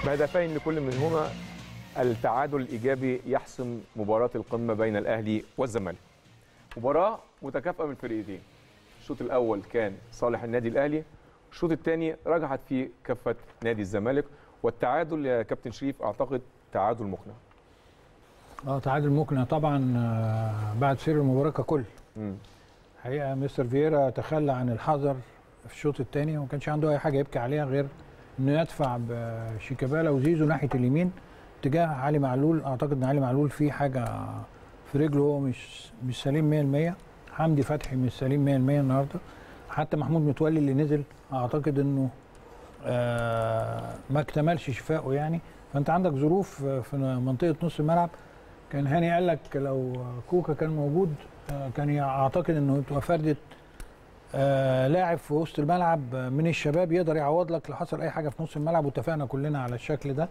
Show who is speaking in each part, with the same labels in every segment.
Speaker 1: بهدفين لكل منهما التعادل الايجابي يحسم مباراه القمه بين الاهلي والزمالك. مباراه متكافئه من الفريقين. الشوط الاول كان صالح النادي الاهلي، الشوط الثاني رجحت فيه كفه نادي الزمالك والتعادل يا كابتن شريف اعتقد تعادل مقنع.
Speaker 2: اه تعادل مقنع طبعا آه، بعد سير المباراه ككل
Speaker 1: مم.
Speaker 2: حقيقه مستر فييرا تخلى عن الحذر في الشوط الثاني وما كانش عنده اي حاجه يبكي عليها غير انه يدفع بشيكابالا وزيزو ناحيه اليمين تجاه علي معلول اعتقد ان علي معلول فيه حاجه في رجله هو مش مش سليم 100% حمدي فتحي مش سليم 100% النهارده حتى محمود متولي اللي نزل اعتقد انه آه ما اكتملش شفائه يعني فانت عندك ظروف في منطقه نص الملعب كان هاني قال لك لو كوكا كان موجود آه، كان اعتقد انه تبقى فرده آه، لاعب في وسط الملعب من الشباب يقدر يعوض لك لو حصل اي حاجه في نص الملعب واتفقنا كلنا على الشكل ده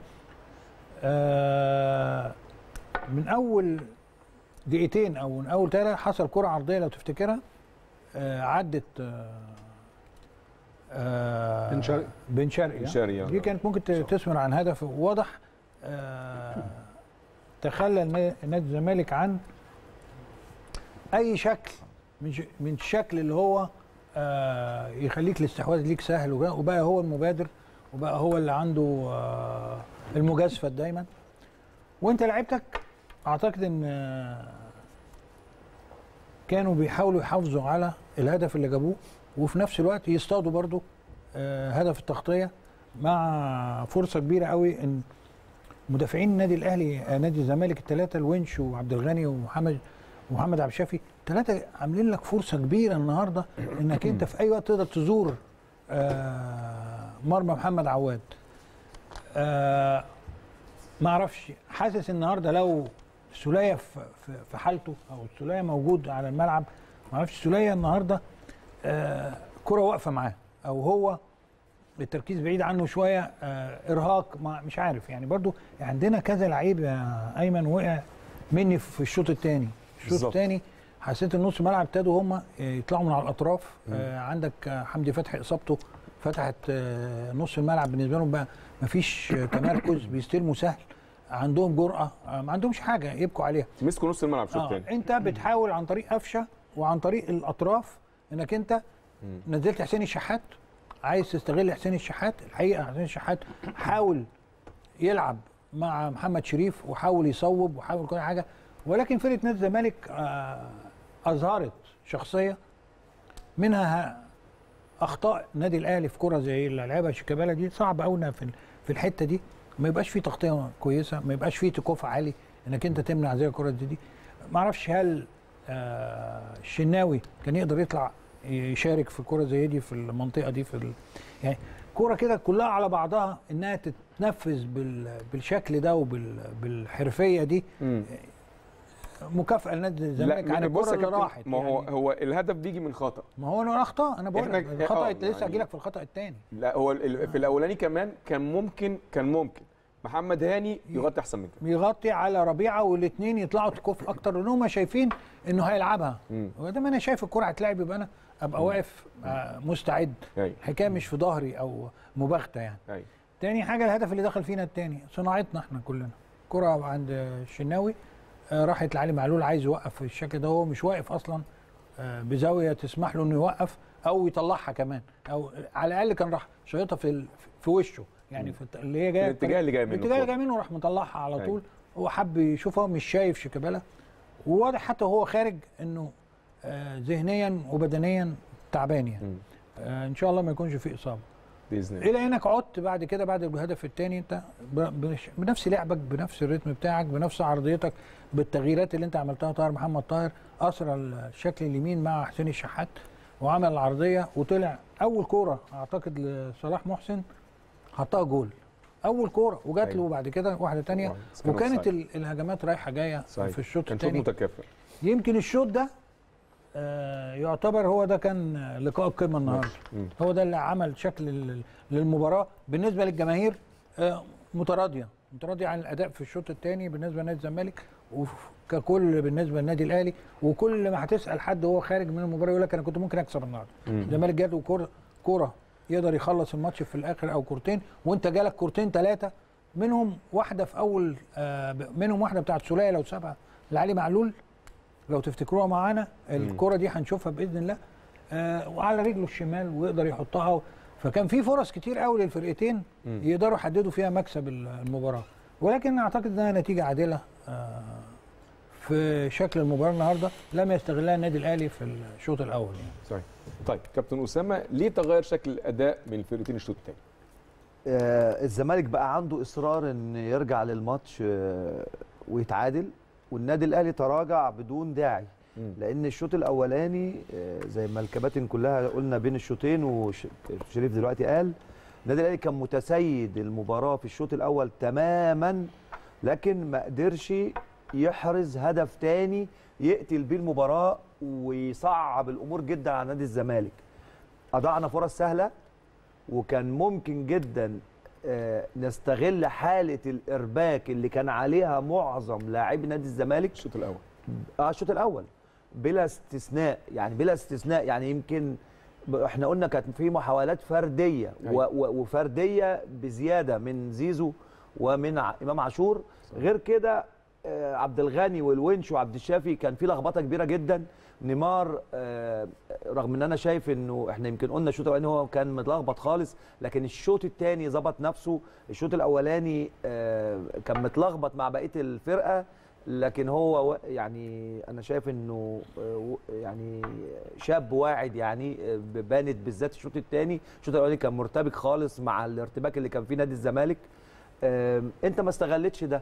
Speaker 2: آه، من اول دقيقتين او من اول ثلاثه حصل كره عرضيه لو تفتكرها آه، عدت آه، آه،
Speaker 3: بن شرقي.
Speaker 2: بن شرقي
Speaker 1: بن
Speaker 2: آه.
Speaker 1: شرقي، آه.
Speaker 2: دي كانت ممكن ت- تثمر عن هدف واضح آه، تخلى النا- نادي الزمالك عن اي شكل من ش- من الشكل اللي هو آه، يخليك الاستحواذ ليك سهل وبقى- وبقى هو المبادر وبقى هو اللي عنده آه، المجازفه دايما وانت لعبتك اعتقد ان آه، كانوا بيحاولوا يحافظوا على الهدف اللي جابوه وفي نفس الوقت يصطادوا برضو آه، هدف التغطيه مع فرصه كبيره قوي ان مدافعين النادي الاهلي آه، نادي الزمالك الثلاثه الونش وعبد الغني ومحمد ومحمد عبد الشافي ثلاثه عاملين لك فرصه كبيره النهارده انك انت في اي وقت تقدر تزور آه، مرمى محمد عواد آه، ما اعرفش حاسس النهارده لو سوليه في في- في حالته او سوليه موجود على الملعب ما اعرفش سوليه النهارده آه، كره واقفه معاه او هو التركيز بعيد عنه شويه آه، ارهاق ما مش عارف يعني برضو عندنا كذا لعيب يا ايمن وقع مني في الشوط الثاني الشوط
Speaker 1: بالظبط.
Speaker 2: الثاني حسيت النص ملعب ابتدوا هم يطلعوا من على الاطراف آه عندك آه، حمدي فتحي اصابته فتحت آه نص الملعب بالنسبه لهم بقى مفيش آه، تمركز بيستلموا سهل عندهم جرأه آه ما عندهمش حاجه يبكوا عليها
Speaker 1: مسكوا نص الملعب الشوط
Speaker 2: آه
Speaker 1: الثاني
Speaker 2: انت بتحاول عن طريق قفشه وعن طريق الاطراف انك انت نزلت حسين الشحات عايز تستغل حسين الشحات الحقيقه حسين الشحات حاول يلعب مع محمد شريف وحاول يصوب وحاول كل حاجه ولكن فرقه نادي الزمالك آه اظهرت شخصيه منها اخطاء النادي الاهلي في كره زي اللي لعبها شيكابالا دي صعب قوي في في الحته دي ما يبقاش فيه تغطيه كويسه ما يبقاش فيه تكوف عالي انك انت تمنع زي الكره دي, دي. ما اعرفش هل آه الشناوي كان يقدر يطلع يشارك في كره زي دي في المنطقه دي في ال... يعني كوره كده كلها على بعضها انها تتنفذ بال... بالشكل ده وبالحرفيه دي
Speaker 1: مم.
Speaker 2: مكافاه لنادي الزمالك عن
Speaker 1: بص
Speaker 2: الكره
Speaker 1: يا
Speaker 2: اللي
Speaker 1: كابتن،
Speaker 2: راحت
Speaker 1: ما هو
Speaker 2: يعني.
Speaker 1: هو الهدف بيجي من خطا
Speaker 2: ما هو انا اخطاء انا بقول لك
Speaker 1: إحنا-
Speaker 2: الخطا
Speaker 1: آه،
Speaker 2: لسه
Speaker 1: يعني-
Speaker 2: هجي لك في الخطا الثاني
Speaker 1: لا هو ال- في الاولاني كمان كان ممكن كان ممكن محمد هاني يغطي احسن من كده
Speaker 2: بيغطي على ربيعه والاثنين يطلعوا تكوف اكتر لان هم شايفين انه هيلعبها
Speaker 1: مم.
Speaker 2: وده ما انا شايف الكره هتلعب يبقى انا ابقى واقف آه، مستعد
Speaker 1: ايوه
Speaker 2: الحكايه مش في ظهري او مباغته يعني
Speaker 1: ايوه
Speaker 2: تاني حاجه الهدف اللي دخل فينا التاني صناعتنا احنا كلنا كره عند الشناوي آه، راحت لعلي معلول عايز يوقف الشكل ده هو مش واقف اصلا آه، بزاويه تسمح له انه يوقف او يطلعها كمان او على الاقل كان راح شايطها في ال- في وشه يعني في الت- اللي هي جايه
Speaker 1: الاتجاه اللي جاي منه
Speaker 2: الاتجاه اللي
Speaker 1: فوق.
Speaker 2: جاي منه راح مطلعها على
Speaker 1: أيوة.
Speaker 2: طول هو حب يشوفها مش شايف شيكابالا وواضح حتى وهو خارج انه آه، ذهنيا وبدنيا تعبان يعني
Speaker 1: مم.
Speaker 2: آه، ان شاء الله ما يكونش فيه اصابه
Speaker 1: باذن الله
Speaker 2: الى انك عدت بعد كده بعد الهدف الثاني انت ب- بنش- بنفس لعبك بنفس الريتم بتاعك بنفس عرضيتك بالتغييرات اللي انت عملتها طاهر محمد طاهر اسرى الشكل اليمين مع حسين الشحات وعمل العرضيه وطلع اول كوره اعتقد لصلاح محسن حطها جول اول كوره وجات له
Speaker 1: أيوة.
Speaker 2: بعد كده واحده ثانيه
Speaker 1: طبعاً. بس كان
Speaker 2: وكانت
Speaker 1: أوفسايد.
Speaker 2: ال- الهجمات رايحه جايه
Speaker 1: صحيح.
Speaker 2: في الشوط
Speaker 1: كان شوط
Speaker 2: الثاني
Speaker 1: متكافئ
Speaker 2: يمكن الشوط ده آه، يعتبر هو ده كان لقاء القمه النهارده
Speaker 1: مم.
Speaker 2: هو ده اللي عمل شكل لل- للمباراه بالنسبه للجماهير آه، متراضيه متراضيه عن الاداء في الشوط الثاني بالنسبه لنادي الزمالك وككل بالنسبه للنادي الاهلي وكل ما هتسال حد وهو خارج من المباراه يقول لك انا كنت ممكن اكسب النهارده
Speaker 1: مم.
Speaker 2: الزمالك جاله كوره كوره يقدر يخلص الماتش في الاخر او كورتين وانت جالك كورتين ثلاثه منهم واحده في اول آه، ب- منهم واحده بتاعت سوليه لو سابها لعلي معلول لو تفتكروها معانا الكره دي هنشوفها باذن الله آه، وعلى رجله الشمال ويقدر يحطها فكان في فرص كتير قوي للفرقتين
Speaker 1: مم.
Speaker 2: يقدروا يحددوا فيها مكسب المباراه ولكن اعتقد انها نتيجه عادله آه، في شكل المباراه النهارده لم يستغلها النادي الاهلي في الشوط الاول يعني.
Speaker 1: صحيح طيب كابتن اسامه ليه تغير شكل الاداء من الفرقتين الشوط الثاني
Speaker 3: آه، الزمالك بقى عنده اصرار ان يرجع للماتش آه، ويتعادل والنادي الاهلي تراجع بدون داعي لان الشوط الاولاني آه، زي ما الكباتن كلها قلنا بين الشوطين وشريف دلوقتي قال النادي الاهلي كان متسيد المباراه في الشوط الاول تماما لكن ما قدرش يحرز هدف تاني يقتل بيه المباراه ويصعب الامور جدا على نادي الزمالك اضعنا فرص سهله وكان ممكن جدا آه، نستغل حاله الارباك اللي كان عليها معظم لاعبي نادي الزمالك
Speaker 1: الشوط الاول
Speaker 3: اه الشوط الاول بلا استثناء يعني بلا استثناء يعني يمكن ب- احنا قلنا كانت في محاولات فرديه و
Speaker 1: أيوة.
Speaker 3: و وفرديه بزياده من زيزو ومن ع- امام عاشور غير كده آه، عبد الغني والونش وعبد الشافي كان في لخبطه كبيره جدا نيمار آه، رغم ان انا شايف انه احنا يمكن قلنا الشوط الاولاني هو كان متلخبط خالص لكن الشوط الثاني ظبط نفسه الشوط الاولاني آه، كان متلخبط مع بقيه الفرقه لكن هو و- يعني انا شايف انه آه، و- يعني شاب واعد يعني آه، بانت بالذات الشوط الثاني الشوط الاولاني كان مرتبك خالص مع الارتباك اللي كان فيه نادي الزمالك آم، انت ما استغلتش ده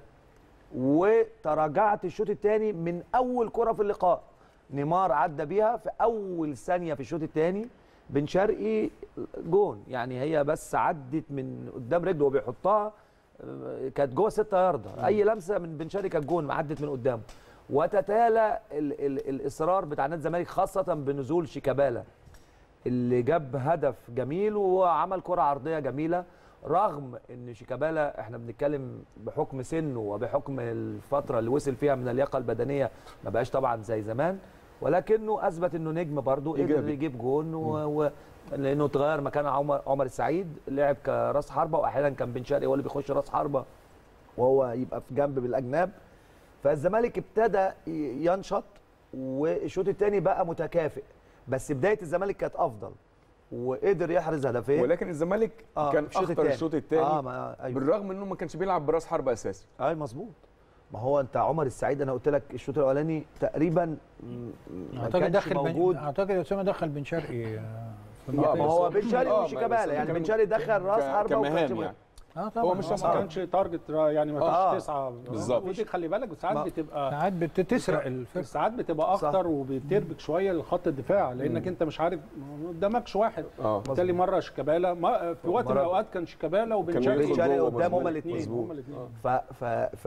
Speaker 3: وتراجعت الشوط الثاني من اول كره في اللقاء نيمار عدى بيها في اول ثانيه في الشوط الثاني بن شرقي جون يعني هي بس عدت من قدام رجله وبيحطها آه، كانت جوه ستة ياردة اي لمسه من بن شرقي كانت جون عدت من قدامه وتتالى ال ال الاصرار بتاع نادي الزمالك خاصه بنزول شيكابالا اللي جاب هدف جميل وعمل كرة عرضية جميلة رغم ان شيكابالا احنا بنتكلم بحكم سنه وبحكم الفترة اللي وصل فيها من اللياقة البدنية ما بقاش طبعا زي زمان ولكنه اثبت انه نجم برضه قدر
Speaker 1: إيجابي.
Speaker 3: يجيب جون و... و... لانه اتغير مكان عمر عمر السعيد لعب كراس حربة واحيانا كان بن شرقي هو اللي بيخش راس حربة وهو يبقى في جنب بالاجناب فالزمالك ابتدى ي- ينشط والشوط الثاني بقى متكافئ بس بدايه الزمالك كانت افضل وقدر يحرز هدفين
Speaker 1: ولكن الزمالك
Speaker 3: آه،
Speaker 1: كان
Speaker 3: في الشوط
Speaker 1: اخطر
Speaker 3: التاني.
Speaker 1: الشوط الثاني
Speaker 3: اه ما ايوه
Speaker 1: بالرغم انه ما كانش بيلعب براس حرب اساسي
Speaker 3: اي مظبوط ما هو انت عمر السعيد انا قلت لك الشوط الاولاني تقريبا م- ما
Speaker 2: اعتقد
Speaker 3: كانش
Speaker 2: دخل
Speaker 3: موجود
Speaker 2: بن... اعتقد اسامه دخل بن شرقي آه، في
Speaker 3: لا،
Speaker 2: المنطقة
Speaker 3: ما هو
Speaker 2: دي.
Speaker 3: بن شرقي
Speaker 1: آه،
Speaker 3: وشيكابالا
Speaker 1: بس
Speaker 3: يعني
Speaker 1: كان-
Speaker 3: بن شرقي دخل راس
Speaker 1: ك-
Speaker 3: حربه وكانش
Speaker 1: كمهام
Speaker 3: موجود.
Speaker 1: يعني
Speaker 2: اه طبعا
Speaker 1: هو مش
Speaker 2: آه،
Speaker 1: راس
Speaker 4: ما
Speaker 2: طبعاً.
Speaker 1: حرب.
Speaker 4: كانش تارجت را- يعني ما
Speaker 3: آه.
Speaker 4: كانش تسعه
Speaker 1: بالظبط.
Speaker 4: ودي خلي بالك ساعات
Speaker 3: ما-
Speaker 4: بتبقى
Speaker 2: ساعات بتسرق الفرقه
Speaker 4: ساعات بتبقى
Speaker 3: صح.
Speaker 4: اخطر وبتربك شويه لخط الدفاع لانك انت مش عارف ما قدامكش واحد
Speaker 1: اه
Speaker 4: بالتالي مره شيكابالا ما في وقت من
Speaker 3: مرة-
Speaker 4: الاوقات كان شيكابالا وبن
Speaker 1: كان
Speaker 4: شرقي
Speaker 1: بيدخل
Speaker 3: بن شرقي
Speaker 1: جوه
Speaker 3: قدام
Speaker 1: مظبوط.
Speaker 3: هما الاثنين
Speaker 4: الاثنين هما الاثنين
Speaker 3: ف ف ف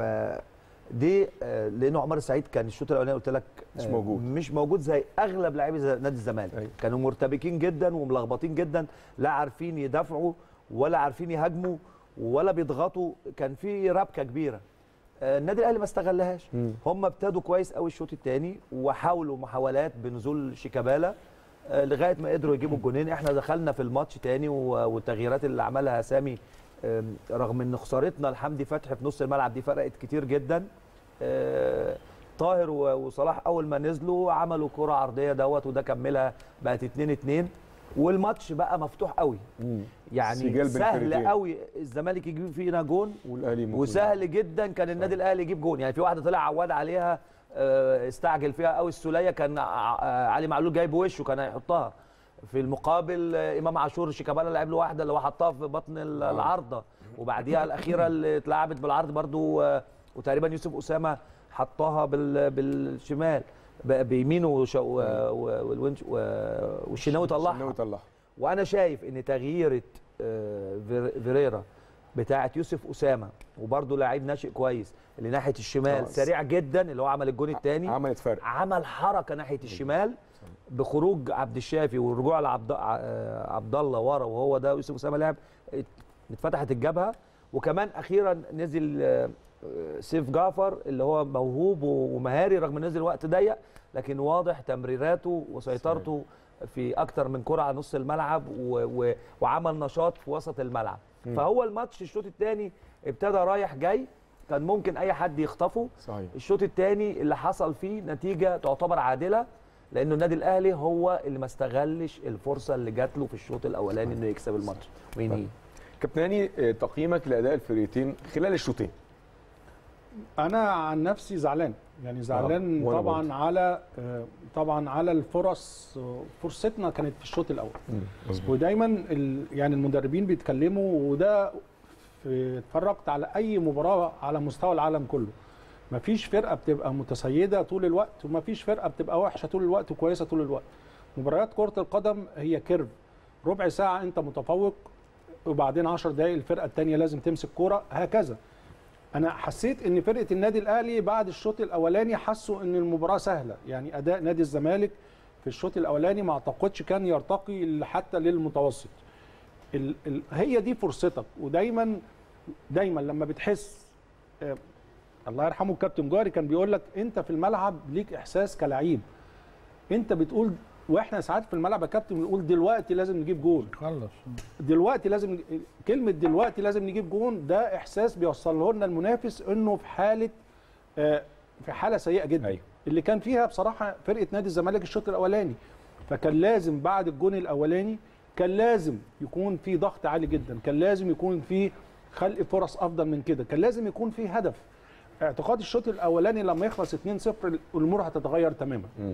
Speaker 3: دي آه، لانه عمر السعيد كان الشوط الاولاني قلت لك
Speaker 1: مش
Speaker 3: آه،
Speaker 1: موجود.
Speaker 3: مش موجود زي اغلب لاعبي زي- نادي الزمالك
Speaker 1: أيوة.
Speaker 3: كانوا مرتبكين جدا وملخبطين جدا لا عارفين يدافعوا ولا عارفين يهاجموا ولا بيضغطوا كان في ربكه كبيره آه، النادي الاهلي ما استغلهاش
Speaker 1: مم.
Speaker 3: هم ابتدوا كويس قوي الشوط الثاني وحاولوا محاولات بنزول شيكابالا آه، لغايه ما قدروا يجيبوا الجونين احنا دخلنا في الماتش تاني و- والتغييرات اللي عملها سامي آم، رغم ان خسارتنا لحمدي فتحي في نص الملعب دي فرقت كتير جدا آه، طاهر و- وصلاح اول ما نزلوا عملوا كره عرضيه دوت وده كملها بقت 2 2 والماتش بقى مفتوح قوي
Speaker 1: مم.
Speaker 3: يعني
Speaker 1: سجال بين
Speaker 3: سهل
Speaker 1: الفريقين.
Speaker 3: قوي الزمالك يجيب فينا جون
Speaker 1: والاهلي ممكن
Speaker 3: وسهل جدا كان النادي الاهلي يجيب جون يعني في واحده طلع عواد عليها آه، استعجل فيها قوي السوليه كان ع- آه، علي معلول جايب وشه كان هيحطها في المقابل آه، امام عاشور شيكابالا لعب له واحده اللي هو حطها في بطن ال- العارضه وبعديها الاخيره اللي اتلعبت بالعرض برضو آه، وتقريبا يوسف اسامه حطها بال بالشمال ب- بيمينه وش- و- و- والونش و- والشناوي طلعها
Speaker 1: الشناوي طلعها
Speaker 3: وانا شايف ان تغييره آه، فير- فيريرا بتاعه يوسف اسامه وبرده لعيب ناشئ كويس اللي ناحيه الشمال
Speaker 1: آه،
Speaker 3: سريع جدا اللي هو عمل الجون الثاني
Speaker 1: عملت فرق
Speaker 3: عمل حركه ناحيه الشمال بخروج عبد الشافي والرجوع لعبد آه، عبد الله ورا وهو ده يوسف اسامه لعب ات- اتفتحت الجبهه وكمان اخيرا نزل آه، آه، سيف جعفر اللي هو موهوب ومهاري رغم نزل وقت ضيق لكن واضح تمريراته وسيطرته في اكتر من كره على نص الملعب و و وعمل نشاط في وسط الملعب
Speaker 1: مم.
Speaker 3: فهو الماتش الشوط الثاني ابتدى رايح جاي كان ممكن اي حد يخطفه
Speaker 1: صحيح
Speaker 3: الشوط الثاني اللي حصل فيه نتيجه تعتبر عادله لانه النادي الاهلي هو اللي ما استغلش الفرصه اللي جات له في الشوط الاولاني انه يكسب الماتش وينهيه
Speaker 1: كابتن هاني آه، تقييمك لاداء الفريقين خلال الشوطين
Speaker 4: انا عن نفسي زعلان يعني زعلان
Speaker 1: وأنا
Speaker 4: طبعا
Speaker 1: برضه.
Speaker 4: على آه، طبعا على الفرص آه، فرصتنا كانت في الشوط الاول
Speaker 1: مظبوط
Speaker 4: ودايما ال- يعني المدربين بيتكلموا وده في- اتفرجت على اي مباراه على مستوى العالم كله مفيش فرقه بتبقى متسيده طول الوقت ومفيش فرقه بتبقى وحشه طول الوقت وكويسه طول الوقت مباريات كره القدم هي كيرف ربع ساعه انت متفوق وبعدين 10 دقائق الفرقه الثانيه لازم تمسك كوره هكذا انا حسيت ان فرقه النادي الاهلي بعد الشوط الاولاني حسوا ان المباراه سهله يعني اداء نادي الزمالك في الشوط الاولاني ما اعتقدش كان يرتقي حتى للمتوسط ال ال هي دي فرصتك ودايما دايما لما بتحس آه الله يرحمه الكابتن جاري كان بيقول لك انت في الملعب ليك احساس كلعيب انت بتقول واحنا ساعات في الملعب يا كابتن بنقول دلوقتي لازم نجيب جول
Speaker 2: خلص
Speaker 4: دلوقتي لازم كلمه دلوقتي لازم نجيب جون ده احساس بيوصله لنا المنافس انه في حاله آه، في حاله سيئه جدا
Speaker 1: أيوة.
Speaker 4: اللي كان فيها بصراحه فرقه نادي الزمالك الشوط الاولاني فكان لازم بعد الجون الاولاني كان لازم يكون في ضغط عالي جدا كان لازم يكون في خلق فرص افضل من كده كان لازم يكون في هدف اعتقاد الشوط الاولاني لما يخلص 2-0 الامور هتتغير تماما
Speaker 1: مم.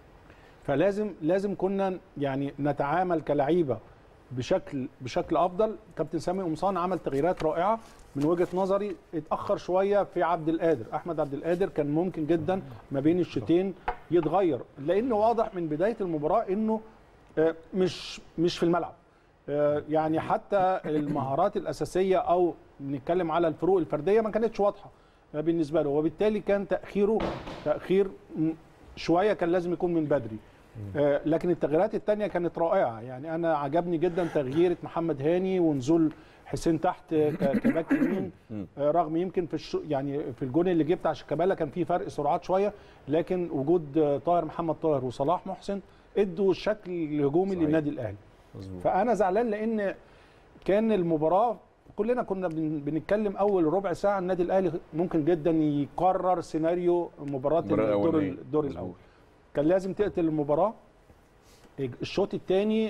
Speaker 4: فلازم لازم كنا يعني نتعامل كلعيبه بشكل بشكل افضل كابتن سامي قمصان عمل تغييرات رائعه من وجهه نظري اتاخر شويه في عبد القادر احمد عبد القادر كان ممكن جدا ما بين الشوطين يتغير لانه واضح من بدايه المباراه انه آه، مش مش في الملعب آه، يعني حتى المهارات الاساسيه او نتكلم على الفروق الفرديه ما كانتش واضحه آه، بالنسبه له وبالتالي كان تاخيره تاخير م- شويه كان لازم يكون من بدري آه، لكن التغييرات الثانيه كانت رائعه يعني انا عجبني جدا تغييره محمد هاني ونزول حسين تحت ك- كباك يمين آه، رغم يمكن في الشو يعني في الجون اللي جه بتاع شيكابالا كان في فرق سرعات شويه لكن وجود آه، طاهر محمد طاهر وصلاح محسن ادوا الشكل الهجومي
Speaker 1: صحيح.
Speaker 4: للنادي الاهلي
Speaker 1: مظبوط
Speaker 4: فانا زعلان لان كان المباراه كلنا كنا بن- بنتكلم اول ربع ساعه النادي الاهلي ممكن جدا يقرر سيناريو مباراه
Speaker 1: المباراة
Speaker 4: الدور
Speaker 1: الأولانية.
Speaker 4: الدور
Speaker 1: مظبوط.
Speaker 4: الاول كان لازم تقتل المباراه الشوط الثاني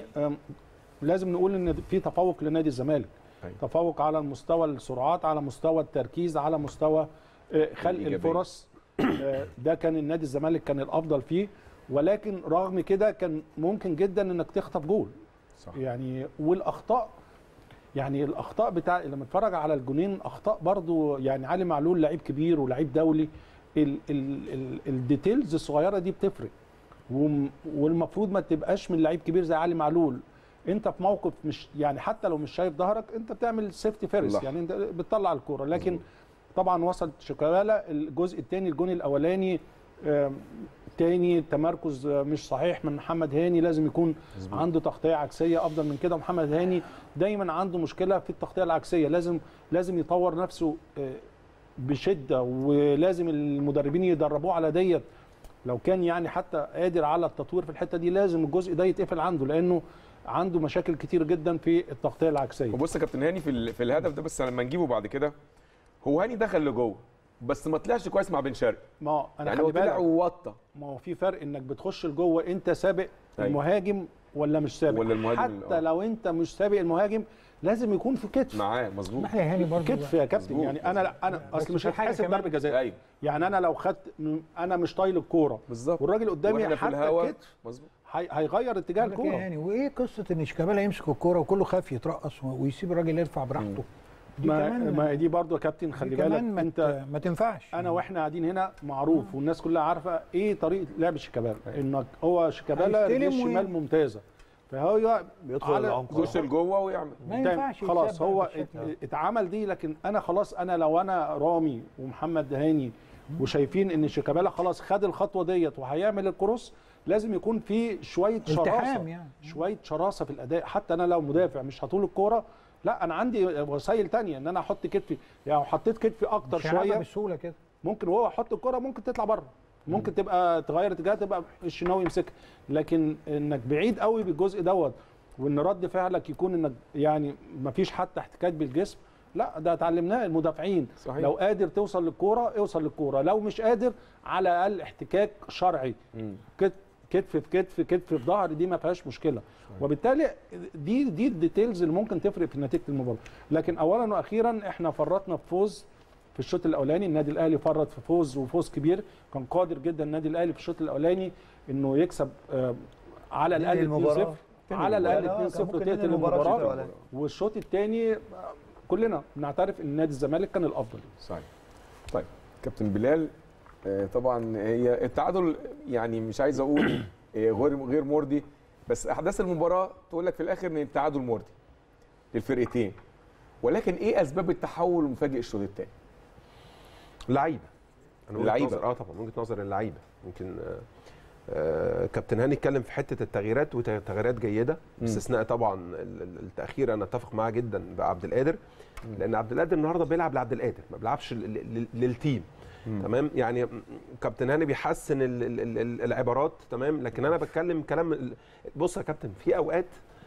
Speaker 4: لازم نقول ان في تفوق لنادي الزمالك
Speaker 1: أيوة.
Speaker 4: تفوق على مستوى السرعات على مستوى التركيز على مستوى آه، خلق
Speaker 1: الإيجابية.
Speaker 4: الفرص آه، ده كان النادي الزمالك كان الافضل فيه ولكن رغم كده كان ممكن جدا انك تخطف جول
Speaker 1: صح
Speaker 4: يعني والاخطاء يعني الاخطاء بتاع لما اتفرج على الجونين اخطاء برضو يعني علي معلول لعيب كبير ولعيب دولي ال ال ال الديتيلز الصغيره دي بتفرق وم- والمفروض ما تبقاش من لعيب كبير زي علي معلول انت في موقف مش يعني حتى لو مش شايف ظهرك انت بتعمل سيفتي فيرست
Speaker 1: الله.
Speaker 4: يعني انت بتطلع الكوره لكن طبعا وصلت شيكابالا الجزء الثاني الجون الاولاني آم، تاني تمركز آه، مش صحيح من محمد هاني لازم يكون
Speaker 1: مظبوط.
Speaker 4: عنده تغطيه عكسيه افضل من كده محمد هاني دايما عنده مشكله في التغطيه العكسيه لازم لازم يطور نفسه آه، بشده ولازم المدربين يدربوه على ديت لو كان يعني حتى قادر على التطوير في الحته دي لازم الجزء ده يتقفل عنده لانه عنده مشاكل كتير جدا في التغطيه العكسيه
Speaker 1: وبص يا كابتن هاني في ال- في الهدف ده بس لما نجيبه بعد كده هو هاني دخل لجوه بس ما طلعش كويس مع بن شرقي
Speaker 4: ما هو انا
Speaker 1: يعني هو
Speaker 4: خلي
Speaker 1: طلع
Speaker 4: بالك
Speaker 1: ووطى
Speaker 4: ما هو في فرق انك بتخش لجوه انت سابق
Speaker 1: أيوة.
Speaker 4: المهاجم ولا مش سابق
Speaker 1: ولا المهاجم اللي-
Speaker 4: حتى
Speaker 1: آه.
Speaker 4: لو انت مش سابق المهاجم لازم يكون في كتف
Speaker 1: معاه مظبوط
Speaker 2: اسمح لي يا هاني برضه
Speaker 4: كتف يا كابتن
Speaker 1: مظبوط،
Speaker 4: يعني انا انا
Speaker 2: بس
Speaker 4: اصل مش
Speaker 2: في حاجة
Speaker 4: هتحسب
Speaker 2: كمان-
Speaker 4: ضربه جزاء
Speaker 1: ايوه
Speaker 4: يعني انا لو خدت انا مش طايل الكوره
Speaker 1: بالظبط
Speaker 4: والراجل قدامي
Speaker 1: واحنا في
Speaker 4: حتى
Speaker 1: الهوا
Speaker 4: الكتف
Speaker 1: مظبوط
Speaker 4: هي- هيغير اتجاه
Speaker 2: بقول لك إيه
Speaker 4: الكوره
Speaker 2: يعني وايه قصه ان شيكابالا يمسك الكوره وكله خاف يترقص و- ويسيب الراجل يرفع براحته دي
Speaker 4: ما,
Speaker 2: كمان
Speaker 4: ما دي برضو يا كابتن
Speaker 2: دي
Speaker 4: خلي بالك
Speaker 2: كمان ما
Speaker 4: انت
Speaker 2: ت- ما تنفعش
Speaker 4: انا واحنا قاعدين هنا معروف والناس كلها عارفه ايه طريقه لعب شيكابالا انك هو شيكابالا
Speaker 2: هيستلم
Speaker 4: رجليه الشمال
Speaker 2: وي-
Speaker 4: ممتازه فهو
Speaker 3: بيدخل
Speaker 4: على-
Speaker 3: العمق
Speaker 1: يخش لجوه ويعمل
Speaker 2: ما
Speaker 4: تمام.
Speaker 2: ينفعش
Speaker 4: خلاص
Speaker 2: يتساب
Speaker 4: هو
Speaker 2: بالشكل ده.
Speaker 4: ات- اتعمل دي لكن انا خلاص انا لو انا رامي ومحمد هاني وشايفين ان شيكابالا خلاص خد الخطوه ديت وهيعمل الكروس لازم يكون في شويه شراسه
Speaker 2: التحام يعني.
Speaker 4: شويه شراسه في الاداء حتى انا لو مدافع مش هطول الكوره لا انا عندي وسائل تانية ان انا احط كتفي يعني لو حطيت كتفي اكتر
Speaker 2: مش هيلعبها
Speaker 4: شويه
Speaker 2: بالسهوله كده
Speaker 4: ممكن وهو يحط الكرة ممكن تطلع بره ممكن تبقى تغير اتجاهها تبقى الشناوي يمسكها لكن انك بعيد قوي بالجزء دوت وان رد فعلك يكون انك يعني ما فيش حتى احتكاك بالجسم لا ده اتعلمناه المدافعين
Speaker 1: صحيح.
Speaker 4: لو قادر توصل للكوره اوصل للكوره لو مش قادر على الاقل احتكاك شرعي
Speaker 1: مم.
Speaker 4: كت- كتف في كتف كتف في ظهر دي ما فيهاش مشكله وبالتالي دي دي الديتيلز اللي ممكن تفرق في نتيجه المباراه لكن اولا واخيرا احنا فرطنا في فوز في الشوط الاولاني النادي الاهلي فرط في فوز وفوز كبير كان قادر جدا النادي الاهلي في الشوط الاولاني انه يكسب آه، على
Speaker 3: ينهي
Speaker 4: الاقل
Speaker 3: المباراة.
Speaker 4: 2-0 على الاقل
Speaker 3: المباراة.
Speaker 4: 2-0
Speaker 3: كان ممكن
Speaker 4: وتقتل
Speaker 3: ينهي المباراة الشوط
Speaker 4: المباراه
Speaker 3: الأولاني.
Speaker 4: والشوط الثاني آه، كلنا بنعترف ان نادي الزمالك كان الافضل
Speaker 1: صحيح طيب كابتن بلال آه، طبعا هي التعادل يعني مش عايز اقول آه، غير غير مرضي بس احداث المباراه تقول لك في الاخر ان التعادل مرضي للفرقتين ولكن ايه اسباب التحول المفاجئ الشوط الثاني؟
Speaker 5: لعيبه انا وجهة
Speaker 1: اللعيبة.
Speaker 5: نظر- اه طبعا من وجهه نظر اللعيبه يمكن آه، آه، كابتن هاني اتكلم في حته التغييرات وتغييرات جيده باستثناء طبعا ال- ال- التاخير انا اتفق معاه جدا بعبد القادر لان عبد القادر النهارده بيلعب لعبد القادر ما بيلعبش لل- لل- للتيم تمام يعني م- كابتن هاني بيحسن ال- ال- ال- ال- العبارات تمام لكن انا بتكلم كلام ال- بص يا كابتن في اوقات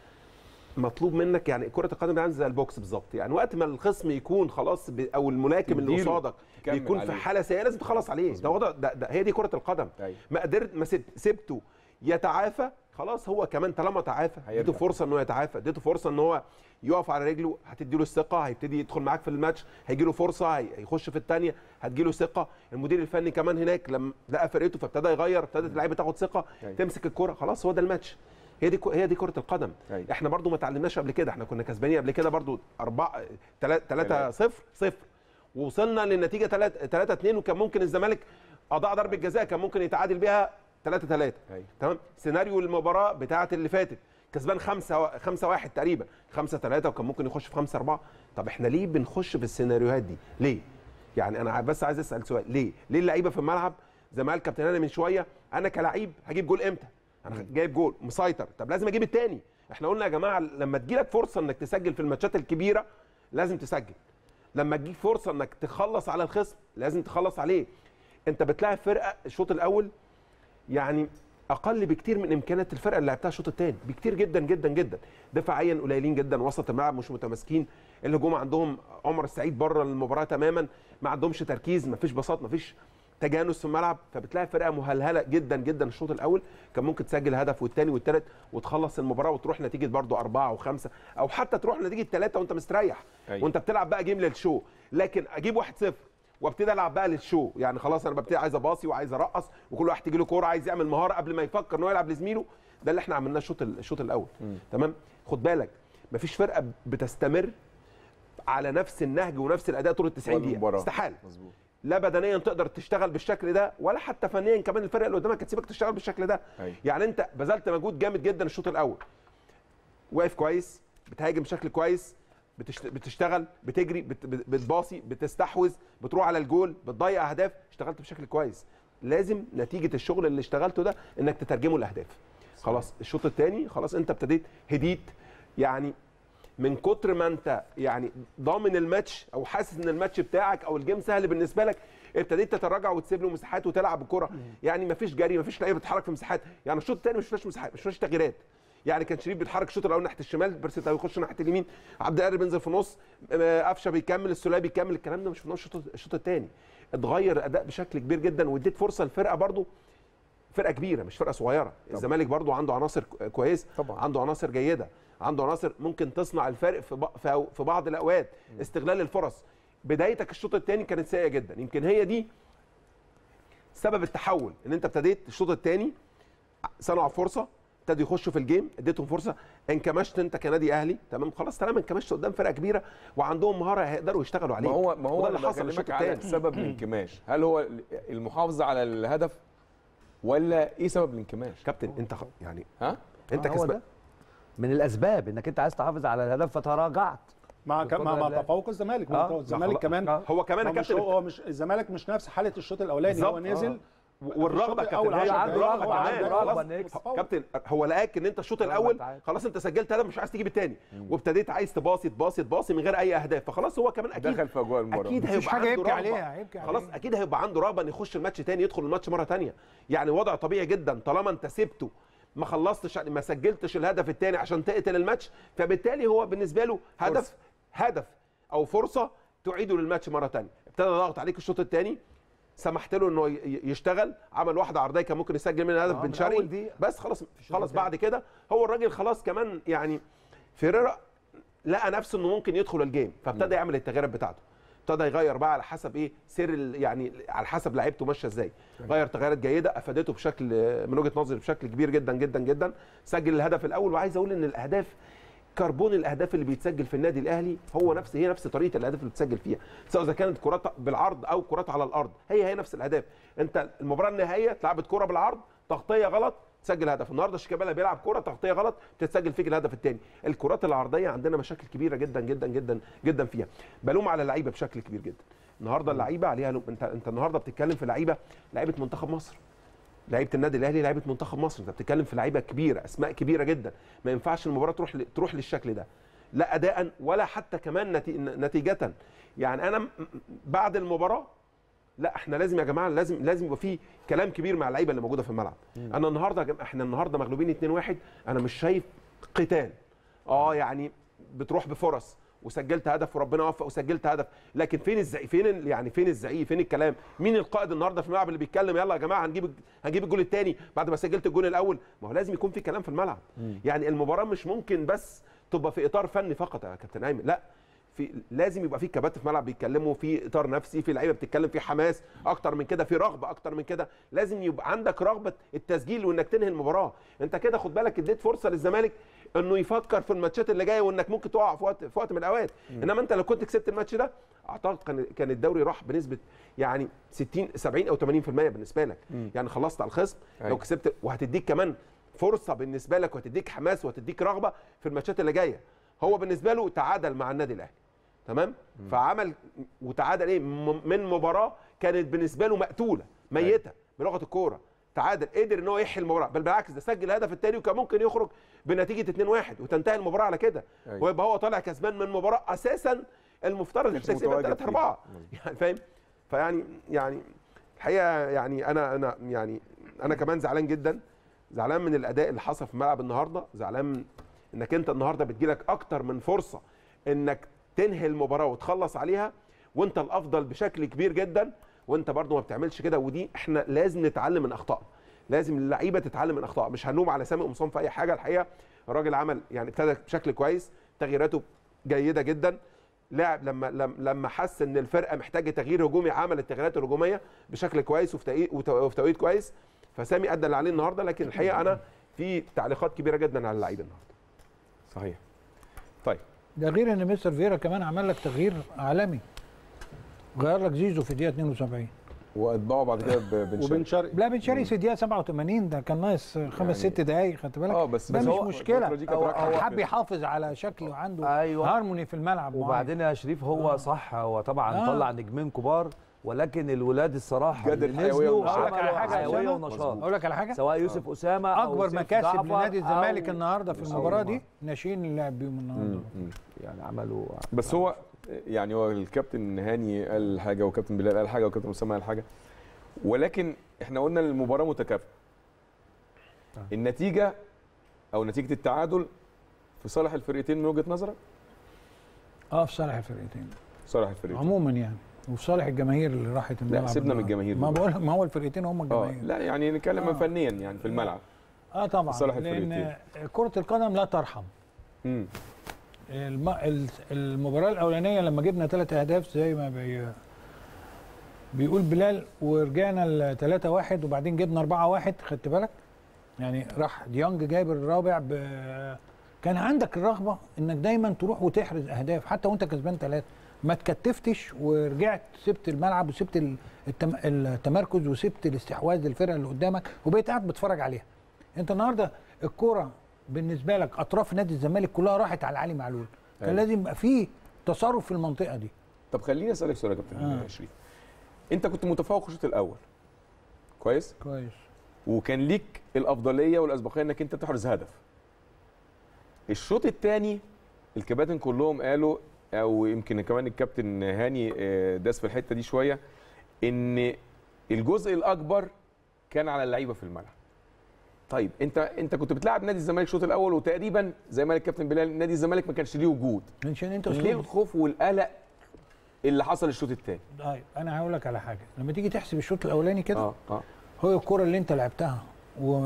Speaker 5: مطلوب منك يعني كره القدم دي عامله زي البوكس بالظبط يعني وقت ما الخصم يكون خلاص ب- او الملاكم اللي
Speaker 1: تديله،
Speaker 5: قصادك
Speaker 1: تكمل
Speaker 5: بيكون في
Speaker 1: عليه.
Speaker 5: حاله سيئه لازم تخلص عليه ده وضع ده, ده هي دي كره القدم
Speaker 1: أيوة.
Speaker 5: ما قدرت ما سبت سبته يتعافى خلاص هو كمان طالما تعافى
Speaker 1: هيرجع.
Speaker 5: اديته فرصه ان هو يتعافى اديته فرصه ان هو يقف على رجله هتدي له الثقه هيبتدي يدخل معاك في الماتش هيجي له فرصه هي- هيخش في الثانيه هتجي له ثقه المدير الفني كمان هناك لما لقى فرقته فابتدى يغير ابتدت اللعيبه تاخد ثقه
Speaker 1: أيوة.
Speaker 5: تمسك الكره خلاص هو ده الماتش هي دي كو- هي دي كره القدم
Speaker 1: أيوة.
Speaker 5: احنا برضو ما اتعلمناش قبل كده احنا كنا كسبانين قبل كده برضو 4 3
Speaker 1: تلاتة.
Speaker 5: 0 0 ووصلنا للنتيجه 3 3 2 وكان ممكن الزمالك اضاع ضربه جزاء كان ممكن يتعادل بيها 3 3
Speaker 1: أيوة.
Speaker 5: تمام سيناريو المباراه بتاعه اللي فاتت كسبان 5 5 1 تقريبا 5 3 وكان ممكن يخش في 5 4 طب احنا ليه بنخش في السيناريوهات دي ليه يعني انا بس عايز اسال سؤال ليه ليه اللعيبه في الملعب زي ما قال كابتن هاني من شويه انا كلاعب هجيب جول امتى انا جايب جول مسيطر طب لازم اجيب التاني احنا قلنا يا جماعه لما تجيلك فرصه انك تسجل في الماتشات الكبيره لازم تسجل لما تجيك فرصه انك تخلص على الخصم لازم تخلص عليه انت بتلاعب فرقه الشوط الاول يعني اقل بكتير من امكانيات الفرقه اللي لعبتها الشوط الثاني بكتير جدا جدا جدا دفاعيا قليلين جدا وسط الملعب مش متماسكين الهجوم عندهم عمر السعيد بره المباراه تماما ما عندهمش تركيز ما فيش بساط ما فيش تجانس في الملعب فبتلاقي فرقه مهلهله جدا جدا الشوط الاول كان ممكن تسجل هدف والثاني والثالث وتخلص المباراه وتروح نتيجه برضو أربعة أو خمسة او حتى تروح نتيجه ثلاثة وانت مستريح
Speaker 1: أيوة.
Speaker 5: وانت بتلعب بقى جيم للشو لكن اجيب 1-0 وابتدي العب بقى للشو يعني خلاص انا ببتدي عايز اباصي وعايز ارقص وكل واحد تيجي له كوره عايز يعمل مهاره قبل ما يفكر ان هو يلعب لزميله ده اللي احنا عملناه الشوط الشوط الاول تمام خد بالك مفيش فرقه بتستمر على نفس النهج ونفس الاداء طول ال 90
Speaker 1: ولا
Speaker 5: دقيقه
Speaker 1: المباراة.
Speaker 5: استحاله
Speaker 1: مظبوط
Speaker 5: لا بدنيا تقدر تشتغل بالشكل ده ولا حتى فنيا كمان الفرقه اللي قدامك هتسيبك تشتغل بالشكل ده
Speaker 1: أيوة.
Speaker 5: يعني انت بذلت مجهود جامد جدا الشوط الاول واقف كويس بتهاجم بشكل كويس بتشت- بتشتغل بتجري بت- بت- بتباصي بتستحوذ بتروح على الجول بتضيع اهداف اشتغلت بشكل كويس لازم نتيجه الشغل اللي اشتغلته ده انك تترجمه لاهداف خلاص الشوط الثاني خلاص انت ابتديت هديت يعني من كتر ما انت يعني ضامن الماتش او حاسس ان الماتش بتاعك او الجيم سهل بالنسبه لك ابتديت تتراجع وتسيب له مساحات وتلعب الكره يعني مفيش جري مفيش لعيبه بتتحرك في مساحات يعني الشوط الثاني مش فيهاش مساحات مش فيهاش تغييرات يعني كان شريف بيتحرك الشوط الاول ناحيه الشمال بيرسيت هيخش ناحيه اليمين عبد القادر بينزل في النص آه، قفشه بيكمل السوليه بيكمل الكلام ده مش في الشوط الشوط الثاني اتغير الاداء بشكل كبير جدا واديت فرصه للفرقه برضو فرقه كبيره مش فرقه صغيره الزمالك برضو عنده عناصر ك- كويسه
Speaker 1: طبعاً.
Speaker 5: عنده عناصر جيده عنده عناصر ممكن تصنع الفرق في ب- في- في بعض الاوقات استغلال الفرص بدايتك الشوط الثاني كانت سيئه جدا يمكن هي دي سبب التحول ان انت ابتديت الشوط الثاني صنعوا فرصه ابتدوا يخشوا في الجيم اديتهم فرصه انكمشت انت كنادي اهلي تمام خلاص طالما انكمشت قدام فرقه كبيره وعندهم مهاره هيقدروا يشتغلوا
Speaker 1: ما
Speaker 5: عليك
Speaker 1: هو ما هو
Speaker 5: وده
Speaker 1: اللي
Speaker 5: اللي حصل الشوط
Speaker 1: بكلمك على
Speaker 5: الثاني
Speaker 1: سبب الانكماش هل هو المحافظه على الهدف ولا ايه سبب الانكماش
Speaker 5: كابتن انت خ- يعني
Speaker 1: ها
Speaker 5: انت
Speaker 3: آه، هو
Speaker 5: كسبان
Speaker 3: ده. من الاسباب انك انت عايز تحافظ على الهدف فتراجعت
Speaker 4: مع ك- مع,
Speaker 3: بفضل
Speaker 4: مع
Speaker 3: الله.
Speaker 4: تفوق الزمالك
Speaker 3: آه.
Speaker 4: ما هو الزمالك
Speaker 5: خلاص.
Speaker 4: كمان
Speaker 3: آه.
Speaker 5: هو كمان
Speaker 4: هو
Speaker 5: يا
Speaker 4: مش
Speaker 5: كابتن
Speaker 4: هو مش الزمالك مش نفس حاله الشوط الاولاني هو
Speaker 5: بالظبط.
Speaker 4: نزل
Speaker 5: والرغبه
Speaker 4: الشوط الأول
Speaker 5: كابتن هي
Speaker 4: عشر
Speaker 3: عنده
Speaker 4: دقايق،
Speaker 3: رغبة،
Speaker 4: هو
Speaker 3: عنده
Speaker 4: خلاص
Speaker 3: رغبة إنه يكسب.
Speaker 4: تفوق.
Speaker 5: كابتن هو لقاك ان انت الشوط
Speaker 3: رغبة
Speaker 5: الاول
Speaker 3: تعادل.
Speaker 5: خلاص انت سجلت هدف مش عايز تجيب الثاني وابتديت عايز تباصي تباصي تباصي من غير اي اهداف فخلاص هو كمان اكيد
Speaker 1: دخل في اجواء المباراه
Speaker 5: اكيد
Speaker 2: مفيش
Speaker 5: هيبقى
Speaker 2: حاجة
Speaker 5: عنده
Speaker 2: يبكي
Speaker 5: رغبة.
Speaker 2: عليها، يبكي
Speaker 5: خلاص
Speaker 2: عليها.
Speaker 5: اكيد هيبقى عنده رغبه ان يخش الماتش تاني يدخل الماتش مره تانية يعني وضع طبيعي جدا طالما انت سبته ما خلصتش ما سجلتش الهدف الثاني عشان تقتل الماتش فبالتالي هو بالنسبه له هدف هدف او فرصه تعيده للماتش مره ثانيه ابتدى ضغط عليك الشوط الثاني سمحت له انه ي- يشتغل عمل واحده عرضيه كان ممكن يسجل منها هدف
Speaker 3: آه،
Speaker 5: بن
Speaker 3: من
Speaker 5: شرقي
Speaker 3: أول دقيقة.
Speaker 5: بس خلاص
Speaker 3: الشوط
Speaker 5: خلاص
Speaker 3: التاني.
Speaker 5: بعد كده هو الراجل خلاص كمان يعني فيريرا لقى نفسه انه ممكن يدخل الجيم فابتدى يعمل التغييرات بتاعته ابتدى يغير بقى على حسب ايه سير ال- يعني على حسب لعيبته ماشيه ازاي غير تغييرات جيده افادته بشكل من وجهه نظري بشكل كبير جدا جدا جدا سجل الهدف الاول وعايز اقول ان الاهداف كربون الاهداف اللي بيتسجل في النادي الاهلي هو نفس هي نفس طريقه الاهداف اللي بتسجل فيها سواء اذا كانت كرات بالعرض او كرات على الارض هي هي نفس الاهداف انت المباراه النهائيه اتلعبت كره بالعرض تغطيه غلط تسجل هدف النهارده شيكابالا بيلعب كره تغطيه غلط تتسجل فيك الهدف الثاني الكرات العرضيه عندنا مشاكل كبيره جدا جدا جدا جدا فيها بلوم على اللعيبه بشكل كبير جدا النهارده اللعيبه عليها لوم انت انت النهارده بتتكلم في لعيبه لعيبه منتخب مصر لعيبه النادي الاهلي لعيبه منتخب مصر انت بتتكلم في لعيبه كبيره اسماء كبيره جدا ما ينفعش المباراه تروح ل- تروح للشكل ده لا اداء ولا حتى كمان نتي- نتيجه يعني انا م- م- بعد المباراه لا احنا لازم يا جماعه لازم لازم يبقى في كلام كبير مع اللعيبه اللي موجوده في الملعب انا النهارده يا جماعة احنا النهارده مغلوبين 2-1 انا مش شايف قتال اه يعني بتروح بفرص وسجلت هدف وربنا وفق وسجلت هدف لكن فين الزعيق فين ال- يعني فين الزعيق فين الكلام مين القائد النهارده في الملعب اللي بيتكلم يلا يا جماعه هنجيب الج- هنجيب الجول الثاني بعد ما سجلت الجول الاول ما هو لازم يكون في كلام في الملعب يعني المباراه مش ممكن بس تبقى في اطار فني فقط يا كابتن ايمن لا في لازم يبقى في كباتن في الملعب بيتكلموا في اطار نفسي في لعيبه بتتكلم في حماس اكتر من كده في رغبه اكتر من كده لازم يبقى عندك رغبه التسجيل وانك تنهي المباراه انت كده خد بالك اديت فرصه للزمالك انه يفكر في الماتشات اللي جايه وانك ممكن تقع في وقت في وقت من الاوقات انما انت لو كنت كسبت الماتش ده اعتقد كان كان الدوري راح بنسبه يعني 60 70 او 80% بالنسبه لك يعني خلصت على الخصم لو
Speaker 1: أيوة.
Speaker 5: كسبت وهتديك كمان فرصه بالنسبه لك وهتديك حماس وهتديك رغبه في الماتشات اللي جايه هو بالنسبه له تعادل مع النادي الاهلي تمام فعمل وتعادل ايه م- من مباراه كانت بالنسبه له مقتوله ميته بلغه الكوره تعادل قدر ان هو يحيي المباراه بل بالعكس ده سجل الهدف الثاني وكان ممكن يخرج بنتيجه 2-1 وتنتهي المباراه على كده
Speaker 1: أيوة.
Speaker 5: ويبقى هو طالع كسبان من مباراه اساسا المفترض
Speaker 1: كانش
Speaker 5: تكسبها
Speaker 1: متواجد
Speaker 5: 3
Speaker 1: فيها.
Speaker 5: 4
Speaker 1: مظبوط.
Speaker 5: يعني فاهم فيعني يعني الحقيقه يعني انا انا يعني انا كمان زعلان جدا زعلان من الاداء اللي حصل في الملعب النهارده زعلان من انك انت النهارده بتجيلك اكتر من فرصه انك تنهي المباراه وتخلص عليها وانت الافضل بشكل كبير جدا وانت برضو ما بتعملش كده ودي احنا لازم نتعلم من اخطائنا لازم اللعيبه تتعلم من اخطائها مش هنلوم على سامي قمصان في اي حاجه الحقيقه الراجل عمل يعني ابتدى بشكل كويس تغييراته جيده جدا لاعب لما لما لما حس ان الفرقه محتاجه تغيير هجومي عمل التغييرات الهجوميه بشكل كويس وفي توقيت وت- وفي توقيت كويس فسامي ادى اللي عليه النهارده لكن الحقيقه انا في تعليقات كبيره جدا على اللعيبه النهارده
Speaker 1: صحيح طيب
Speaker 2: ده غير ان مستر فيرا كمان عمل لك تغيير عالمي غير لك زيزو في الدقيقه 72
Speaker 1: واتبعوا بعد كده ب- بن
Speaker 4: وبن
Speaker 1: شرقي.
Speaker 4: شرقي
Speaker 2: لا بن شرقي في الدقيقه 87 ده كان ناقص خمس
Speaker 1: يعني-
Speaker 2: ست دقائق خدت بالك
Speaker 1: اه بس
Speaker 2: ده
Speaker 1: بس
Speaker 2: مش
Speaker 1: هو
Speaker 2: مشكله
Speaker 1: الفترة دي كانت
Speaker 3: هو-
Speaker 1: راكعة
Speaker 3: هو
Speaker 1: في-
Speaker 2: حب يحافظ على شكله وعنده
Speaker 3: أيوة.
Speaker 2: هارموني في الملعب معين.
Speaker 3: وبعدين يا شريف هو صح هو طبعا
Speaker 2: آه.
Speaker 3: طلع نجمين كبار ولكن الولاد الصراحه
Speaker 1: جد
Speaker 3: اللي
Speaker 1: الحيوية
Speaker 3: نزلوا
Speaker 1: والنشاط.
Speaker 2: أقول لك على
Speaker 3: عملوا
Speaker 2: حاجة يا
Speaker 3: حيويه
Speaker 2: أسامة؟
Speaker 3: ونشاط
Speaker 2: اقول لك على حاجه
Speaker 3: سواء يوسف اسامه او
Speaker 2: اكبر
Speaker 3: سيف
Speaker 2: مكاسب
Speaker 3: جعفر
Speaker 2: لنادي الزمالك
Speaker 3: أو-
Speaker 2: النهارده في
Speaker 3: أو
Speaker 2: المباراه دي
Speaker 3: عمر.
Speaker 2: ناشئين اللي لعب بيهم النهارده
Speaker 1: مم. مم.
Speaker 3: يعني عملوا
Speaker 1: بس هو يعني هو الكابتن هاني قال حاجه وكابتن بلال قال حاجه وكابتن اسامه قال حاجه ولكن احنا قلنا المباراه متكافئه النتيجه او نتيجه التعادل في صالح الفرقتين من وجهه نظرك
Speaker 2: اه في صالح الفرقتين
Speaker 1: صالح الفرقتين
Speaker 2: عموما يعني وفي صالح الجماهير اللي راحت الملعب
Speaker 1: سيبنا من
Speaker 2: النهاردة.
Speaker 1: الجماهير
Speaker 2: ما
Speaker 1: دلوقتي.
Speaker 2: بقول ما هو الفرقتين هم
Speaker 1: اه
Speaker 2: الجماهير
Speaker 1: لا يعني نتكلم
Speaker 2: آه.
Speaker 1: فنيا يعني في الملعب
Speaker 2: اه طبعا
Speaker 1: صالح
Speaker 2: لان
Speaker 1: الفرقتين.
Speaker 2: كره القدم لا ترحم
Speaker 1: امم
Speaker 2: الم... ال- المباراه الاولانيه لما جبنا ثلاث اهداف زي ما بي... بيقول بلال ورجعنا ل 3 1 وبعدين جبنا 4 1 خدت بالك يعني راح ديانج جايب الرابع ب... كان عندك الرغبه انك دايما تروح وتحرز اهداف حتى وانت كسبان ثلاثه ما تكتفتش ورجعت سبت الملعب وسبت ال- التم... التمركز وسبت الاستحواذ للفرقه اللي قدامك وبقيت قاعد بتتفرج عليها انت النهارده الكوره بالنسبه لك اطراف نادي الزمالك كلها راحت على علي معلول كان
Speaker 1: أيوة.
Speaker 2: لازم يبقى فيه تصرف في المنطقه دي
Speaker 1: طب خليني اسالك سؤال يا كابتن
Speaker 2: آه.
Speaker 1: شريف انت كنت متفوق الشوط الاول كويس
Speaker 2: كويس
Speaker 1: وكان ليك الافضليه والاسبقيه انك انت تحرز هدف الشوط الثاني الكباتن كلهم قالوا او يمكن كمان الكابتن هاني آه، داس في الحته دي شويه ان الجزء الاكبر كان على اللعيبه في الملعب طيب انت انت كنت بتلعب نادي الزمالك الشوط الاول وتقريبا زي ما قال الكابتن بلال نادي الزمالك ما كانش ليه وجود
Speaker 2: عشان انت
Speaker 1: ليه
Speaker 2: اسلوب
Speaker 1: الخوف والقلق اللي حصل الشوط الثاني
Speaker 2: طيب انا هقول لك على حاجه لما تيجي تحسب الشوط الاولاني كده
Speaker 1: اه اه
Speaker 2: هو الكره اللي انت لعبتها و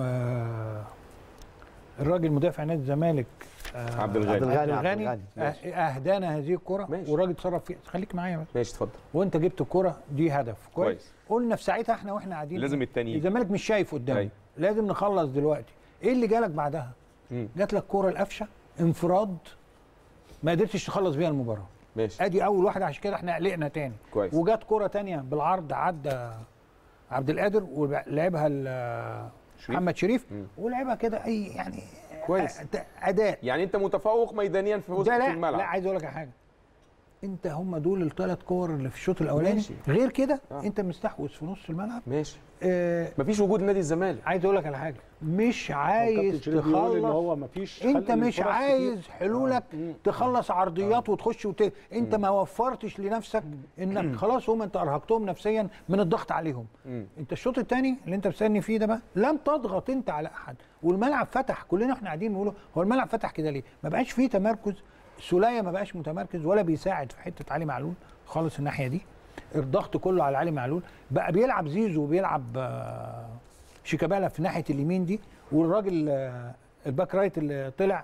Speaker 2: الراجل مدافع نادي الزمالك آه،
Speaker 1: عبد الغني.
Speaker 3: عبد الغني
Speaker 2: عبد
Speaker 3: عبد
Speaker 2: الغني
Speaker 3: الغني
Speaker 2: أه- اهدانا هذه الكره
Speaker 1: ماشي.
Speaker 2: والراجل اتصرف فيها خليك معايا بس
Speaker 1: ماشي اتفضل
Speaker 2: وانت جبت الكره دي هدف كويس,
Speaker 1: كويس.
Speaker 2: قلنا في ساعتها احنا واحنا قاعدين
Speaker 1: لازم التاني
Speaker 2: الزمالك مش شايف قدامه
Speaker 1: أيوة.
Speaker 2: لازم نخلص دلوقتي ايه اللي جالك بعدها
Speaker 1: مم.
Speaker 2: جات لك كره القفشه انفراد ما قدرتش تخلص بيها المباراه
Speaker 1: ماشي
Speaker 2: ادي اول واحده عشان كده احنا قلقنا تاني
Speaker 1: كويس.
Speaker 2: وجات كره تانية بالعرض عدى عبد القادر ولعبها ل-
Speaker 1: شريف.
Speaker 2: محمد شريف
Speaker 1: مم.
Speaker 2: ولعبها كده اي يعني
Speaker 1: كويس.
Speaker 2: أ- اداء
Speaker 1: يعني انت متفوق ميدانيا في وسط
Speaker 2: ده لا
Speaker 1: الملعب
Speaker 2: لا عايز اقول لك على حاجه انت هم دول الثلاث كور اللي في الشوط الاولاني
Speaker 1: ماشي.
Speaker 2: غير كده
Speaker 1: آه.
Speaker 2: انت مستحوذ في نص الملعب
Speaker 1: ماشي
Speaker 2: آه
Speaker 1: مفيش وجود نادي الزمالك
Speaker 2: عايز اقول لك على حاجه مش
Speaker 4: كابتن
Speaker 2: عايز
Speaker 4: شريف بيقول ان
Speaker 2: تخلص
Speaker 4: هو مفيش
Speaker 2: انت
Speaker 4: خلق
Speaker 2: مش
Speaker 4: الفرص
Speaker 2: عايز
Speaker 4: كتير.
Speaker 2: حلولك تخلص عرضيات وتخش وت... انت ما وفرتش لنفسك انك خلاص هم انت ارهقتهم نفسيا من الضغط عليهم
Speaker 1: مم.
Speaker 2: انت الشوط الثاني اللي انت بتستني فيه ده بقى لم تضغط انت على احد والملعب فتح كلنا احنا قاعدين نقول هو الملعب فتح كده ليه ما بقاش فيه تمركز سوليه ما بقاش متمركز ولا بيساعد في حته علي معلول خالص الناحيه دي الضغط كله على علي معلول بقى بيلعب زيزو وبيلعب آه، شيكابالا في ناحيه اليمين دي والراجل آه، الباك رايت اللي طلع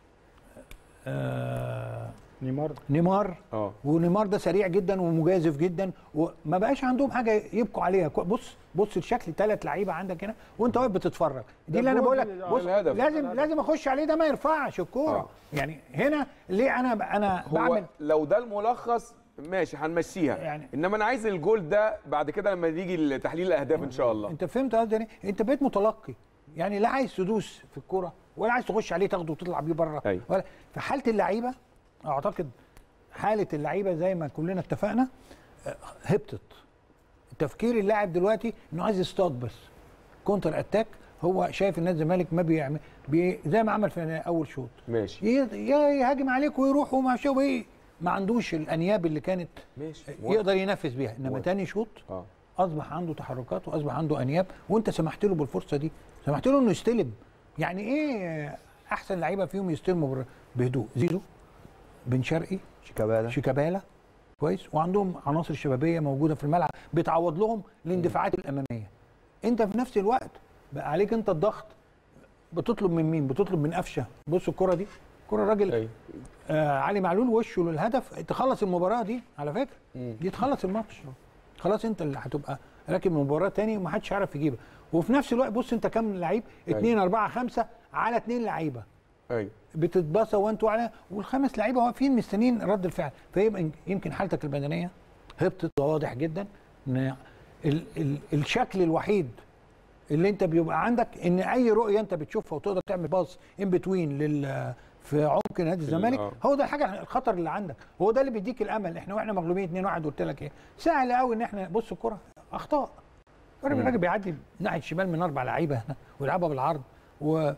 Speaker 2: آه،
Speaker 4: نيمار
Speaker 2: نيمار
Speaker 1: اه
Speaker 2: ونيمار ده سريع جدا ومجازف جدا وما بقاش عندهم حاجه يبقوا عليها كو- بص بص الشكل ثلاث لعيبه عندك هنا وانت واقف بتتفرج دي
Speaker 4: ده
Speaker 2: اللي انا
Speaker 4: الجول
Speaker 2: بقول لك
Speaker 4: اللي-
Speaker 2: بص
Speaker 1: الهدف.
Speaker 2: لازم لازم اخش عليه ده ما يرفعش الكوره
Speaker 1: آه.
Speaker 2: يعني هنا ليه انا انا
Speaker 1: هو
Speaker 2: بعمل
Speaker 1: لو ده الملخص ماشي هنمشيها
Speaker 2: يعني-
Speaker 1: انما انا عايز الجول ده بعد كده لما يجي تحليل الاهداف ان شاء الله
Speaker 2: انت فهمت قصدي إيه؟ انت بقيت متلقي يعني لا عايز تدوس في الكوره ولا عايز تخش عليه تاخده وتطلع بيه بره
Speaker 1: أيوة.
Speaker 2: ولا في حاله اللعيبه اعتقد حاله اللعيبه زي ما كلنا اتفقنا آه، هبطت تفكير اللاعب دلوقتي انه عايز يصطاد بس كونتر اتاك هو شايف ان الزمالك ما بيعمل بي زي ما عمل في اول شوط
Speaker 1: ماشي
Speaker 2: ي- يا يهاجم عليك ويروح وما شو ايه ما عندوش الانياب اللي كانت
Speaker 1: ماشي
Speaker 2: يقدر ينفذ بيها انما
Speaker 1: موافق.
Speaker 2: تاني شوط
Speaker 1: اه
Speaker 2: اصبح عنده تحركات واصبح عنده انياب وانت سمحت له بالفرصه دي سمحت له انه يستلم يعني ايه احسن لعيبه فيهم يستلموا بر- بهدوء زيزو بن شرقي
Speaker 3: شيكابالا
Speaker 2: شيكابالا كويس وعندهم عناصر شبابيه موجوده في الملعب بتعوض لهم الاندفاعات الاماميه انت في نفس الوقت بقى عليك انت الضغط بتطلب من مين بتطلب من قفشه بص الكره دي كره الراجل
Speaker 1: ايوه
Speaker 2: آه علي معلول وشه للهدف تخلص المباراه دي على فكره
Speaker 1: مم.
Speaker 2: دي تخلص الماتش خلاص انت اللي هتبقى راكب المباراه تاني ومحدش يعرف يجيبها وفي نفس الوقت بص انت كام لعيب
Speaker 1: أيوة.
Speaker 2: 2 4 5 على 2 لعيبه
Speaker 1: ايوه
Speaker 2: بتتباصى وانتوا على والخمس لعيبه واقفين مستنيين رد الفعل فيبقى يمكن حالتك البدنيه هبطت واضح جدا ان ال ال الشكل الوحيد اللي انت بيبقى عندك ان اي رؤيه انت بتشوفها وتقدر تعمل باص ان بتوين لل في عمق نادي الزمالك
Speaker 1: آه.
Speaker 2: هو ده الحاجه الخطر اللي عندك هو ده اللي بيديك الامل احنا واحنا مغلوبين 2 1 قلت لك ايه سهل قوي ان احنا بص الكره اخطاء الراجل الراجل بيعدي ناحيه الشمال من اربع لعيبه هنا ويلعبها بالعرض و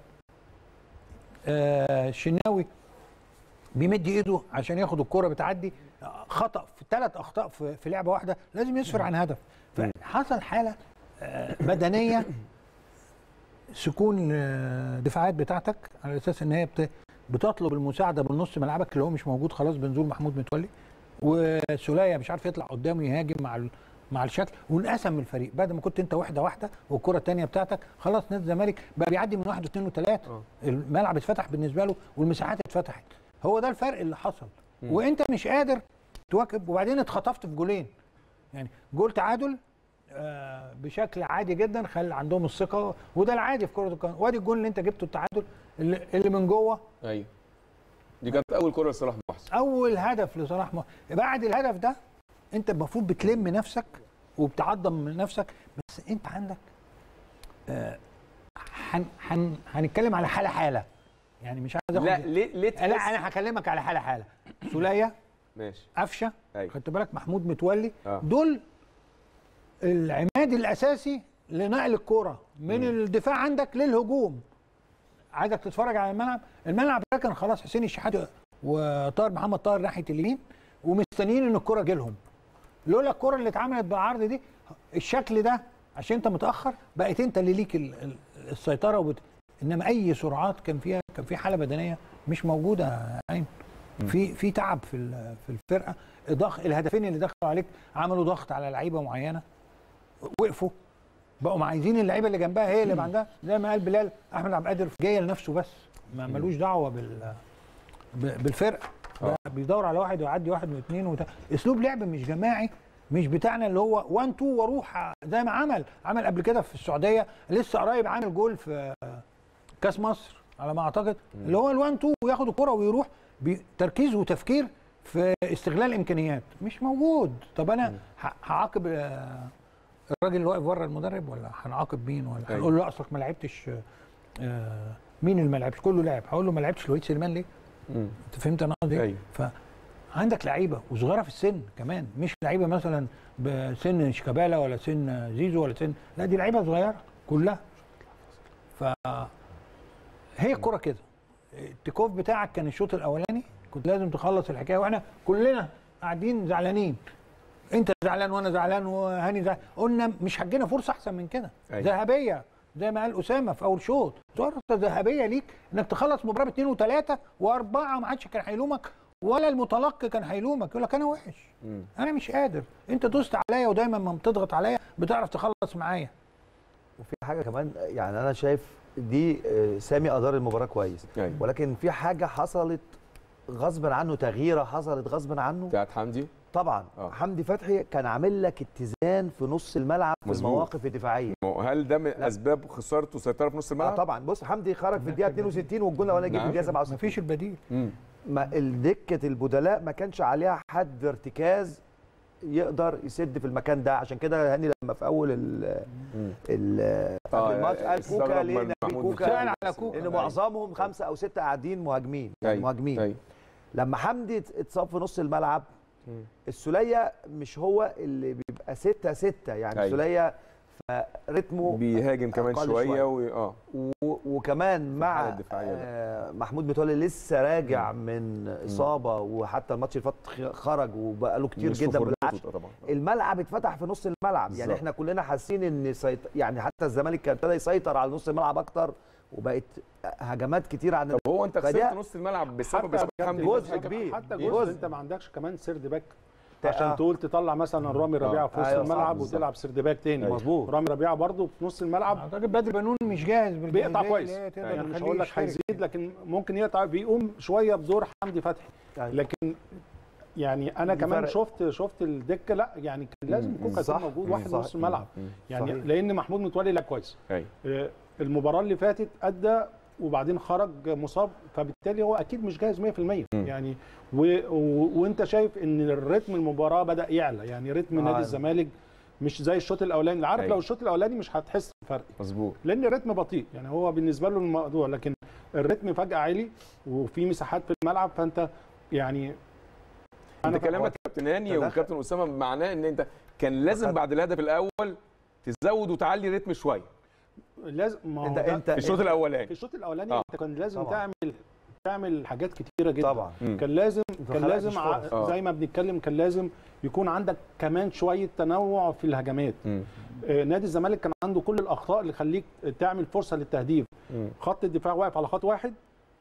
Speaker 2: آه الشناوي بيمد ايده عشان ياخد الكرة بتعدي خطا في ثلاث اخطاء في, في لعبه واحده لازم يسفر عن هدف فحصل حاله آه، بدنيه سكون آه، دفاعات بتاعتك على اساس ان هي بت- بتطلب المساعده بالنص ملعبك اللي هو مش موجود خلاص بنزول محمود متولي وسوليه مش عارف يطلع قدامه يهاجم مع ال- مع الشكل وانقسم الفريق بعد ما كنت انت واحده واحده والكره الثانيه بتاعتك خلاص نادي الزمالك بقى بيعدي من واحد واثنين وثلاثه
Speaker 1: آه.
Speaker 2: الملعب اتفتح بالنسبه له والمساحات اتفتحت هو ده الفرق اللي حصل وانت مش قادر تواكب وبعدين اتخطفت في جولين يعني جول تعادل آه، بشكل عادي جدا خلى عندهم الثقه وده العادي في كره القدم وادي الجول اللي انت جبته التعادل اللي, اللي من جوه
Speaker 1: ايوه دي كانت اول كره لصلاح محسن
Speaker 2: اول هدف لصلاح محسن بعد الهدف ده انت المفروض بتلم نفسك وبتعظم من نفسك بس انت عندك آه، هن هن هنتكلم على حاله حاله يعني مش عايز
Speaker 1: لا
Speaker 2: اخد
Speaker 1: ليه ليه
Speaker 2: لا
Speaker 1: تحس
Speaker 2: انا هكلمك على حاله حاله سوليه
Speaker 1: ماشي
Speaker 2: قفشه
Speaker 1: ايوه
Speaker 2: خدت بالك محمود متولي
Speaker 1: آه.
Speaker 2: دول العماد الاساسي لنقل الكره من
Speaker 1: مم.
Speaker 2: الدفاع عندك للهجوم عايزك تتفرج على الملعب الملعب ده كان خلاص حسين الشحات وطاهر محمد طاهر ناحيه اليمين ومستنيين ان الكره جيلهم لولا الكره اللي اتعملت بالعرض دي الشكل ده عشان انت متاخر بقيت انت اللي ليك ال- ال- السيطره وبت... انما اي سرعات كان فيها كان في حاله بدنيه مش موجوده يا عين في في تعب في ال- في الفرقه ضغط الهدفين اللي دخلوا عليك عملوا ضغط على لعيبه معينه وقفوا بقوا عايزين اللعيبه اللي جنبها هي اللي يبقى عندها زي ما قال بلال احمد عبد القادر جايه لنفسه بس ما ملوش دعوه بال ب- بالفرقه ده بيدور على واحد ويعدي واحد واثنين وت... اسلوب لعب مش جماعي مش بتاعنا اللي هو 1 2 واروح زي ما عمل عمل قبل كده في السعوديه لسه قريب عامل جول في كاس مصر على ما اعتقد اللي هو ال1 2 وياخد الكره ويروح بتركيز وتفكير في استغلال امكانيات مش موجود طب انا ه- هعاقب آه، الراجل اللي واقف بره المدرب ولا هنعاقب مين ولا
Speaker 1: أيوة.
Speaker 2: هنقول له لا اصلك ما لعبتش آه، مين اللي ما لعبش كله لعب هقول له ما لعبتش لويد سليمان ليه
Speaker 1: مم.
Speaker 2: انت فهمت انا قصدي إيه؟
Speaker 1: أيوة.
Speaker 2: فعندك لعيبه وصغيره في السن كمان مش لعيبه مثلا بسن شيكابالا ولا سن زيزو ولا سن لا دي لعيبه صغيره كلها ف هي الكره كده التيكوف بتاعك كان الشوط الاولاني كنت لازم تخلص الحكايه واحنا كلنا قاعدين زعلانين انت زعلان وانا زعلان وهاني زعلان قلنا مش هتجينا فرصه احسن من كده
Speaker 1: أيوة.
Speaker 2: ذهبيه زي ما قال اسامه في اول شوط فرصه ذهبيه ليك انك تخلص مباراه باثنين وثلاثه واربعه ما حدش كان هيلومك ولا المتلقي كان هيلومك يقول لك انا وحش
Speaker 1: مم.
Speaker 2: انا مش قادر انت دوست عليا ودايما لما بتضغط عليا بتعرف تخلص معايا
Speaker 3: وفي حاجه كمان يعني انا شايف دي آه، سامي ادار المباراه كويس
Speaker 1: أيوة.
Speaker 3: ولكن في حاجه حصلت غصب عنه تغييره حصلت غصب عنه
Speaker 1: بتاعت حمدي
Speaker 3: طبعا
Speaker 1: آه.
Speaker 3: حمدي فتحي كان عامل لك اتزان في نص الملعب في
Speaker 1: مظبوط.
Speaker 3: المواقف الدفاعيه
Speaker 1: ما هو هل ده من اسباب خسارته وسيطره في نص
Speaker 3: اه
Speaker 1: الملعب؟
Speaker 3: طبعا بص حمدي خرج في الدقيقه 62 والجون الاولاني جه في
Speaker 1: نعم.
Speaker 3: الدقيقه 67
Speaker 2: مفيش البديل
Speaker 1: مم.
Speaker 3: ما دكه البدلاء ما كانش عليها حد ارتكاز يقدر يسد في المكان ده عشان كده هاني لما في اول ال
Speaker 1: مم.
Speaker 3: ال
Speaker 1: آه،
Speaker 3: الماتش قال
Speaker 1: استغرب
Speaker 3: كوكا
Speaker 1: من
Speaker 3: ليه نبي
Speaker 1: محمود
Speaker 3: كوكا
Speaker 1: متولي.
Speaker 2: سأل على كوكا.
Speaker 3: لان معظمهم خمسه او سته قاعدين مهاجمين يعني
Speaker 1: أيوة.
Speaker 3: مهاجمين
Speaker 1: أيوة.
Speaker 3: لما حمدي اتصاب في نص الملعب
Speaker 1: مم.
Speaker 3: السوليه مش هو اللي بيبقى ستة ستة يعني
Speaker 1: أيوة.
Speaker 3: السوليه فرتمه
Speaker 1: بيهاجم كمان
Speaker 3: أقل
Speaker 1: شويه
Speaker 3: شوية.
Speaker 1: و... اه
Speaker 3: و- وكمان مع
Speaker 1: الحالة الدفاعية بقى.
Speaker 3: آه محمود متولي لسه راجع من اصابه وحتى الماتش اللي فات خرج وبقى له كتير
Speaker 1: مش
Speaker 3: جدا
Speaker 1: في فورمته
Speaker 3: بالعكس
Speaker 1: طبعا
Speaker 3: الملعب اتفتح في نص الملعب يعني
Speaker 1: بالظبط.
Speaker 3: احنا كلنا حاسين ان سيط... يعني حتى الزمالك كان ابتدى يسيطر على نص الملعب اكتر وبقت هجمات كتير عن
Speaker 1: طب هو انت
Speaker 3: فدي-
Speaker 1: خسرت نص الملعب بسبب اصابه حمدي
Speaker 3: جزء
Speaker 1: فتحي؟
Speaker 3: كبير.
Speaker 4: حتى
Speaker 3: جزء.
Speaker 4: جزء انت ما عندكش كمان سيرد باك
Speaker 3: آه.
Speaker 4: عشان تقول تطلع مثلا رامي ربيعه في وسط
Speaker 3: أيوة صح،
Speaker 4: الملعب
Speaker 3: بالظبط.
Speaker 4: وتلعب سيرد باك تاني
Speaker 3: مظبوط.
Speaker 4: رامي ربيعه برضو في نص الملعب
Speaker 2: اعتقد بدر بنون مش جاهز بالجاهزية
Speaker 4: بيقطع كويس
Speaker 2: اللي هي تقدر
Speaker 4: يعني مش
Speaker 2: تخليه
Speaker 4: هقول لك
Speaker 2: يشترك.
Speaker 4: هيزيد لكن ممكن يقطع بيقوم شويه بدور حمدي فتحي
Speaker 3: أيوة.
Speaker 4: لكن يعني انا
Speaker 3: دي
Speaker 4: كمان
Speaker 3: فرق.
Speaker 4: شفت شفت الدكه لا يعني كان لازم
Speaker 1: مم.
Speaker 4: كوكا
Speaker 3: صح.
Speaker 4: يكون موجود
Speaker 3: مم.
Speaker 4: واحد
Speaker 3: صح.
Speaker 4: نص الملعب
Speaker 1: مم.
Speaker 4: يعني
Speaker 3: صحيح.
Speaker 4: لان محمود متولي لعب كويس
Speaker 1: ايوه
Speaker 4: آه، المباراه اللي فاتت ادى وبعدين خرج مصاب فبالتالي هو اكيد مش جاهز 100% يعني و... و... وانت شايف ان الريتم المباراه بدا يعلى يعني رتم
Speaker 3: آه.
Speaker 4: نادي الزمالك مش زي الشوط الاولاني عارف
Speaker 1: أيوة.
Speaker 4: لو الشوط الاولاني مش هتحس بفرق
Speaker 1: مظبوط
Speaker 4: لان الريتم بطيء يعني هو بالنسبه له الموضوع لكن الريتم فجاه عالي وفي مساحات في الملعب فانت يعني
Speaker 1: انت
Speaker 4: أنا
Speaker 1: كلامك كابتن هاني
Speaker 3: تدخل.
Speaker 1: وكابتن اسامه معناه ان انت كان لازم
Speaker 3: دخل.
Speaker 1: بعد الهدف الاول تزود وتعلي رتم شويه
Speaker 4: لازم ما هو
Speaker 3: انت
Speaker 4: ده-
Speaker 3: انت
Speaker 1: في الشوط الاولاني
Speaker 4: في الشوط الاولاني
Speaker 1: آه.
Speaker 4: انت كان لازم
Speaker 3: طبعاً.
Speaker 4: تعمل تعمل حاجات كتيره جدا
Speaker 3: طبعا
Speaker 1: مم.
Speaker 4: كان لازم كان
Speaker 3: خلقتش
Speaker 4: لازم ع-
Speaker 3: فرص.
Speaker 1: آه.
Speaker 4: زي ما بنتكلم كان لازم يكون عندك كمان شويه تنوع في الهجمات
Speaker 1: مم.
Speaker 4: آه، نادي الزمالك كان عنده كل الاخطاء اللي تخليك تعمل فرصه للتهديف
Speaker 1: مم.
Speaker 4: خط الدفاع واقف على خط واحد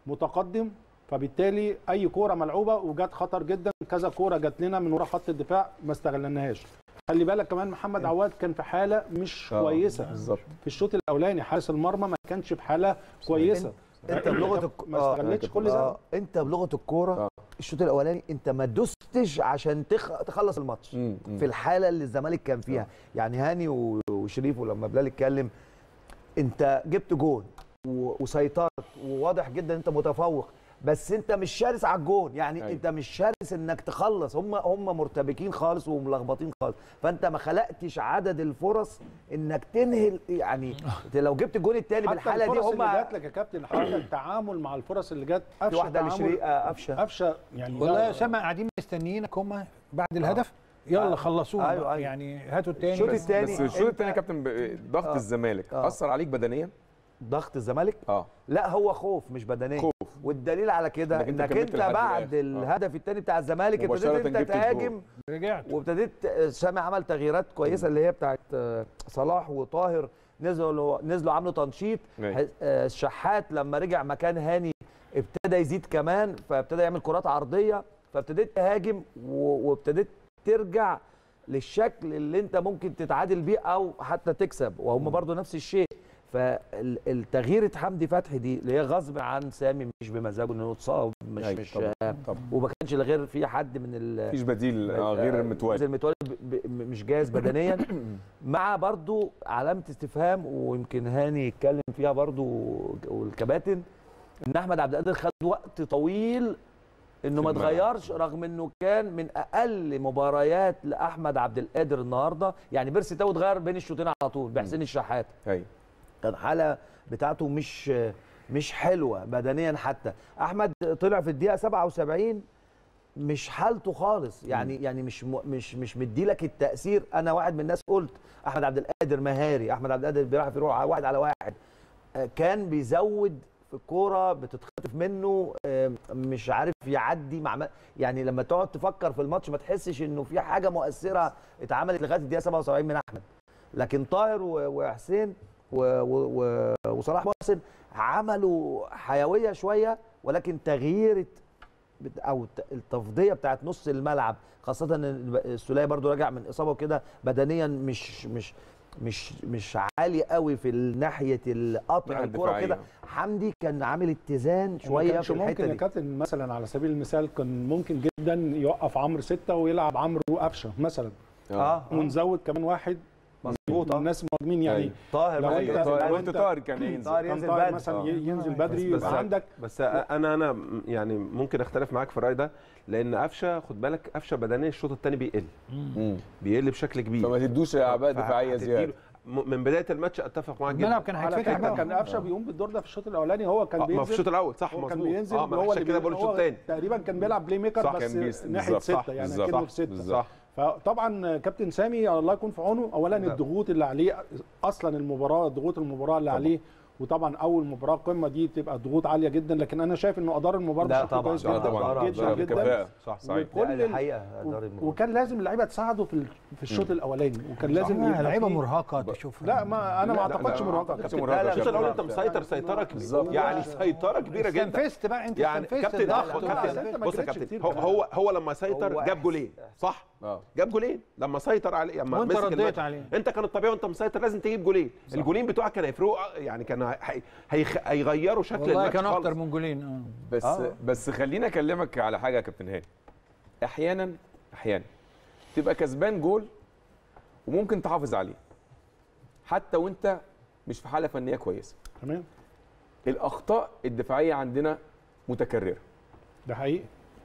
Speaker 4: متقدم فبالتالي اي كوره ملعوبه وجت خطر جدا كذا كوره جت لنا من ورا خط الدفاع ما استغلناهاش خلي بالك كمان محمد عواد كان في حاله مش
Speaker 1: آه،
Speaker 4: كويسه
Speaker 1: بالظبط
Speaker 4: في الشوط الاولاني حارس المرمى ما كانش في حاله كويسه
Speaker 3: انت بلغه الك...
Speaker 4: ما
Speaker 3: آه،
Speaker 4: استغلتش كل ده
Speaker 3: آه، انت بلغه الكوره
Speaker 1: آه.
Speaker 3: الشوط الاولاني انت ما دوستش عشان تخ... تخلص الماتش
Speaker 1: مم. مم.
Speaker 3: في الحاله اللي الزمالك كان فيها يعني هاني و- وشريف ولما بلال اتكلم انت جبت جون و- وسيطرت وواضح جدا انت متفوق بس انت مش شارس على الجون يعني
Speaker 1: أيوة.
Speaker 3: أيوة. انت مش شارس انك تخلص هم هم مرتبكين خالص وملخبطين خالص فانت ما خلقتش عدد الفرص انك تنهي ال- يعني انت لو جبت الجون الثاني
Speaker 4: حتى
Speaker 3: بالحاله دي
Speaker 4: الفرص
Speaker 3: هم
Speaker 4: اللي جات لك يا كابتن حضرتك التعامل مع الفرص اللي جت
Speaker 3: في
Speaker 4: قفشه
Speaker 3: واحده
Speaker 4: تعامل-
Speaker 3: لشريق آه، قفشه
Speaker 4: قفشه يعني
Speaker 2: والله
Speaker 4: لا-
Speaker 2: يا اسامه قاعدين مستنيينك هم بعد الهدف يلا
Speaker 3: آه.
Speaker 2: خلصوه
Speaker 3: أيوة،
Speaker 2: بقى.
Speaker 3: أيوة.
Speaker 2: يعني هاتوا التاني
Speaker 3: الشوط
Speaker 2: بس.
Speaker 3: التاني
Speaker 1: بس الشوط
Speaker 3: انت-
Speaker 1: الثاني يا كابتن ب- ضغط
Speaker 3: آه.
Speaker 1: الزمالك
Speaker 3: آه.
Speaker 1: اثر عليك بدنيا
Speaker 3: ضغط الزمالك
Speaker 1: اه
Speaker 3: لا هو خوف مش بدنيه
Speaker 1: خوف.
Speaker 3: والدليل على كده
Speaker 1: إنك أنت
Speaker 3: انك
Speaker 1: كملت
Speaker 3: انت
Speaker 1: لحد
Speaker 3: بعد
Speaker 1: الآخر. آه.
Speaker 3: الهدف الثاني بتاع الزمالك ابتديت
Speaker 1: مباشرة
Speaker 3: انت
Speaker 1: جبت الجول.
Speaker 3: تهاجم
Speaker 2: رجعت
Speaker 3: وابتديت سامي عمل تغييرات كويسه اللي هي بتاعت آه، صلاح وطاهر نزلوا نزلوا عملوا تنشيط
Speaker 1: أيوة.
Speaker 3: ح- آه، الشحات لما رجع مكان هاني ابتدى يزيد كمان فابتدى يعمل كرات عرضيه فابتديت تهاجم و- وابتديت ترجع للشكل اللي انت ممكن تتعادل بيه او حتى تكسب وهم برضو نفس الشيء فالتغيير حمدي فتحي دي اللي هي غصب عن سامي مش بمزاجه انه اتصاب مش
Speaker 1: أيوة
Speaker 3: مش
Speaker 1: طبعاً.
Speaker 3: آه،
Speaker 1: طبعا
Speaker 3: وما كانش غير في حد من ال
Speaker 1: مفيش بديل آه، غير المتوالي
Speaker 3: زي المتولي ب- ب- مش جاهز بدنيا مع برضو علامه استفهام ويمكن هاني يتكلم فيها برضو والكباتن ان احمد عبد القادر خد وقت طويل انه ما
Speaker 1: في الملعب.
Speaker 3: اتغيرش رغم انه كان من اقل مباريات لاحمد عبد القادر النهارده يعني بيرسي تاو اتغير بين الشوطين على طول بحسين الشحات
Speaker 1: ايوه
Speaker 3: كان حاله بتاعته مش مش حلوه بدنيا حتى احمد طلع في الدقيقه 77 مش حالته خالص يعني يعني مش م- مش مش مديلك التاثير انا واحد من الناس قلت احمد عبد القادر مهاري احمد عبد القادر بيعرف يروح واحد على واحد آه، كان بيزود في الكوره بتتخطف منه آه، مش عارف يعدي مع م- يعني لما تقعد تفكر في الماتش ما تحسش انه في حاجه مؤثره اتعملت لغايه الدقيقه 77 من احمد لكن طاهر و- وحسين و- و- و- وصلاح محسن عملوا حيويه شويه ولكن تغيير بت- او الت- التفضيه بتاعت نص الملعب خاصه ان السوليه برضو راجع من اصابه وكده بدنيا مش مش مش مش عالي قوي في ناحيه القطع
Speaker 1: ناحية
Speaker 3: الكوره
Speaker 1: الدفاعية.
Speaker 3: كده حمدي كان عامل اتزان
Speaker 4: ما
Speaker 3: شويه
Speaker 4: كانش
Speaker 3: في الحته
Speaker 4: ممكن يا
Speaker 3: دي
Speaker 4: كابتن مثلا على سبيل المثال كان ممكن جدا يوقف عمرو ستة ويلعب عمرو قفشه مثلا
Speaker 3: اه
Speaker 4: ونزود كمان واحد
Speaker 3: مظبوط آه.
Speaker 4: الناس مهاجمين يعني
Speaker 1: أيوة.
Speaker 3: طاهر
Speaker 4: لو
Speaker 3: ممكن
Speaker 4: أنت-
Speaker 3: ينزل
Speaker 1: طاهر
Speaker 3: بدري.
Speaker 1: وانت طاهر كان ينزل
Speaker 3: طاهر
Speaker 4: كان
Speaker 3: ينزل
Speaker 4: طاهر
Speaker 3: بدري
Speaker 4: مثلا
Speaker 3: آه.
Speaker 4: ينزل بدري
Speaker 5: بس-
Speaker 4: يبقى عندك
Speaker 5: بس انا انا يعني ممكن اختلف معاك في الراي ده لان قفشه خد بالك قفشه بدنيا الشوط الثاني بيقل
Speaker 1: مم.
Speaker 5: بيقل بشكل كبير
Speaker 1: فما تدوش اعباء دفاعيه
Speaker 5: فهتديله-
Speaker 1: زياده
Speaker 5: م- من بدايه الماتش اتفق معاك
Speaker 2: الملعب
Speaker 5: جدا
Speaker 2: كان
Speaker 4: على
Speaker 2: هيتفتح
Speaker 4: فكره
Speaker 2: بقى.
Speaker 4: كان قفشه بيقوم بالدور ده في الشوط الاولاني هو كان
Speaker 5: آه، ما في
Speaker 4: بينزل
Speaker 5: الشوط الاول صح
Speaker 4: هو
Speaker 5: مظبوط
Speaker 4: كان بينزل
Speaker 5: اه ما
Speaker 4: هو
Speaker 5: عشان
Speaker 4: اللي
Speaker 5: كده
Speaker 4: بي-
Speaker 5: بقول الشوط
Speaker 4: هو
Speaker 5: الثاني
Speaker 4: تقريبا كان بيلعب بلاي ميكر
Speaker 5: صح،
Speaker 4: بس
Speaker 1: كان بيس-
Speaker 4: ناحيه
Speaker 1: بالظبط،
Speaker 4: سته يعني
Speaker 1: بالظبط،
Speaker 4: كانه
Speaker 1: صح،
Speaker 4: في سته
Speaker 1: بالظبط.
Speaker 5: صح
Speaker 4: فطبعا كابتن سامي الله يكون في عونه اولا
Speaker 3: لا.
Speaker 4: الضغوط اللي عليه اصلا المباراه ضغوط المباراه اللي
Speaker 3: طبعا.
Speaker 4: عليه وطبعا اول مباراه قمه دي تبقى ضغوط عاليه جدا لكن انا شايف انه ادار المباراه
Speaker 3: لا
Speaker 4: بشكل
Speaker 3: طبعا
Speaker 4: كويس
Speaker 1: اه
Speaker 3: لا
Speaker 4: جدا
Speaker 1: طبعا
Speaker 3: ضرب-
Speaker 4: جدا
Speaker 1: ضرب
Speaker 4: جدا
Speaker 1: كفاءه صح صحيح
Speaker 4: وكل
Speaker 3: لا،
Speaker 4: ال-
Speaker 3: الحقيقه دار
Speaker 4: و-
Speaker 3: المباراة.
Speaker 4: وكان لازم اللعيبه تساعده في ال- في الشوط الاولاني وكان لازم
Speaker 2: صح،
Speaker 4: يبقى
Speaker 2: لعيبه
Speaker 4: في-
Speaker 2: مرهقه تشوفها
Speaker 4: لا ما انا ما
Speaker 1: لا، لا،
Speaker 4: اعتقدش
Speaker 1: لا، ما
Speaker 4: مرهقه
Speaker 1: أعتقدش
Speaker 4: كابتن.
Speaker 1: مرهقة.
Speaker 3: لا، لا،
Speaker 5: الشوط الاول
Speaker 3: لا،
Speaker 5: انت مسيطر سيطره كبيره
Speaker 1: بالظبط.
Speaker 5: يعني سيطره كبيره جدا
Speaker 2: استنفذت بقى انت
Speaker 5: يعني
Speaker 2: استنفذت
Speaker 5: كابتن
Speaker 2: ده.
Speaker 5: أخو-
Speaker 4: لا،
Speaker 5: كابتن
Speaker 4: أنت ما
Speaker 5: بص يا
Speaker 4: جريتش
Speaker 5: كابتن
Speaker 4: كتير
Speaker 5: هو
Speaker 4: كمان.
Speaker 5: هو هو لما سيطر
Speaker 3: هو
Speaker 5: جاب
Speaker 3: إحس-
Speaker 5: جولين صح
Speaker 1: اه
Speaker 5: جاب جولين لما سيطر عليه لما
Speaker 2: وأنت
Speaker 5: مسك
Speaker 2: رديت
Speaker 5: الماتش.
Speaker 2: عليه.
Speaker 5: انت كان الطبيعي وانت مسيطر لازم تجيب جولين الجولين بتوعك كان هيفرقوا يعني كان هي- هيخ- هيغيروا شكل
Speaker 2: والله
Speaker 5: الماتش
Speaker 2: كان اكتر
Speaker 5: خالص
Speaker 2: من جولين اه
Speaker 1: بس
Speaker 3: آه.
Speaker 1: بس خليني اكلمك على حاجه يا كابتن هاني احيانا احيانا تبقى كسبان جول وممكن تحافظ عليه حتى وانت مش في حاله فنيه كويسه
Speaker 4: تمام
Speaker 1: الاخطاء الدفاعيه عندنا متكرره
Speaker 4: ده حقيقي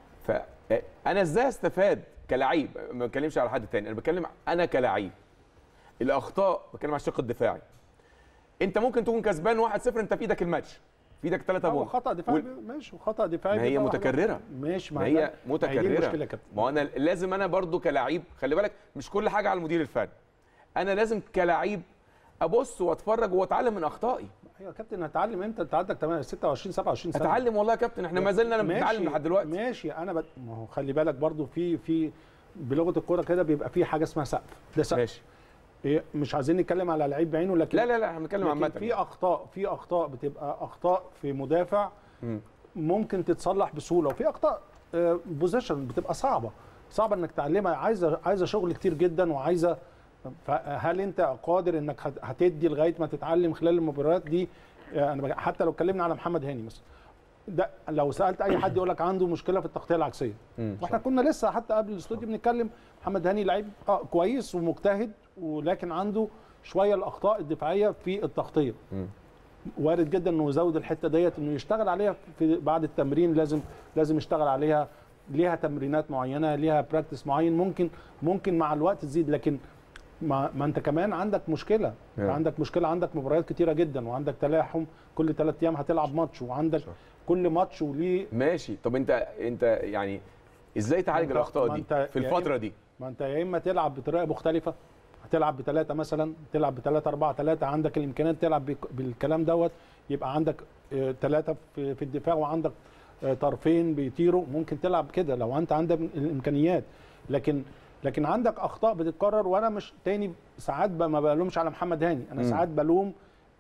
Speaker 1: فانا ازاي استفاد كلاعب ما بتكلمش على حد تاني انا بتكلم انا كلاعب الاخطاء بتكلم على الشق الدفاعي انت ممكن تكون كسبان 1-0 انت في ايدك الماتش في ايدك 3
Speaker 4: هو
Speaker 1: بونت
Speaker 4: خطا دفاعي
Speaker 1: وال-
Speaker 4: ماشي وخطا دفاعي
Speaker 1: ما هي
Speaker 4: بيبقى واحد-
Speaker 1: متكرره
Speaker 4: ماشي
Speaker 1: ما
Speaker 4: ما
Speaker 1: هي
Speaker 4: ده- ما هي دي
Speaker 1: متكرره
Speaker 4: المشكله يا كابتن
Speaker 1: ما انا لازم انا برضو كلاعب خلي بالك مش كل حاجه على المدير الفني انا لازم كلاعب ابص واتفرج واتعلم من اخطائي
Speaker 4: ايوه يا كابتن هتعلم امتى انت عندك 8 26 27 سنه
Speaker 1: اتعلم والله يا كابتن احنا ما زلنا
Speaker 4: ماشي-
Speaker 1: بنتعلم لحد دلوقتي
Speaker 4: ماشي انا بت... ما هو خلي بالك برضو في في بلغه الكوره كده بيبقى في حاجه اسمها سقف ده سقف
Speaker 1: ماشي
Speaker 4: إيه مش عايزين نتكلم على لعيب بعينه لكن
Speaker 1: لا لا لا احنا بنتكلم
Speaker 4: لكن
Speaker 1: عامه
Speaker 4: في اخطاء في اخطاء بتبقى اخطاء في مدافع
Speaker 1: مم.
Speaker 4: ممكن تتصلح بسهوله وفي اخطاء بوزيشن بتبقى صعبه صعبه انك تعلمها عايزه عايزه شغل كتير جدا وعايزه فهل انت قادر انك هت- هتدي لغايه ما تتعلم خلال المباريات دي آه، انا بج- حتى لو اتكلمنا على محمد هاني مثلا ده لو سالت اي حد يقول لك عنده مشكله في التغطيه العكسيه
Speaker 1: مم.
Speaker 4: واحنا كنا لسه حتى قبل الاستوديو بنتكلم محمد هاني لعيب اه كويس ومجتهد ولكن عنده شويه الاخطاء الدفاعيه في التغطيه
Speaker 1: مم.
Speaker 4: وارد جدا انه يزود الحته ديت انه يشتغل عليها في بعد التمرين لازم لازم يشتغل عليها ليها تمرينات معينه ليها براكتس معين ممكن ممكن مع الوقت تزيد لكن ما, ما انت كمان عندك مشكله انت
Speaker 1: نعم.
Speaker 4: عندك مشكله عندك مباريات كتيره جدا وعندك تلاحم كل ثلاث ايام هتلعب ماتش وعندك
Speaker 1: صح.
Speaker 4: كل ماتش وليه
Speaker 1: ماشي طب انت انت يعني ازاي تعالج
Speaker 4: ما انت-
Speaker 1: الاخطاء
Speaker 4: ما
Speaker 1: دي
Speaker 4: انت
Speaker 1: في
Speaker 4: يا
Speaker 1: الفتره
Speaker 4: إما-
Speaker 1: دي
Speaker 4: ما انت يا اما تلعب بطريقه مختلفه هتلعب بثلاثه مثلا تلعب بثلاثه اربعه ثلاثه عندك الامكانيات تلعب بك- بالكلام دوت يبقى عندك ثلاثه في في الدفاع وعندك آه، طرفين بيطيروا ممكن تلعب كده لو انت عندك الامكانيات لكن لكن عندك اخطاء بتتكرر وانا مش تاني ساعات ب- ما بلومش على محمد هاني انا
Speaker 1: مم.
Speaker 4: ساعات بلوم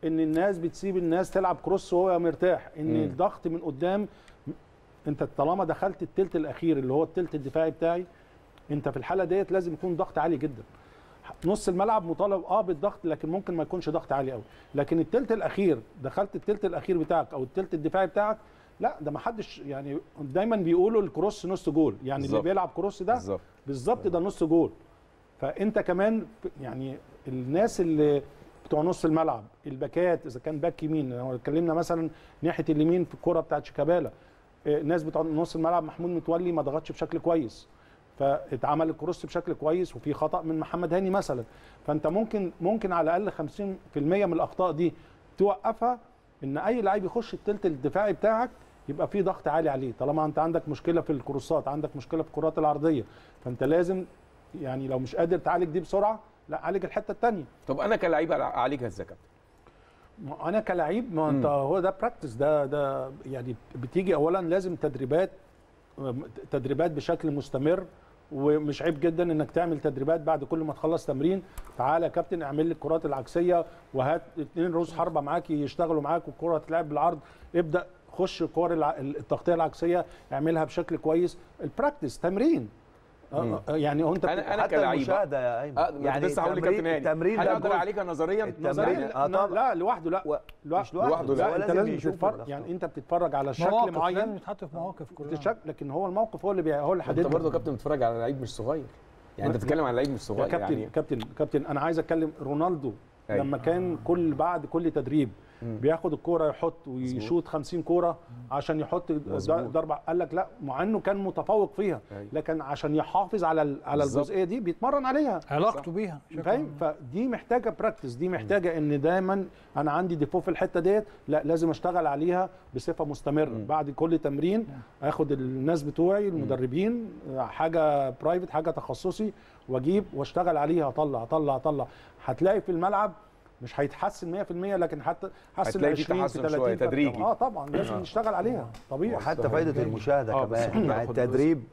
Speaker 4: ان الناس بتسيب الناس تلعب كروس وهو مرتاح ان
Speaker 1: مم.
Speaker 4: الضغط من قدام انت طالما دخلت التلت الاخير اللي هو التلت الدفاعي بتاعي انت في الحاله ديت لازم يكون ضغط عالي جدا نص الملعب مطالب اه بالضغط لكن ممكن ما يكونش ضغط عالي قوي لكن التلت الاخير دخلت التلت الاخير بتاعك او التلت الدفاعي بتاعك لا ده ما حدش يعني دايما بيقولوا الكروس نص جول يعني
Speaker 1: بالظبط.
Speaker 4: اللي بيلعب كروس ده
Speaker 1: بالظبط
Speaker 4: بالظبط ده نص جول فانت كمان يعني الناس اللي بتوع نص الملعب الباكات اذا كان باك يمين لو اتكلمنا مثلا ناحيه اليمين في الكره بتاعت شيكابالا آه، الناس بتوع نص الملعب محمود متولي ما ضغطش بشكل كويس فاتعمل الكروس بشكل كويس وفي خطا من محمد هاني مثلا فانت ممكن ممكن على الاقل 50% من الاخطاء دي توقفها ان اي لعيب يخش التلت الدفاعي بتاعك يبقى في ضغط عالي عليه طالما انت عندك مشكله في الكروسات عندك مشكله في الكرات العرضيه فانت لازم يعني لو مش قادر تعالج دي بسرعه لا عالج الحته الثانيه
Speaker 1: طب انا كلاعب اعالجها ازاي يا كابتن؟
Speaker 4: انا كلاعب ما انت هو ده براكتس ده ده يعني بتيجي اولا لازم تدريبات تدريبات بشكل مستمر ومش عيب جدا انك تعمل تدريبات بعد كل ما تخلص تمرين تعالى يا كابتن اعمل لي الكرات العكسيه وهات اثنين رؤوس حربه معاك يشتغلوا معاك والكره تلعب بالعرض ابدا خش الكور الع- التغطيه العكسيه اعملها بشكل كويس البراكتس تمرين آه، آه، يعني هو انت
Speaker 1: أنا- أنا
Speaker 3: حتى
Speaker 1: كلاعب.
Speaker 3: المشاهده يا ايمن
Speaker 1: اه يعني لسه هقول لكابتن هاني
Speaker 3: التمرين
Speaker 1: هل
Speaker 3: ده
Speaker 1: اقدر
Speaker 3: جزء.
Speaker 1: اعالجها نظريا
Speaker 3: التمرين-
Speaker 1: نظريا
Speaker 4: لا,
Speaker 3: آه، طبعا.
Speaker 4: لا لوحده لا
Speaker 3: و-
Speaker 4: لا
Speaker 3: مش لوحده،
Speaker 1: لوحده،
Speaker 3: لا،
Speaker 1: لا.
Speaker 4: انت
Speaker 3: لازم
Speaker 4: لازم
Speaker 3: يشوف
Speaker 4: تتفرج
Speaker 3: الأخطاء.
Speaker 4: يعني انت بتتفرج على شكل
Speaker 2: مواقف
Speaker 4: معين
Speaker 2: لازم يتحط في مواقف كلها
Speaker 4: الشكل لكن هو الموقف هو اللي بي... هو اللي
Speaker 1: انت
Speaker 4: حددها
Speaker 1: برضه يا كابتن بتتفرج على لعيب مش صغير يعني انت بتتكلم على لعيب مش
Speaker 4: يا
Speaker 1: صغير
Speaker 4: كابتن
Speaker 1: يعني
Speaker 4: كابتن كابتن انا عايز اتكلم رونالدو
Speaker 1: أيوة.
Speaker 4: لما كان كل بعد كل تدريب بياخد الكوره يحط ويشوط 50 كوره عشان يحط
Speaker 1: مظبوط.
Speaker 4: ضربه قال لك لا مع انه كان متفوق فيها
Speaker 1: أيوة.
Speaker 4: لكن عشان يحافظ على ال- على
Speaker 1: بالظبط.
Speaker 4: الجزئيه دي بيتمرن عليها
Speaker 2: علاقته بيها
Speaker 4: فاهم فدي محتاجه براكتس دي محتاجه ان دايما انا عندي ديفو في الحته ديت لا لازم اشتغل عليها بصفه مستمره بعد كل تمرين اخد الناس بتوعي المدربين حاجه برايفت حاجه تخصصي واجيب واشتغل عليها اطلع اطلع اطلع هتلاقي في الملعب مش هيتحسن 100% لكن حتى حسن
Speaker 1: هتلاقي في
Speaker 4: 20 في
Speaker 1: تحسن
Speaker 4: 30
Speaker 1: شوية،
Speaker 4: فرق.
Speaker 1: تدريجي.
Speaker 4: اه طبعا لازم نشتغل عليها طبيعي
Speaker 3: وحتى فايده المشاهده
Speaker 4: آه، بس
Speaker 3: كمان يعني
Speaker 4: ناخد
Speaker 3: التدريب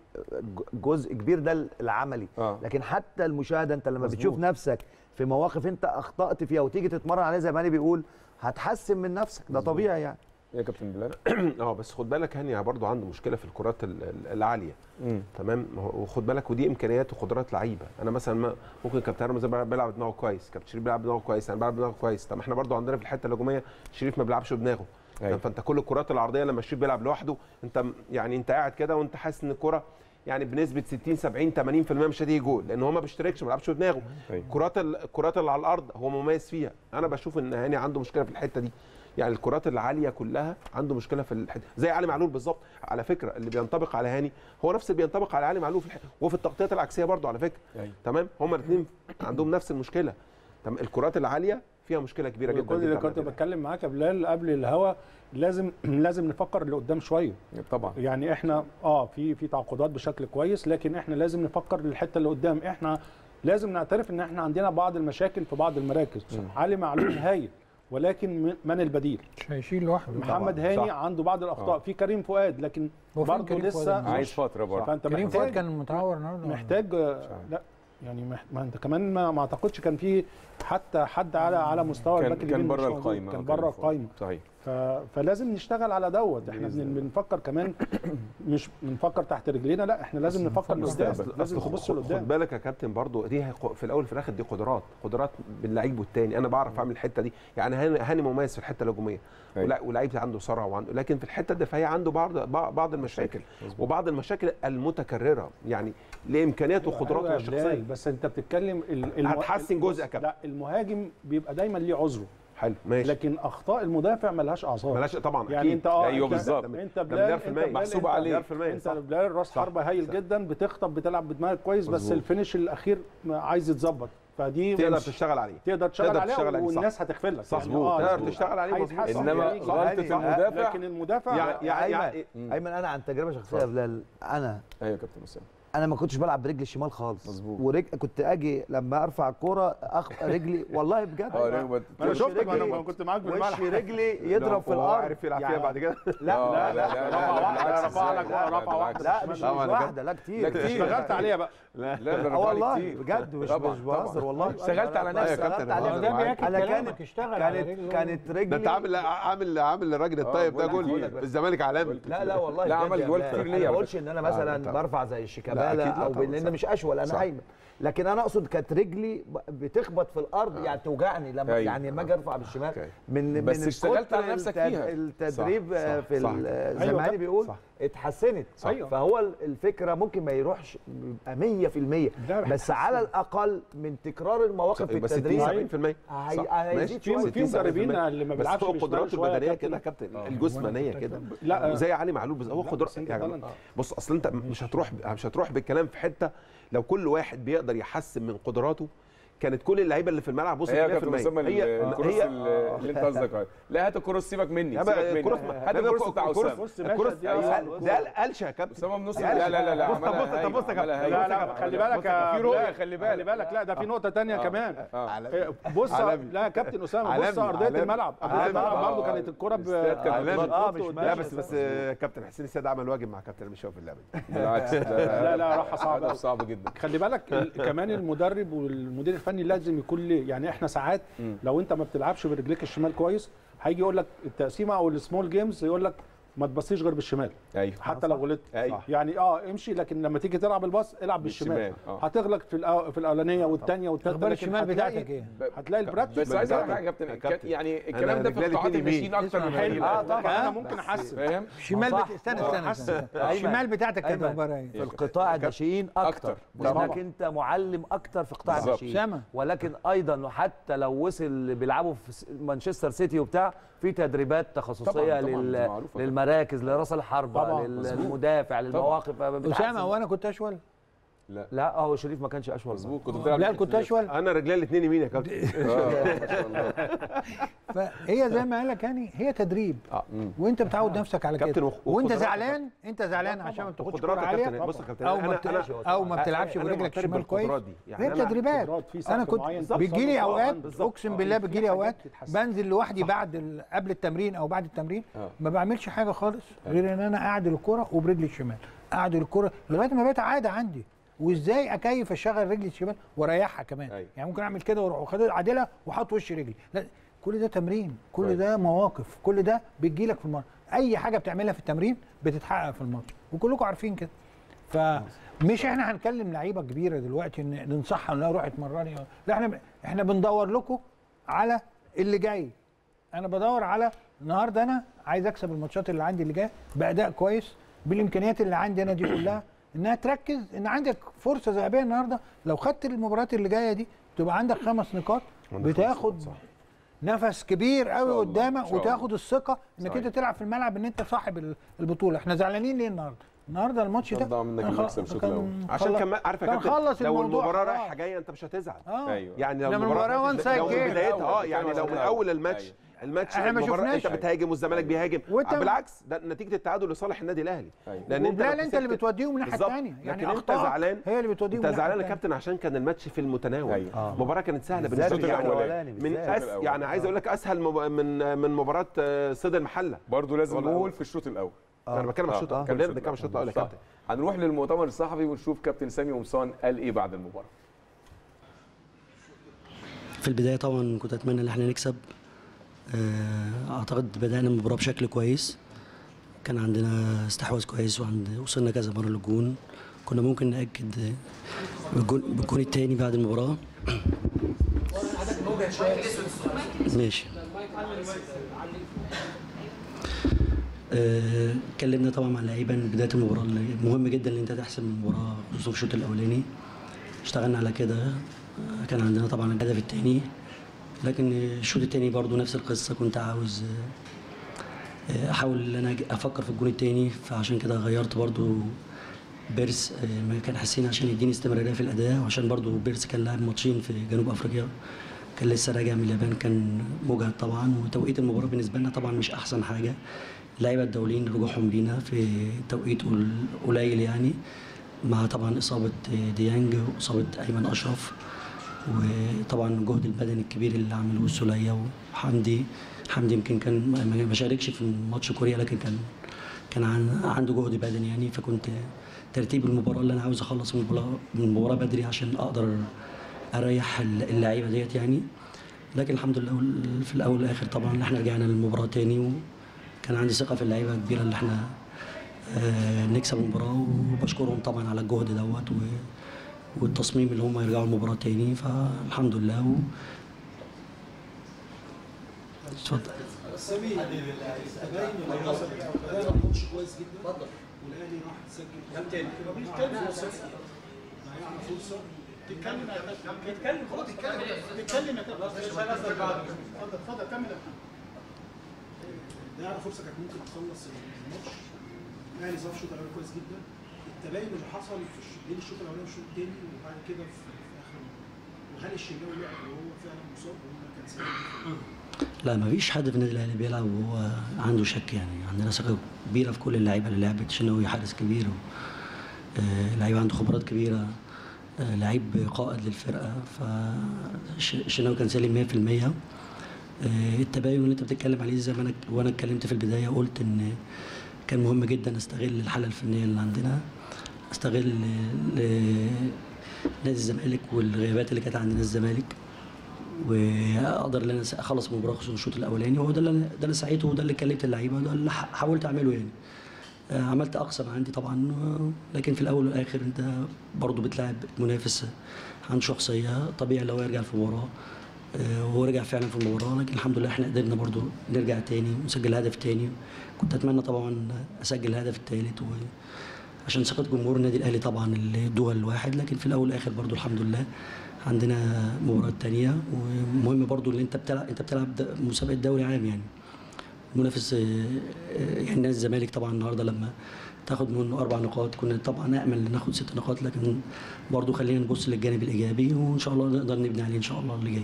Speaker 3: جزء كبير ده العملي
Speaker 1: آه.
Speaker 3: لكن حتى المشاهده انت لما
Speaker 1: مظبوط.
Speaker 3: بتشوف نفسك في مواقف انت اخطات فيها وتيجي تتمرن عليها زي ما هاني بيقول هتحسن من نفسك ده طبيعي يعني
Speaker 1: يا كابتن بلال
Speaker 5: اه بس خد بالك هاني برضو عنده مشكله في الكرات ال- ال- العاليه
Speaker 1: مم.
Speaker 5: تمام ما هو- وخد بالك ودي امكانيات وقدرات لعيبه انا مثلا ما ممكن كابتن رمزي بيلعب بيلعب بدماغه كويس كابتن شريف بيلعب بدماغه كويس انا بلعب بدماغه كويس طب احنا برضو عندنا في الحته الهجوميه شريف ما بيلعبش بدماغه
Speaker 1: أيوة.
Speaker 5: فانت كل الكرات العرضيه لما شريف بيلعب لوحده انت م- يعني انت قاعد كده وانت حاسس ان الكره يعني بنسبه 60 70 80% مش هتيجي جول لان هو ما بيشتركش ما بيلعبش بدماغه
Speaker 1: أيوة.
Speaker 5: الكرات ال- الكرات اللي على الارض هو مميز فيها انا بشوف ان هاني عنده مشكله في الحته دي يعني الكرات العاليه كلها عنده مشكله في الحته زي علي معلول بالظبط على فكره اللي بينطبق على هاني هو نفس اللي بينطبق على علي معلول في الحته وفي التغطيات العكسيه برضه على فكره
Speaker 1: أيوة.
Speaker 5: تمام هما الاثنين عندهم نفس المشكله تمام الكرات العاليه فيها مشكله كبيره جدا
Speaker 4: كل اللي
Speaker 5: جدا
Speaker 4: كنت
Speaker 5: عندنا.
Speaker 4: بتكلم معاك يا بلال قبل الهوا لازم لازم نفكر لقدام شويه
Speaker 1: طبعا
Speaker 4: يعني احنا اه في في تعاقدات بشكل كويس لكن احنا لازم نفكر للحته اللي قدام احنا لازم نعترف ان احنا عندنا بعض المشاكل في بعض المراكز علي معلول هايل ولكن من- من البديل
Speaker 2: مش هيشيل لوحده
Speaker 4: محمد هاني
Speaker 1: صح.
Speaker 4: عنده بعض الاخطاء
Speaker 1: آه.
Speaker 4: في كريم فؤاد لكن
Speaker 2: هو فين
Speaker 4: برضه
Speaker 2: كريم
Speaker 4: لسه
Speaker 2: فؤاد؟
Speaker 1: عايز
Speaker 4: مش-
Speaker 1: فتره برضه
Speaker 4: فانت
Speaker 2: كريم فؤاد
Speaker 4: محتاج
Speaker 2: كان متعور النهارده
Speaker 4: محتاج لا يعني مح- ما انت كمان ما, ما اعتقدش كان في حتى حد على على مستوى
Speaker 1: كان
Speaker 4: الباك
Speaker 1: كان
Speaker 4: اليمين
Speaker 1: بره
Speaker 4: مش موجود.
Speaker 1: القايمه
Speaker 4: كان
Speaker 1: آه،
Speaker 4: بره
Speaker 1: كريم فؤاد.
Speaker 4: القايمه
Speaker 1: صحيح
Speaker 4: ف... فلازم نشتغل على دوت احنا
Speaker 1: بإذن
Speaker 4: بن...
Speaker 1: الله.
Speaker 4: بنفكر كمان مش بنفكر تحت رجلينا لا احنا لازم نفكر لقدام
Speaker 1: مستقبل.
Speaker 4: لازم
Speaker 5: أصل
Speaker 4: تبص
Speaker 5: خد-
Speaker 4: لقدام
Speaker 5: خد بالك يا كابتن برضو دي هي- في الاول وفي الاخر دي قدرات قدرات باللعيب والتاني انا بعرف اعمل الحته دي يعني هاني هاني مميز في الحته الهجوميه
Speaker 1: أيوة.
Speaker 5: ولا ولعيب عنده سرعه وعنده لكن في الحته الدفاعيه عنده بعض بعض بعض المشاكل
Speaker 1: مظبوط.
Speaker 5: وبعض المشاكل المتكرره يعني لامكانياته وقدراته
Speaker 4: أيوة يا بلال،
Speaker 5: الشخصيه
Speaker 4: بس انت بتتكلم ال... المه-
Speaker 5: هتحسن جزء يا كابتن.
Speaker 4: لا المهاجم بيبقى دايما ليه عذره
Speaker 5: حلو ماشي
Speaker 4: لكن اخطاء المدافع ملهاش اعذار
Speaker 5: بلاش طبعا
Speaker 4: يعني
Speaker 5: أكيد.
Speaker 4: انت اه
Speaker 1: أيوة
Speaker 4: انت-
Speaker 1: بالظبط.
Speaker 4: انت
Speaker 5: ده
Speaker 4: بلال
Speaker 5: مليار
Speaker 4: انت
Speaker 5: في المية.
Speaker 4: بلال
Speaker 1: محسوب
Speaker 4: انت-
Speaker 1: عليه.
Speaker 5: مليار في المية
Speaker 4: انت
Speaker 5: صح.
Speaker 4: بلال راس
Speaker 5: صح.
Speaker 4: حربه هايل
Speaker 5: صح.
Speaker 4: جدا بتخطف بتلعب بدماغك كويس بس
Speaker 1: مظبوط.
Speaker 4: الفينش الاخير عايز يتظبط فدي
Speaker 5: تقدر
Speaker 4: مش-
Speaker 5: تشتغل عليه
Speaker 4: تقدر تشتغل
Speaker 5: تقدر
Speaker 4: عليها
Speaker 5: تشتغل عليه، صح.
Speaker 4: والناس هتغفر لك
Speaker 5: صح. مظبوط.
Speaker 4: آه،
Speaker 5: تقدر
Speaker 4: مظبوط.
Speaker 5: تشتغل عليه، مظبوط.
Speaker 4: هيتحسن
Speaker 1: انما
Speaker 4: يعني.
Speaker 1: غلطه
Speaker 3: يعني-
Speaker 1: المدافع
Speaker 4: لكن المدافع
Speaker 5: يعني يعني,
Speaker 3: أيمن.
Speaker 5: يعني
Speaker 3: ايمن انا عن تجربه شخصيه يا بلال انا
Speaker 1: ايوه يا كابتن اسامه
Speaker 3: انا ما كنتش بلعب برجلي الشمال خالص
Speaker 1: مظبوط.
Speaker 3: ورج... كنت اجي لما ارفع الكوره أخ... رجلي والله بجد
Speaker 1: اه رغبة
Speaker 4: ما انا
Speaker 3: وش
Speaker 4: شفتك ما انا
Speaker 3: رجلي-
Speaker 4: ما كنت معاك
Speaker 3: وش
Speaker 4: بالملعب
Speaker 3: رجلي يضرب في
Speaker 5: هو
Speaker 3: الارض
Speaker 5: عارف يلعب فيها
Speaker 3: يعني-
Speaker 5: بعد كده
Speaker 3: لا
Speaker 1: آه،
Speaker 3: لا
Speaker 1: لا لا لا
Speaker 4: رفع واحدة،
Speaker 1: بالعكس،
Speaker 4: رفع لك
Speaker 1: لا،
Speaker 4: رفع
Speaker 1: لا،
Speaker 4: واحدة.
Speaker 3: لا مش, مش
Speaker 5: لا، ما أنا
Speaker 3: واحده لا كتير
Speaker 1: لا، كتير.
Speaker 4: اشتغلت عليها بقى
Speaker 1: لا ده
Speaker 3: اه
Speaker 1: رفع لي
Speaker 3: والله
Speaker 1: كتير.
Speaker 3: بجد مش
Speaker 1: طبعاً،
Speaker 3: مش بهزر
Speaker 1: طبعاً.
Speaker 3: والله
Speaker 1: اشتغلت على
Speaker 3: لا،
Speaker 1: نفسك.
Speaker 3: اشتغلت
Speaker 5: كابتن،
Speaker 3: على
Speaker 5: أنا
Speaker 3: نفسي.
Speaker 2: ده بياكد
Speaker 3: انا
Speaker 2: كلامك
Speaker 3: كانت
Speaker 2: اشتغل على
Speaker 3: كانت
Speaker 2: رجله.
Speaker 3: كانت رجلي
Speaker 5: ده انت عامل عامل عامل الراجل الطيب ده
Speaker 1: بقول لك
Speaker 5: جول
Speaker 1: بس.
Speaker 5: في الزمالك علامه
Speaker 3: لا لا والله
Speaker 1: لا،
Speaker 3: بجد
Speaker 1: عمل
Speaker 3: يا
Speaker 1: جوال
Speaker 3: بلال.
Speaker 1: كتير ليا
Speaker 3: انا
Speaker 1: على
Speaker 3: ما بقولش ان انا مثلا
Speaker 5: طبعاً.
Speaker 3: برفع زي
Speaker 5: لا،
Speaker 3: الشيكابالا
Speaker 5: أكيد لا
Speaker 3: او
Speaker 5: طبعاً،
Speaker 3: لان
Speaker 5: صح.
Speaker 3: مش اشول انا
Speaker 5: صح.
Speaker 3: هايمن لكن انا اقصد كانت رجلي ب- بتخبط في الارض يعني توجعني لما
Speaker 1: أيوة.
Speaker 3: يعني لما اجي ارفع بالشمال
Speaker 5: أوكي.
Speaker 3: من
Speaker 1: بس
Speaker 3: من
Speaker 1: اشتغلت
Speaker 3: كتر
Speaker 1: على نفسك
Speaker 3: التد-
Speaker 1: فيها.
Speaker 3: التدريب
Speaker 5: صح،
Speaker 3: آه،
Speaker 5: صح،
Speaker 3: في
Speaker 5: صح.
Speaker 3: ال-
Speaker 4: أيوة
Speaker 3: الزمالي
Speaker 4: كابتن.
Speaker 3: بيقول
Speaker 5: صح.
Speaker 3: اتحسنت
Speaker 4: أيوة.
Speaker 3: فهو ال- الفكره ممكن ما يروحش يبقى 100%
Speaker 4: لا،
Speaker 3: بس
Speaker 4: هيتحسن.
Speaker 3: على الاقل من تكرار المواقف في
Speaker 5: بس
Speaker 3: التدريب
Speaker 5: 60
Speaker 3: هي-
Speaker 5: صح.
Speaker 3: هيزيد
Speaker 5: ماشي.
Speaker 3: شوية.
Speaker 4: في في مدربين اللي ما
Speaker 5: بس
Speaker 4: بيلعبش
Speaker 5: هو
Speaker 4: بشمال
Speaker 5: قدراته
Speaker 4: شوية يا
Speaker 5: البدنيه
Speaker 4: كابتن.
Speaker 5: كده يا كابتن الجسمانيه كده
Speaker 4: لا
Speaker 5: زي علي معلول بس هو قدرات
Speaker 4: سنت
Speaker 5: يعني
Speaker 4: talent.
Speaker 5: بص اصل انت مش هتروح مش هتروح بالكلام في حته لو كل واحد بيقدر يحسن من قدراته كانت كل اللعيبه اللي في الملعب وصلت
Speaker 1: هي
Speaker 5: 100%
Speaker 1: كابتن اسامه
Speaker 5: هي
Speaker 1: الكروس
Speaker 5: هي
Speaker 1: اللي اللي انت قصدك عليه لا هات الكروس سيبك مني
Speaker 5: يا
Speaker 1: سيبك
Speaker 5: بقى
Speaker 1: مني
Speaker 5: الكروس
Speaker 1: هات الكروس بتاع اسامه
Speaker 4: بص
Speaker 5: الكروس
Speaker 4: ماشي
Speaker 5: أيوة. ده قالش يا كابتن
Speaker 1: اسامه من نص
Speaker 5: يعني
Speaker 1: لا لا لا لا
Speaker 5: بص- طب
Speaker 1: عملها
Speaker 5: بص- طب
Speaker 1: هايلة،
Speaker 5: بص يا كابتن.
Speaker 1: عملها
Speaker 4: لا
Speaker 1: هايلة.
Speaker 4: لا خلي بالك
Speaker 1: في
Speaker 4: يا
Speaker 1: رؤية
Speaker 4: بلال.
Speaker 1: خلي بالك
Speaker 4: خلي بالك لا ده في نقطه تانية كمان
Speaker 1: آه.
Speaker 4: إيه، بص
Speaker 5: عالمي.
Speaker 4: لا يا كابتن اسامه
Speaker 5: عالمي،
Speaker 4: بص ارضيه
Speaker 5: عالمي.
Speaker 4: الملعب ارضيه
Speaker 5: عالمي.
Speaker 4: الملعب
Speaker 1: آه،
Speaker 4: برضه
Speaker 1: آه.
Speaker 4: كانت الكره ب
Speaker 1: الاستاد كان
Speaker 4: كانت
Speaker 1: بلاد.
Speaker 3: اه
Speaker 4: بتنط
Speaker 3: مش
Speaker 4: قدام.
Speaker 5: لا
Speaker 3: ماشي.
Speaker 5: بس بس آه، كابتن حسين السيد عمل واجب مع كابتن مش في اللعبه دي
Speaker 1: بالعكس
Speaker 4: لا لا راحه صعبه
Speaker 1: هدف صعب جدا
Speaker 4: خلي بالك ال- كمان المدرب والمدير الفني لازم يكون ليه يعني احنا ساعات
Speaker 1: مم.
Speaker 4: لو انت ما بتلعبش برجليك الشمال كويس هيجي يقول لك التقسيمه او السمول جيمز يقول لك ما تبصيش غير بالشمال
Speaker 1: ايوه
Speaker 4: حتى لو غلطت
Speaker 1: أيوة.
Speaker 4: يعني اه امشي لكن لما تيجي تلعب الباص العب بالشمال
Speaker 1: بالشمال، آه.
Speaker 4: هتغلق في الأو... في الاولانيه والثانيه والثالثه
Speaker 2: اخبار
Speaker 4: لكن
Speaker 2: الشمال
Speaker 4: هتلاقي-
Speaker 2: بتاعتك ايه؟
Speaker 4: هتلاقي البراكتس
Speaker 1: بس عايز اقول لك
Speaker 5: كابتن.
Speaker 1: حاجه يا كابتن
Speaker 5: يا
Speaker 1: كان-
Speaker 5: كابتن.
Speaker 1: يعني الكلام ده في
Speaker 5: رجلي
Speaker 1: قطاعات
Speaker 5: الاتنين
Speaker 1: الناشئين
Speaker 5: يمين.
Speaker 1: اكتر من
Speaker 2: اسمع
Speaker 1: غير
Speaker 2: مني.
Speaker 3: آه،
Speaker 1: الأهلي.
Speaker 3: طبعاً.
Speaker 4: انا ممكن احسن
Speaker 1: فاهم
Speaker 2: الشمال
Speaker 3: صح.
Speaker 2: بت... استنى
Speaker 3: هو
Speaker 2: استنى,
Speaker 3: حسن.
Speaker 2: استنى.
Speaker 3: أيمن.
Speaker 2: الشمال بتاعتك كانت
Speaker 3: أيمن.
Speaker 2: اخبارها ايه؟
Speaker 3: في القطاع الناشئين
Speaker 1: أكتر.
Speaker 3: اكتر
Speaker 1: طبعاً.
Speaker 3: لانك انت معلم اكتر في قطاع
Speaker 1: بالظبط.
Speaker 3: الناشئين
Speaker 2: سما.
Speaker 3: ولكن ايضا حتى لو وصل بيلعبوا في س- مانشستر سيتي وبتاع في تدريبات تخصصيه
Speaker 1: طبعاً، طبعاً،
Speaker 3: لل...
Speaker 1: معروفة.
Speaker 3: للمراكز لراس الحربه
Speaker 4: طبعاً.
Speaker 3: للمدافع للمواقف
Speaker 2: اسامه هو انا كنت اشول؟
Speaker 1: لا
Speaker 3: لا هو شريف ما كانش اشول
Speaker 1: مظبوط كنت بتلعب
Speaker 2: لا كنت اشول
Speaker 5: انا رجلي الاثنين يمين يا كابتن
Speaker 1: اه ما شاء الله
Speaker 2: فهي زي ما قال لك يعني هي تدريب
Speaker 1: مم.
Speaker 2: وانت بتعود نفسك على
Speaker 5: كابتن
Speaker 2: كده
Speaker 5: وخ-
Speaker 2: وانت
Speaker 5: وقدرات
Speaker 2: زعلان انت زعلان عشان ما بتاخدش كوره
Speaker 5: قدرات يا كابتن
Speaker 2: عاليه
Speaker 5: بص يا كابتن
Speaker 2: او ما
Speaker 5: انا
Speaker 2: بت...
Speaker 5: انا
Speaker 2: او ما بتلعبش
Speaker 5: أنا
Speaker 2: برجلك
Speaker 5: معترف
Speaker 2: الشمال كويس
Speaker 5: بالقدرات دي. يعني
Speaker 2: هي
Speaker 5: أنا
Speaker 2: تدريبات
Speaker 4: قدرات في
Speaker 2: انا
Speaker 4: سقف
Speaker 2: كنت
Speaker 4: معين
Speaker 2: بيجي لي
Speaker 4: توصل له.
Speaker 2: اوقات
Speaker 5: بالظبط.
Speaker 2: اقسم
Speaker 4: آه.
Speaker 2: بالله
Speaker 4: في
Speaker 2: بيجي لي
Speaker 4: حاجات
Speaker 2: اوقات
Speaker 4: تتحسن.
Speaker 2: بنزل لوحدي بعد ال... قبل التمرين او بعد التمرين
Speaker 1: آه.
Speaker 2: ما بعملش حاجه خالص غير ان انا اعدل الكره وبرجلي الشمال اعدل الكره لغايه ما بقت عاده عندي وازاي اكيف اشغل رجلي الشمال واريحها كمان
Speaker 1: أيوة.
Speaker 2: يعني ممكن اعمل كده واروح واخد عادلها واحط وش رجلي لا كل ده تمرين كل
Speaker 1: كويس.
Speaker 2: ده مواقف كل ده بتجيلك في الماتش اي حاجه بتعملها في التمرين بتتحقق في الماتش وكلكم عارفين كده فمش احنا هنكلم لعيبه كبيره دلوقتي ان ننصحها لا روح اتمرني لا احنا احنا بندور لكم على اللي جاي انا بدور على النهارده انا عايز اكسب الماتشات اللي عندي اللي جايه باداء كويس بالامكانيات اللي عندي انا دي كلها انها تركز ان عندك فرصه ذهبيه النهارده لو خدت المباريات اللي جايه دي تبقى عندك خمس نقاط بتاخد نفس كبير قوي
Speaker 1: الله،
Speaker 2: قدامك
Speaker 1: إن شاء الله.
Speaker 2: وتاخد الثقه انك
Speaker 1: صحيح.
Speaker 2: انت تلعب في الملعب ان انت صاحب ال- البطوله احنا زعلانين ليه النهارده النهارده الماتش ده
Speaker 1: ضاع منك
Speaker 2: كان خ-
Speaker 1: المكسب الشوط
Speaker 2: كان
Speaker 1: الأول.
Speaker 5: عشان
Speaker 2: خلص-
Speaker 5: كمان عارف يا
Speaker 2: كان
Speaker 5: كابتن
Speaker 2: خلص
Speaker 5: لو
Speaker 2: الموضوع
Speaker 5: المباراه
Speaker 2: خلاص.
Speaker 5: رايحه جايه انت مش هتزعل
Speaker 2: اه
Speaker 1: ايوه
Speaker 5: يعني لو
Speaker 2: لما
Speaker 5: المباراه
Speaker 2: المباراة one side
Speaker 5: لو من
Speaker 2: game.
Speaker 5: بدايتها اه
Speaker 1: الأول،
Speaker 5: يعني لو
Speaker 1: الأول.
Speaker 5: من اول الماتش
Speaker 1: أيوة.
Speaker 5: الماتش
Speaker 2: إحنا ما
Speaker 5: المباراة
Speaker 2: شفناش.
Speaker 5: انت بتهاجم والزمالك بيهاجم
Speaker 2: وأنت-
Speaker 5: بالعكس ده نتيجه التعادل لصالح النادي الاهلي
Speaker 1: أيوة.
Speaker 5: لان انت
Speaker 2: وبلال
Speaker 5: لو
Speaker 2: انت اللي
Speaker 5: كسبت-
Speaker 2: بتوديهم الناحيه
Speaker 5: بالظبط.
Speaker 2: الثانيه يعني
Speaker 5: لكن انت
Speaker 2: أخطائك
Speaker 5: زعلان
Speaker 2: هي اللي بتوديهم
Speaker 5: انت
Speaker 2: الناحية
Speaker 5: زعلان يا
Speaker 2: التانية.
Speaker 5: كابتن عشان كان الماتش في المتناول
Speaker 1: أيوة.
Speaker 3: آه.
Speaker 5: المباراه كانت سهله
Speaker 3: بالذات
Speaker 5: بالنسبه لي
Speaker 1: الشوط
Speaker 5: يعني
Speaker 3: الأولاني
Speaker 5: من
Speaker 3: بالذات.
Speaker 5: أس
Speaker 1: الأول.
Speaker 5: يعني عايز اقول لك اسهل مب- من من مباراه آه، صيد المحله
Speaker 1: برضه لازم
Speaker 5: والله.
Speaker 1: نقول في الشوط الاول
Speaker 5: انا بتكلم على الشوط
Speaker 1: آه،
Speaker 5: الاول
Speaker 1: كان
Speaker 5: كلنا
Speaker 1: الشوط
Speaker 5: بنتكلم على الشوط الاول يا
Speaker 1: صح.
Speaker 5: كابتن
Speaker 1: هنروح للمؤتمر الصحفي ونشوف كابتن سامي قمصان قال ايه بعد المباراه
Speaker 6: في البداية طبعا كنت أتمنى إن احنا نكسب آه، أعتقد بدأنا المباراة بشكل كويس كان عندنا استحواذ كويس وعند وصلنا كذا مرة للجون كنا ممكن نأكد آه، بالجون بالجون التاني بعد المباراة ماشي آه، اتكلمنا طبعا مع اللعيبه إن بدايه المباراه اللي مهم جدا ان انت تحسم المباراه خصوصا في الشوط الاولاني اشتغلنا على كده آه، كان عندنا طبعا الهدف الثاني لكن الشوط الثاني برضو نفس القصه كنت عاوز آه، آه، احاول ان انا أج- افكر في الجون الثاني فعشان كده غيرت برضو بيرس آه، ما كان حسين عشان يديني استمراريه في الاداء وعشان برضو بيرس كان لاعب ماتشين في جنوب افريقيا كان لسه راجع من اليابان كان مجهد طبعا وتوقيت المباراه بالنسبه لنا طبعا مش احسن حاجه اللعيبه الدوليين رجوعهم لينا في توقيت قل- قليل يعني مع طبعا اصابه ديانج واصابه ايمن اشرف وطبعا الجهد البدني الكبير اللي عمله السوليه وحمدي حمدي يمكن كان ما- ما شاركش في ماتش كوريا لكن كان كان عن عنده جهد بدني يعني فكنت ترتيب المباراه اللي انا عاوز اخلص من المباراه من المباراه بدري عشان اقدر اريح اللعيبه ديت يعني لكن الحمد لله في الاول والاخر طبعا إن احنا رجعنا للمباراه تاني وكان عندي ثقه في اللعيبه كبيره اللي احنا آه، نكسب المباراه وبشكرهم طبعا على الجهد دوت و- والتصميم اللي هم يرجعوا المباراه تاني فالحمد لله و... اتفضل
Speaker 7: سامي الزباين اللي حصلت بدأنا الماتش كويس جدا اتفضل والاهلي راح يسجل كام تاني كده بيتكلم ضيعنا فرصه تتكلم يا كابتن تتكلم خلاص تتكلم تتكلم يا كابتن اتفضل اتفضل كمل يا محمد ضيعنا فرصه كانت ممكن تخلص الماتش الاهلي صف شوط الاول كويس جدا التباين اللي حصل في الش- بين الشوط الاولاني والشوط الثاني وبعد كده في في اخر المباراه وهل الشناوي لعب وهو فعلا مصاب ولا كان سبب
Speaker 6: لا ما فيش حد في النادي الاهلي بيلعب وهو عنده شك يعني عندنا ثقه كبيره في كل اللعيبه اللي لعبت شناوي حارس كبير و... آه، لعيبه عنده خبرات كبيره آه، لعيب قائد للفرقه فشناوي كان سالم 100% آه، التباين اللي انت بتتكلم عليه زي ما انا وانا اتكلمت في البدايه قلت ان كان مهم جدا استغل الحاله الفنيه اللي عندنا استغل آه، نادي الزمالك والغيابات اللي كانت عند نادي الزمالك واقدر ان انا اخلص المباراه خصوصا الشوط الاولاني وهو ده اللي أنا- ده اللي سعيته وده اللي كلمت اللعيبه وده اللي ح- حاولت اعمله يعني آه، عملت اقصى ما عندي طبعا آه، لكن في الاول والاخر انت برضه بتلاعب منافس عنده شخصيه طبيعي لو يرجع في المباراه آه، وهو رجع فعلا في المباراه لكن الحمد لله احنا قدرنا برضه نرجع تاني ونسجل هدف تاني كنت اتمنى طبعا اسجل الهدف الثالث و عشان ثقه جمهور النادي الاهلي طبعا اللي ادوها الواحد لكن في الاول والاخر برضو الحمد لله عندنا مباراه تانية ومهم برضو ان انت بتلعب انت بتلعب د- مسابقه دوري عام يعني منافس آه، آه، يعني نادي الزمالك طبعا النهارده لما تاخد منه اربع نقاط كنا طبعا نامل ناخد ست نقاط لكن برضو خلينا نبص للجانب الايجابي وان شاء الله نقدر نبني عليه ان شاء الله اللي جاي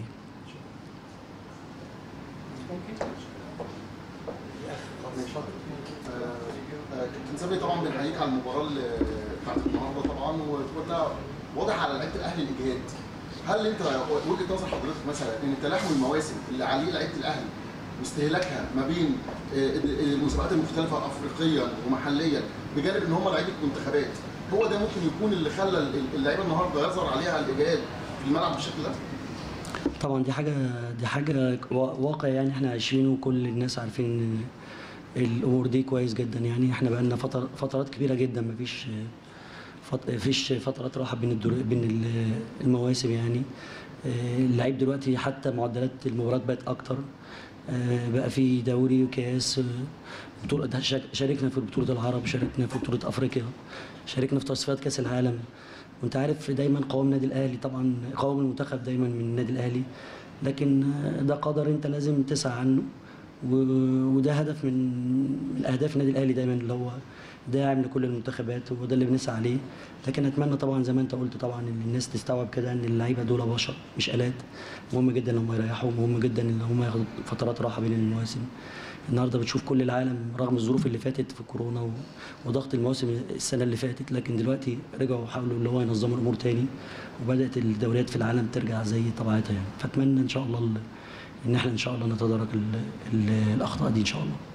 Speaker 8: كابتن سامي طبعا بنحييك على المباراه اللي بتاعت النهارده طبعا وكنا واضح على لعيبه الاهلي الاجهاد هل انت وجهه نظر حضرتك مثلا ان تلاحم المواسم اللي عليه لعيبه الاهلي واستهلاكها ما بين آه، المسابقات المختلفه افريقيا ومحليا بجانب ان هم لعيبه منتخبات هو ده ممكن يكون اللي خلى اللعيبه النهارده يظهر عليها الاجهاد في الملعب بالشكل ده؟
Speaker 6: طبعا دي حاجه دي حاجه وا- واقع يعني احنا عايشينه وكل الناس عارفين ان الامور دي كويس جدا يعني احنا بقالنا فتر فترات كبيره جدا مفيش فت- مفيش فترات راحه بين الدور بين ال- المواسم يعني آه، اللعيب دلوقتي حتى معدلات المباريات بقت اكتر آه، بقى في دوري وكاس آه، بطولة ده شا- شاركنا في بطولة العرب شاركنا في بطولة أفريقيا شاركنا في تصفيات كأس العالم وأنت عارف دايما قوام النادي الأهلي طبعا قوام المنتخب دايما من النادي الأهلي لكن آه، ده قدر أنت لازم تسعى عنه و- وده هدف من من أهداف النادي الأهلي دايما اللي هو داعم لكل المنتخبات وده اللي بنسعى عليه لكن اتمنى طبعا زي ما انت قلت طبعا ان الناس تستوعب كده ان اللعيبه دول بشر مش الات مهم جدا ان هم يريحوا مهم جدا ان هم ياخدوا فترات راحه بين المواسم النهارده بتشوف كل العالم رغم الظروف اللي فاتت في كورونا و- وضغط المواسم السنه اللي فاتت لكن دلوقتي رجعوا حاولوا اللي هو ينظموا الامور تاني وبدات الدوريات في العالم ترجع زي طبيعتها يعني فاتمنى ان شاء الله ال- ان احنا ان شاء الله نتدارك ال- ال- الاخطاء دي ان شاء الله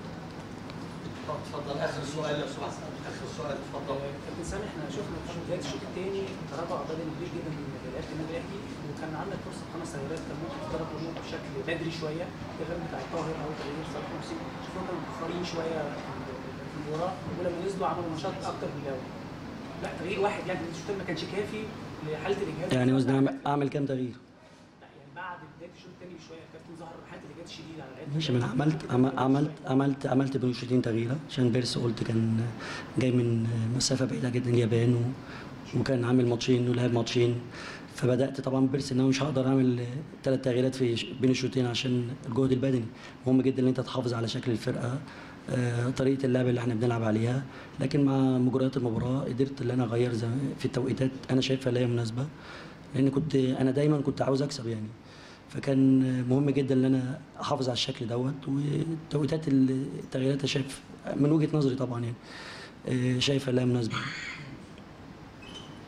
Speaker 7: اتفضل اخر سؤال لو سمحت اخر سؤال اتفضل
Speaker 9: كابتن سامي احنا شفنا في بدايه الشوط الثاني تراجع بدني كبير جدا من لعيبه النادي الاهلي وكان عندك فرصه خمس تغييرات كان ممكن تضرب الامور بشكل بدري شويه التغيير بتاع الطاهر او تغيير صلاح محسن شفنا كانوا متاخرين شويه في المباراه ولما نزلوا عملوا نشاط اكتر من الاول لا تغيير واحد يعني الشوط الثاني ما كانش كافي لحاله الاجهاد
Speaker 6: يعني قصدي اعمل اعمل كام تغيير
Speaker 9: لا، يعني بعد بدايه الشوط الثاني بشويه الكابتن ظهر حاله الاجهاد الشديد على لعيبه
Speaker 6: ماشي ما انا عملت عم- عملت عملت عملت بين الشوطين تغييره عشان بيرس قلت كان جاي من مسافه بعيده جدا اليابان و... وكان عامل ماتشين ولعب ماتشين فبدات طبعا بيرس ان انا مش هقدر اعمل ثلاث تغييرات في بين الشوطين عشان الجهد البدني مهم جدا ان انت تحافظ على شكل الفرقه آه، طريقه اللعب اللي احنا بنلعب عليها لكن مع مجريات المباراه قدرت ان انا اغير زي في التوقيتات انا شايفها اللي هي مناسبه لان كنت انا دايما كنت عاوز اكسب يعني فكان مهم جدا ان انا احافظ على الشكل دوت وتوقيتات التغييرات أنا شايف من وجهه نظري طبعا يعني آه، شايفها لا مناسبه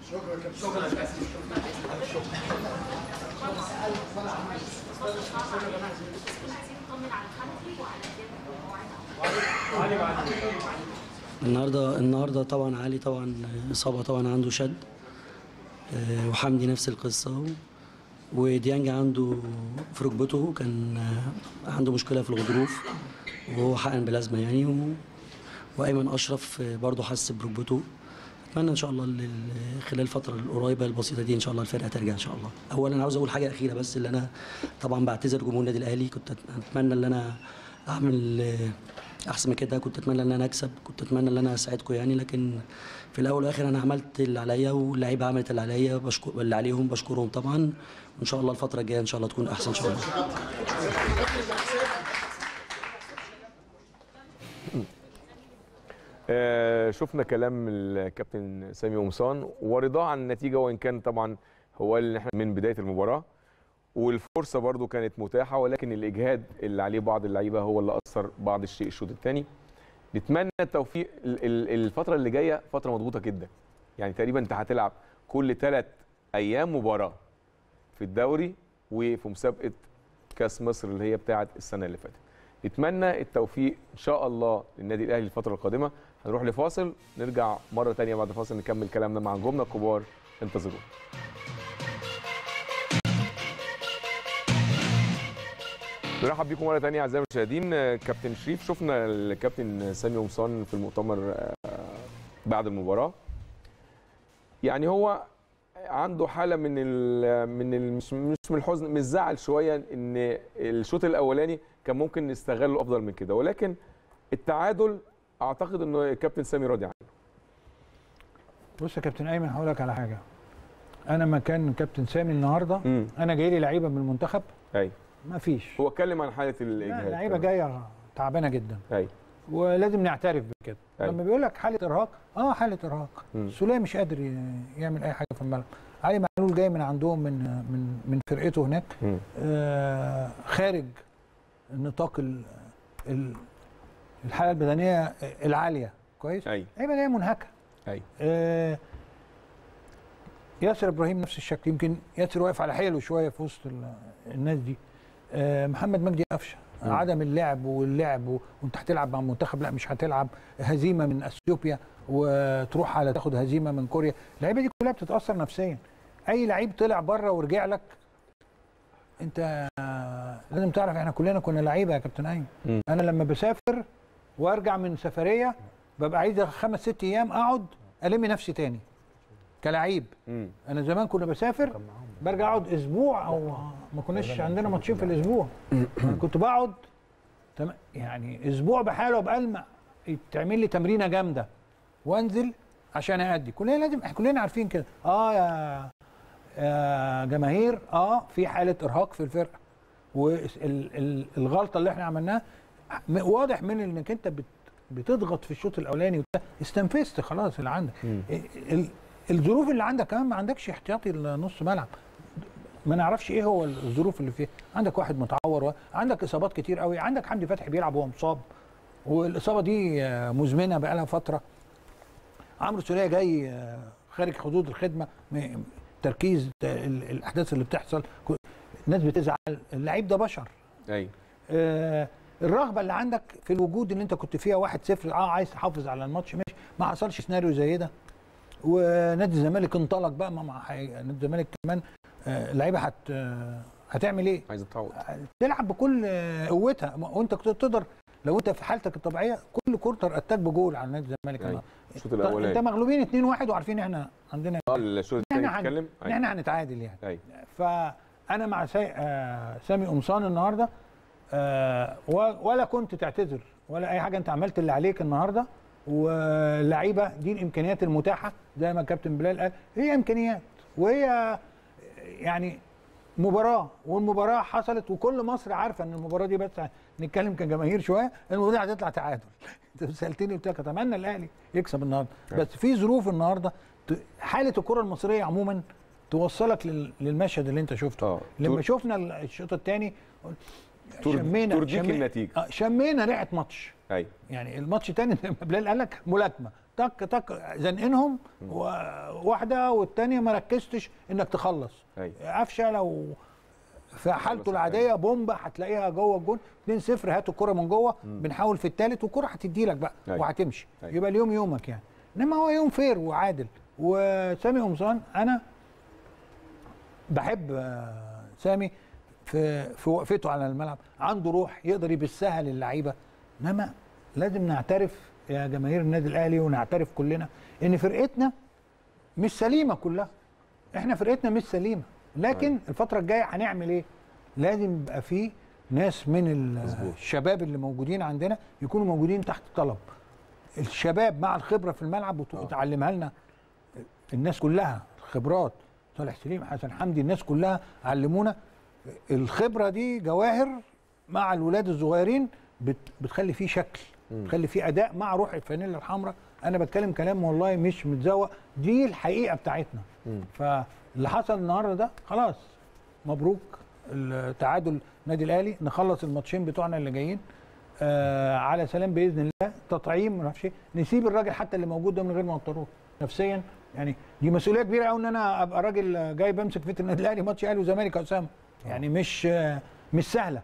Speaker 6: النهارده النهارده طبعا علي طبعا اصابه طبعا عنده شد آه، وحمدي نفس القصه و- وديانج عنده في ركبته كان آه، عنده مشكله في الغضروف وهو حقن بلازما يعني و... وايمن اشرف آه، برضه حس بركبته اتمنى ان شاء الله ال- ال- خلال الفتره القريبه البسيطه دي ان شاء الله الفرقه ترجع ان شاء الله اولا عاوز اقول حاجه اخيره بس اللي انا طبعا بعتذر جمهور النادي الاهلي كنت أت- اتمنى ان انا اعمل آه، احسن من كده كنت اتمنى ان انا اكسب كنت اتمنى ان انا اساعدكم يعني لكن في الاول والاخر انا عملت اللي عليا واللعيبه عملت اللي عليا بشكر اللي عليهم بشكرهم طبعا وان شاء الله الفتره الجايه ان شاء الله تكون احسن ان شاء الله
Speaker 1: آه، شفنا كلام الكابتن سامي قمصان ورضاه عن النتيجه وان كان طبعا هو اللي احنا من بدايه المباراه والفرصه برضو كانت متاحه ولكن الاجهاد اللي عليه بعض اللعيبه هو اللي اثر بعض الشيء الشوط الثاني نتمنى التوفيق ال- ال- الفتره اللي جايه فتره مضغوطه جدا يعني تقريبا انت هتلعب كل ثلاث ايام مباراه في الدوري وفي مسابقه كاس مصر اللي هي بتاعه السنه اللي فاتت نتمنى التوفيق ان شاء الله للنادي الاهلي الفتره القادمه هنروح لفاصل نرجع مره تانية بعد فاصل نكمل كلامنا مع نجومنا الكبار انتظرونا نرحب بيكم مره تانية اعزائي المشاهدين آه، كابتن شريف شفنا الكابتن سامي قمصان في المؤتمر آه، بعد المباراه يعني هو عنده حاله من ال من ال مش مش من الحزن من الزعل شويه ان الشوط الاولاني كان ممكن نستغله افضل من كده ولكن التعادل اعتقد انه الكابتن سامي راضي عنه
Speaker 2: بص يا كابتن ايمن هقول لك على حاجه انا مكان كابتن سامي النهارده
Speaker 1: امم
Speaker 2: انا جاي لي لعيبه من المنتخب
Speaker 1: اي
Speaker 2: ما فيش
Speaker 1: هو اتكلم عن حاله
Speaker 2: لا،
Speaker 1: الاجهاد
Speaker 2: اللعيبه
Speaker 1: كمان.
Speaker 2: جايه تعبانه جدا
Speaker 1: اي
Speaker 2: ولازم نعترف بكده
Speaker 1: أيوة.
Speaker 2: لما بيقول لك حاله ارهاق اه حاله ارهاق
Speaker 1: مم.
Speaker 2: سوليه مش قادر ي- يعمل اي حاجه في الملعب علي معلول جاي من عندهم من من من فرقته هناك
Speaker 1: مم.
Speaker 2: آه خارج نطاق ال- ال- الحاله البدنيه العاليه كويس
Speaker 1: اي
Speaker 2: لعيبه جايه منهكه
Speaker 1: اي
Speaker 2: آه ياسر ابراهيم نفس الشكل يمكن ياسر واقف على حيله شويه في وسط ال- الناس دي آه محمد مجدي قفشه
Speaker 1: مم.
Speaker 2: عدم اللعب واللعب و- وانت هتلعب مع المنتخب لا مش هتلعب هزيمه من اثيوبيا وتروح على تاخد هزيمه من كوريا اللعيبه دي كلها بتتاثر نفسيا اي لعيب طلع بره ورجع لك انت آه، لازم تعرف احنا كلنا كنا لعيبه يا كابتن ايمن
Speaker 1: مم.
Speaker 2: انا لما بسافر وارجع من سفريه ببقى عايز خمس ست ايام اقعد الم نفسي تاني كلعيب
Speaker 1: مم.
Speaker 2: انا زمان كنا بسافر برجع اقعد اسبوع او ما كناش عندنا ماتشين في الاسبوع انا كنت بقعد تم- يعني اسبوع بحاله بألمع تعمل لي تمرينه جامده وانزل عشان اادي كلنا لازم احنا كلنا عارفين كده اه يا يا جماهير اه في حاله ارهاق في الفرقه والغلطه اللي احنا عملناها م- واضح من انك انت بت بتضغط في الشوط الاولاني وبتاع، استنفذت خلاص اللي عندك
Speaker 1: مم.
Speaker 2: ال- الظروف اللي عندك كمان ما عندكش احتياطي لنص ملعب ما نعرفش ايه هو الظروف اللي فيها عندك واحد متعور و- عندك اصابات كتير قوي عندك حمدي فتحي بيلعب وهو مصاب والاصابه دي آه، مزمنه بقى لها فتره عمرو سوليه جاي آه، خارج حدود الخدمه م- تركيز ت- ال- الاحداث اللي بتحصل كو- الناس بتزعل اللعيب ده بشر
Speaker 1: اي
Speaker 2: آه، الرغبه اللي عندك في الوجود اللي انت كنت فيها 1-0 اه عايز تحافظ على الماتش ماشي ما حصلش سيناريو زي ده ونادي الزمالك انطلق بقى ما مع حي- نادي الزمالك كمان آه، اللعيبه هت آه، هتعمل ايه؟
Speaker 1: عايز تعوض
Speaker 2: تلعب بكل آه، قوتها ما- وانت كنت تقدر لو انت في حالتك الطبيعيه كل كورتر اتاك بجول على نادي الزمالك
Speaker 1: أيوة.
Speaker 2: النهارده.
Speaker 1: الشوط
Speaker 2: انت
Speaker 1: الاولاني
Speaker 2: مغلوبين 2-1 وعارفين احنا عندنا
Speaker 1: اه الشوط الثاني
Speaker 2: احنا هن-
Speaker 1: اتكلم
Speaker 2: ان احنا هنتعادل يعني
Speaker 1: اي
Speaker 2: فانا مع سي... آه سامي قمصان النهارده آه و- ولا كنت تعتذر ولا اي حاجه انت عملت اللي عليك النهارده واللعيبه دي الامكانيات المتاحه زي ما كابتن بلال قال هي امكانيات وهي يعني مباراه والمباراه حصلت وكل مصر عارفه ان المباراه دي بس نتكلم كجماهير شويه المباراه دي هتطلع تعادل انت سالتني قلت لك اتمنى الاهلي يكسب النهارده بس في ظروف النهارده ت- حاله الكره المصريه عموما توصلك لل- للمشهد اللي انت شفته
Speaker 1: اه
Speaker 2: لما
Speaker 1: تر-
Speaker 2: شفنا الشوط الثاني
Speaker 1: تر-
Speaker 2: شمينا
Speaker 1: ترضيك
Speaker 2: شمي-
Speaker 1: النتيجة.
Speaker 2: آه، شمينا ريحه ماتش
Speaker 1: اي
Speaker 2: يعني الماتش الثاني زي ما بلال قال لك ملاكمه تك تك زنقنهم و- واحده والتانيه ما ركزتش انك تخلص
Speaker 1: ايوه
Speaker 2: قفشه لو في حالته العاديه بومبا هتلاقيها جوه الجون 2-0 هاتوا الكره من جوه بنحاول في الثالث والكره هتدي لك بقى
Speaker 1: أيوة.
Speaker 2: وهتمشي
Speaker 1: أيوة.
Speaker 2: يبقى اليوم يومك يعني انما هو يوم فير وعادل وسامي قمصان انا بحب آه، سامي في في وقفته على الملعب عنده روح يقدر يبثها للعيبه انما لازم نعترف يا جماهير النادي الاهلي ونعترف كلنا ان فرقتنا مش سليمه كلها احنا فرقتنا مش سليمه لكن الفتره الجايه هنعمل ايه لازم يبقى في ناس من ال- الشباب اللي موجودين عندنا يكونوا موجودين تحت طلب الشباب مع الخبره في الملعب وت- وتعلمها لنا الناس كلها الخبرات صالح سليم حسن حمدي الناس كلها علمونا الخبره دي جواهر مع الولاد الصغيرين بت بتخلي فيه شكل بتخلي فيه اداء مع روح الفانيلا الحمراء انا بتكلم كلام والله مش متزوق دي الحقيقه بتاعتنا فاللي حصل النهارده ده خلاص مبروك التعادل النادي الاهلي نخلص الماتشين بتوعنا اللي جايين آه على سلام باذن الله تطعيم ما اعرفش إيه. نسيب الراجل حتى اللي موجود ده من غير ما نضطروه نفسيا يعني دي مسؤوليه كبيره قوي ان انا ابقى راجل جاي بمسك في النادي الاهلي ماتش اهلي وزمالك يا اسامه يعني مش آه مش سهله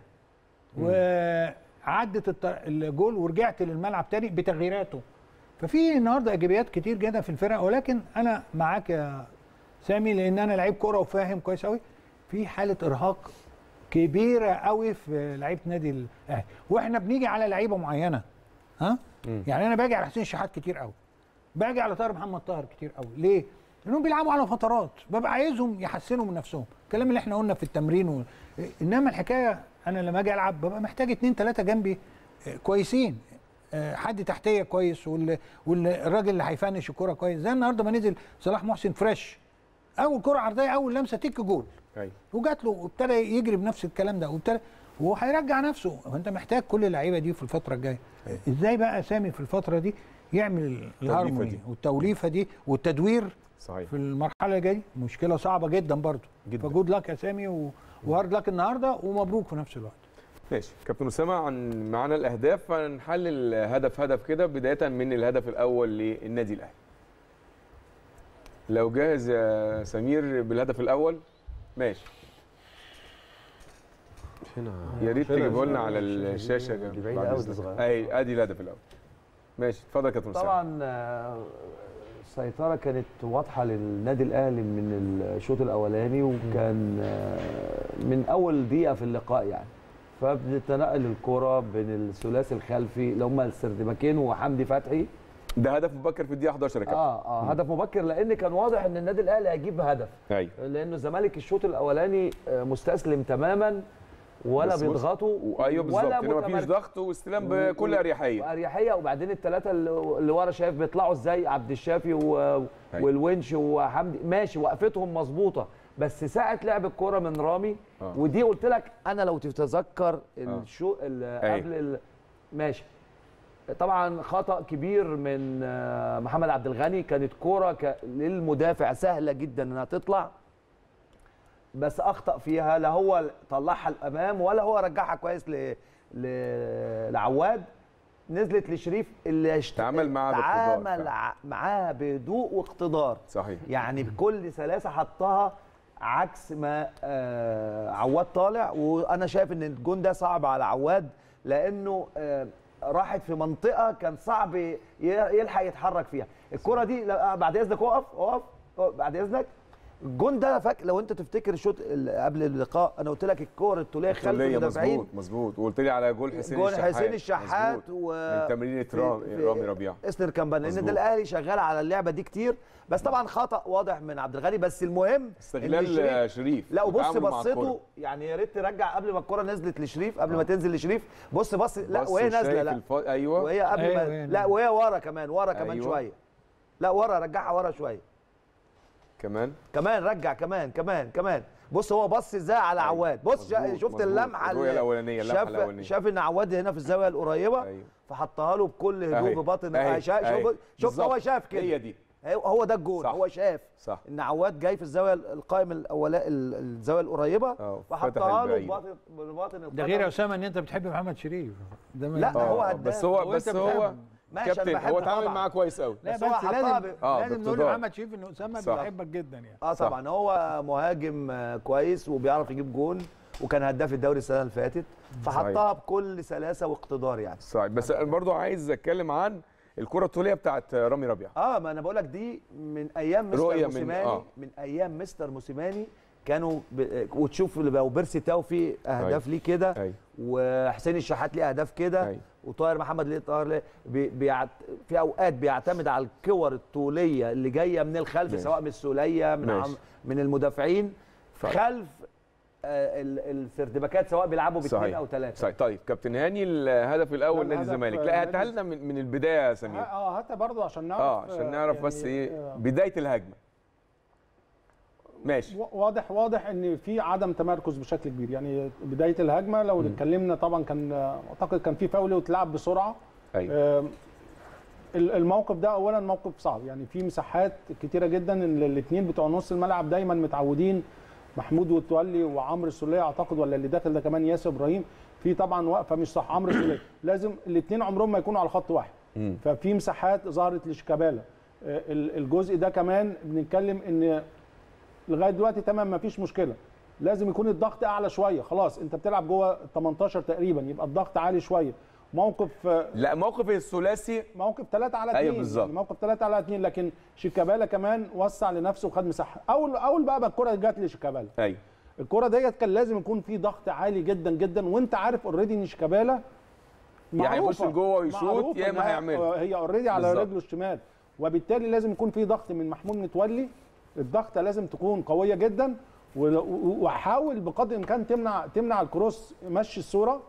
Speaker 2: وعدت الت- الجول ورجعت للملعب تاني بتغييراته ففي النهارده ايجابيات كتير جدا في الفرق ولكن انا معاك يا سامي لان انا لعيب كوره وفاهم كويس قوي في حاله ارهاق كبيره قوي في لعيبه نادي الاهلي واحنا بنيجي على لعيبه معينه ها يعني انا باجي على حسين شحات كتير قوي باجي على طاهر محمد طاهر كتير قوي ليه لانهم بيلعبوا على فترات ببقى عايزهم يحسنوا من نفسهم الكلام اللي احنا قلنا في التمرين و... انما الحكايه انا لما اجي العب ببقى محتاج اتنين تلاته جنبي آه، كويسين آه، حد تحتيه كويس وال... والراجل اللي هيفنش الكوره كويس زي النهارده ما نزل صلاح محسن فريش اول كره عرضيه اول لمسه تك جول
Speaker 1: ايوه
Speaker 2: وجات له وابتدى يجري بنفس الكلام ده وابتدى وهيرجع نفسه فانت محتاج كل اللعيبه دي في الفتره الجايه ازاي بقى سامي في الفتره دي يعمل الهارموني
Speaker 1: دي.
Speaker 2: والتوليفه دي والتدوير
Speaker 1: صحيح
Speaker 2: في المرحله اللي جايه دي مشكله صعبه جدا برضه
Speaker 1: جداً.
Speaker 2: فجود لك يا سامي و... وهارد لك النهارده ومبروك في نفس الوقت
Speaker 1: ماشي كابتن اسامه عن معانا الاهداف فنحلل هدف هدف كده بدايه من الهدف الاول للنادي الاهلي لو جاهز يا سمير بالهدف الاول ماشي
Speaker 5: هنا
Speaker 1: يا ريت
Speaker 3: هنا
Speaker 1: تجيبه لنا
Speaker 3: هنا
Speaker 1: على
Speaker 3: هنا
Speaker 1: الشاشه
Speaker 3: دي
Speaker 1: يا جماعة.
Speaker 3: بعيدة
Speaker 1: بعد
Speaker 3: أوي دي
Speaker 1: إذنك.
Speaker 3: صغيرة.
Speaker 1: اي ادي الهدف الاول ماشي اتفضل يا كابتن اسامه
Speaker 3: طبعا آه، السيطره كانت واضحه للنادي الاهلي من الشوط الاولاني وكان آه، من اول دقيقه في اللقاء يعني فبتتنقل الكره بين الثلاثي الخلفي اللي هم السردباكين وحمدي فتحي
Speaker 1: ده هدف مبكر في الدقيقه 11 يا كابتن
Speaker 3: اه اه هدف مبكر لان كان واضح ان النادي الاهلي هيجيب هدف
Speaker 1: ايوه
Speaker 3: لانه الزمالك الشوط الاولاني آه، مستسلم تماما ولا
Speaker 1: بس بص-
Speaker 3: بيضغطوا
Speaker 1: ايوه بالظبط
Speaker 3: ولا
Speaker 1: هنا مفيش
Speaker 3: متمركز.
Speaker 1: ضغط واستلام بكل اريحيه
Speaker 3: واريحيه وبعدين الثلاثه اللي اللي ورا شايف بيطلعوا ازاي عبد الشافي و...
Speaker 1: أيوة.
Speaker 3: والونش وحمدي ماشي وقفتهم مظبوطه بس ساعه لعب الكوره من رامي
Speaker 1: آه.
Speaker 3: ودي قلت لك انا لو تتذكر الشو ال-
Speaker 1: أيوة.
Speaker 3: قبل ال... ماشي طبعا خطا كبير من آه، محمد عبد الغني كانت كوره ك... للمدافع سهله جدا انها تطلع بس اخطا فيها لا هو طلعها الامام ولا هو رجعها كويس ل... ل... لعواد نزلت لشريف اللي اشت...
Speaker 1: تعامل معاها باقتدار
Speaker 3: تعامل
Speaker 1: فعلا.
Speaker 3: ع- معاها بهدوء واقتدار
Speaker 1: صحيح
Speaker 3: يعني بكل سلاسه حطها عكس ما آه عواد طالع وانا شايف ان الجون ده صعب على عواد لانه آه راحت في منطقه كان صعب ي- يلحق يتحرك فيها الكره دي لا، بعد اذنك اقف اقف اقف، بعد اذنك الجون ده فاك لو انت تفتكر الشوط ال- قبل اللقاء انا قلت لك الكور الطوليه خلف
Speaker 1: الكلية
Speaker 3: المدافعين
Speaker 1: مظبوط مظبوط وقلت لي على جول حسين
Speaker 3: جول
Speaker 1: الشحات
Speaker 3: حسين الشحات
Speaker 1: مظبوط.
Speaker 3: و
Speaker 1: من تمرينة
Speaker 3: في-
Speaker 1: رام-
Speaker 3: في
Speaker 1: رامي ربيعه
Speaker 3: اسنر كامبان لان
Speaker 1: مظبوط.
Speaker 3: ده الاهلي شغال على اللعبه دي كتير بس طبعا خطا واضح من عبد الغني بس المهم إن
Speaker 1: استغلال
Speaker 3: شريف-
Speaker 1: شريف
Speaker 3: لا وبص
Speaker 1: وتعامله مع
Speaker 3: بصيته
Speaker 1: الكرة.
Speaker 3: يعني يا ريت ترجع قبل ما الكره نزلت لشريف قبل ما تنزل لشريف بص بص لا
Speaker 1: بص
Speaker 3: وهي
Speaker 1: وشايف
Speaker 3: نازله لا
Speaker 1: الف... ايوه
Speaker 3: وهي قبل
Speaker 2: أيوة،
Speaker 3: ما
Speaker 2: وهي
Speaker 3: لا
Speaker 2: نازلة.
Speaker 3: وهي ورا كمان ورا كمان
Speaker 1: أيوة.
Speaker 3: شويه لا ورا رجعها ورا شويه
Speaker 1: كمان
Speaker 3: كمان رجع كمان كمان كمان بص هو بص ازاي على
Speaker 1: أيوة.
Speaker 3: عواد بص شا-
Speaker 1: مظبوط،
Speaker 3: شفت
Speaker 1: مظبوط.
Speaker 3: اللمحه
Speaker 1: الرؤية
Speaker 3: اللي-
Speaker 1: الأولانية، اللمحة
Speaker 3: شاف
Speaker 1: الأولانية.
Speaker 3: شاف ان عواد هنا في الزاويه القريبه
Speaker 1: أيوة.
Speaker 3: فحطها له بكل
Speaker 1: أهي.
Speaker 3: هدوء بباطن
Speaker 1: أهي.
Speaker 3: شا-
Speaker 1: أهي.
Speaker 3: شوف شفت هو
Speaker 1: بالظبط.
Speaker 3: شاف كده
Speaker 1: هي دي
Speaker 3: هو- هو ده الجول
Speaker 1: صح.
Speaker 3: هو شاف
Speaker 1: صح
Speaker 3: ان عواد جاي في الزاويه القائم الاولا ال- الزاويه القريبه
Speaker 1: اه فتح
Speaker 3: فحطها له
Speaker 1: البعيد.
Speaker 3: بباطن بباطن
Speaker 2: ده غير يا
Speaker 3: القدم.
Speaker 2: اسامه ان انت بتحب محمد شريف ده ما-
Speaker 3: لا،
Speaker 1: آه،
Speaker 3: هو
Speaker 1: آه،
Speaker 3: هداف.
Speaker 1: بس هو
Speaker 2: هو
Speaker 1: بس
Speaker 2: أنت
Speaker 1: هو
Speaker 2: بتحب.
Speaker 3: ماشي، أنا
Speaker 1: كابتن
Speaker 3: بحب
Speaker 1: هو اتعامل
Speaker 3: طبعاً.
Speaker 1: معاه كويس قوي
Speaker 2: لا
Speaker 3: بس
Speaker 2: بس,
Speaker 3: هو حطها
Speaker 2: لازم
Speaker 3: ب-
Speaker 1: آه،
Speaker 2: لازم نقول
Speaker 1: باقتدار.
Speaker 2: لمحمد شريف ان اسامه
Speaker 1: صح.
Speaker 2: بيحبك جدا يعني
Speaker 3: اه
Speaker 1: صح.
Speaker 3: طبعا هو مهاجم آه، كويس وبيعرف يجيب جون وكان هداف الدوري السنه اللي فاتت فحطها بكل سلاسه واقتدار يعني
Speaker 1: صحيح بس انا برضو عايز اتكلم عن الكره الطوليه بتاعت رامي ربيعه
Speaker 3: اه ما انا بقول لك دي من ايام
Speaker 1: رؤية
Speaker 3: مستر
Speaker 1: من-
Speaker 3: موسيماني
Speaker 1: آه.
Speaker 3: من, ايام مستر موسيماني كانوا ب... وتشوف لو بيرسي تاو في اهداف ليه كده
Speaker 1: ايوه
Speaker 3: وحسين الشحات ليه اهداف كده
Speaker 1: أيوة.
Speaker 3: وطاهر محمد ليه طاهر ليه بي... بيعت... في اوقات بيعتمد على الكور الطوليه اللي جايه من الخلف
Speaker 1: ماشي.
Speaker 3: سواء من السوليه من
Speaker 1: ماشي.
Speaker 3: عم... من المدافعين
Speaker 1: طيب.
Speaker 3: خلف آه ال- السردباكات سواء بيلعبوا باثنين
Speaker 1: صحيح
Speaker 3: او ثلاثه
Speaker 1: صحيح طيب كابتن هاني الهدف الاول
Speaker 4: لا،
Speaker 1: نادي
Speaker 4: الهدف
Speaker 1: الزمالك
Speaker 4: نادي
Speaker 1: لا هاتها لنا من, من البدايه يا سمير
Speaker 4: اه هاتها برضه عشان نعرف
Speaker 1: اه عشان نعرف
Speaker 4: يعني،
Speaker 1: بس ايه
Speaker 4: آه،
Speaker 1: بدايه الهجمه ماشي
Speaker 4: و- واضح واضح ان في عدم تمركز بشكل كبير يعني بدايه الهجمه لو اتكلمنا طبعا كان اعتقد كان في فاول واتلعب بسرعه
Speaker 1: ايوه
Speaker 4: آم، ال- الموقف ده اولا موقف صعب يعني في مساحات كتيره جدا ان الاثنين بتوع نص الملعب دايما متعودين محمود وتولي وعمرو السوليه اعتقد ولا اللي داخل ده كمان ياسر ابراهيم في طبعا وقفه مش صح عمرو السوليه لازم الاثنين عمرهم ما يكونوا على خط واحد
Speaker 1: مم.
Speaker 4: ففي مساحات ظهرت لشيكابالا آه، ال- الجزء ده كمان بنتكلم ان لغايه دلوقتي تمام ما فيش مشكله لازم يكون الضغط اعلى شويه خلاص انت بتلعب جوه 18 تقريبا يبقى الضغط عالي شويه موقف آه،
Speaker 1: لا موقف الثلاثي
Speaker 4: موقف 3 على 2
Speaker 1: أيوة بالظبط.
Speaker 4: يعني موقف 3 على 2 لكن شيكابالا كمان وسع لنفسه وخد مساحه اول اول بقى, بقى الكره جت لشيكابالا
Speaker 1: ايوه
Speaker 4: الكره ديت كان لازم يكون في ضغط عالي جدا جدا وانت عارف اوريدي ان شيكابالا
Speaker 1: يعني يخش
Speaker 4: معروفة-
Speaker 1: لجوه ويشوط
Speaker 4: معروفة
Speaker 1: يا اما
Speaker 4: إنها-
Speaker 1: هيعملها
Speaker 4: هي اوريدي على
Speaker 1: بالظبط.
Speaker 4: رجله الشمال وبالتالي لازم يكون في ضغط من محمود متولي الضغطه لازم تكون قويه جدا و- و- وحاول بقدر الامكان تمنع تمنع الكروس مشي الصوره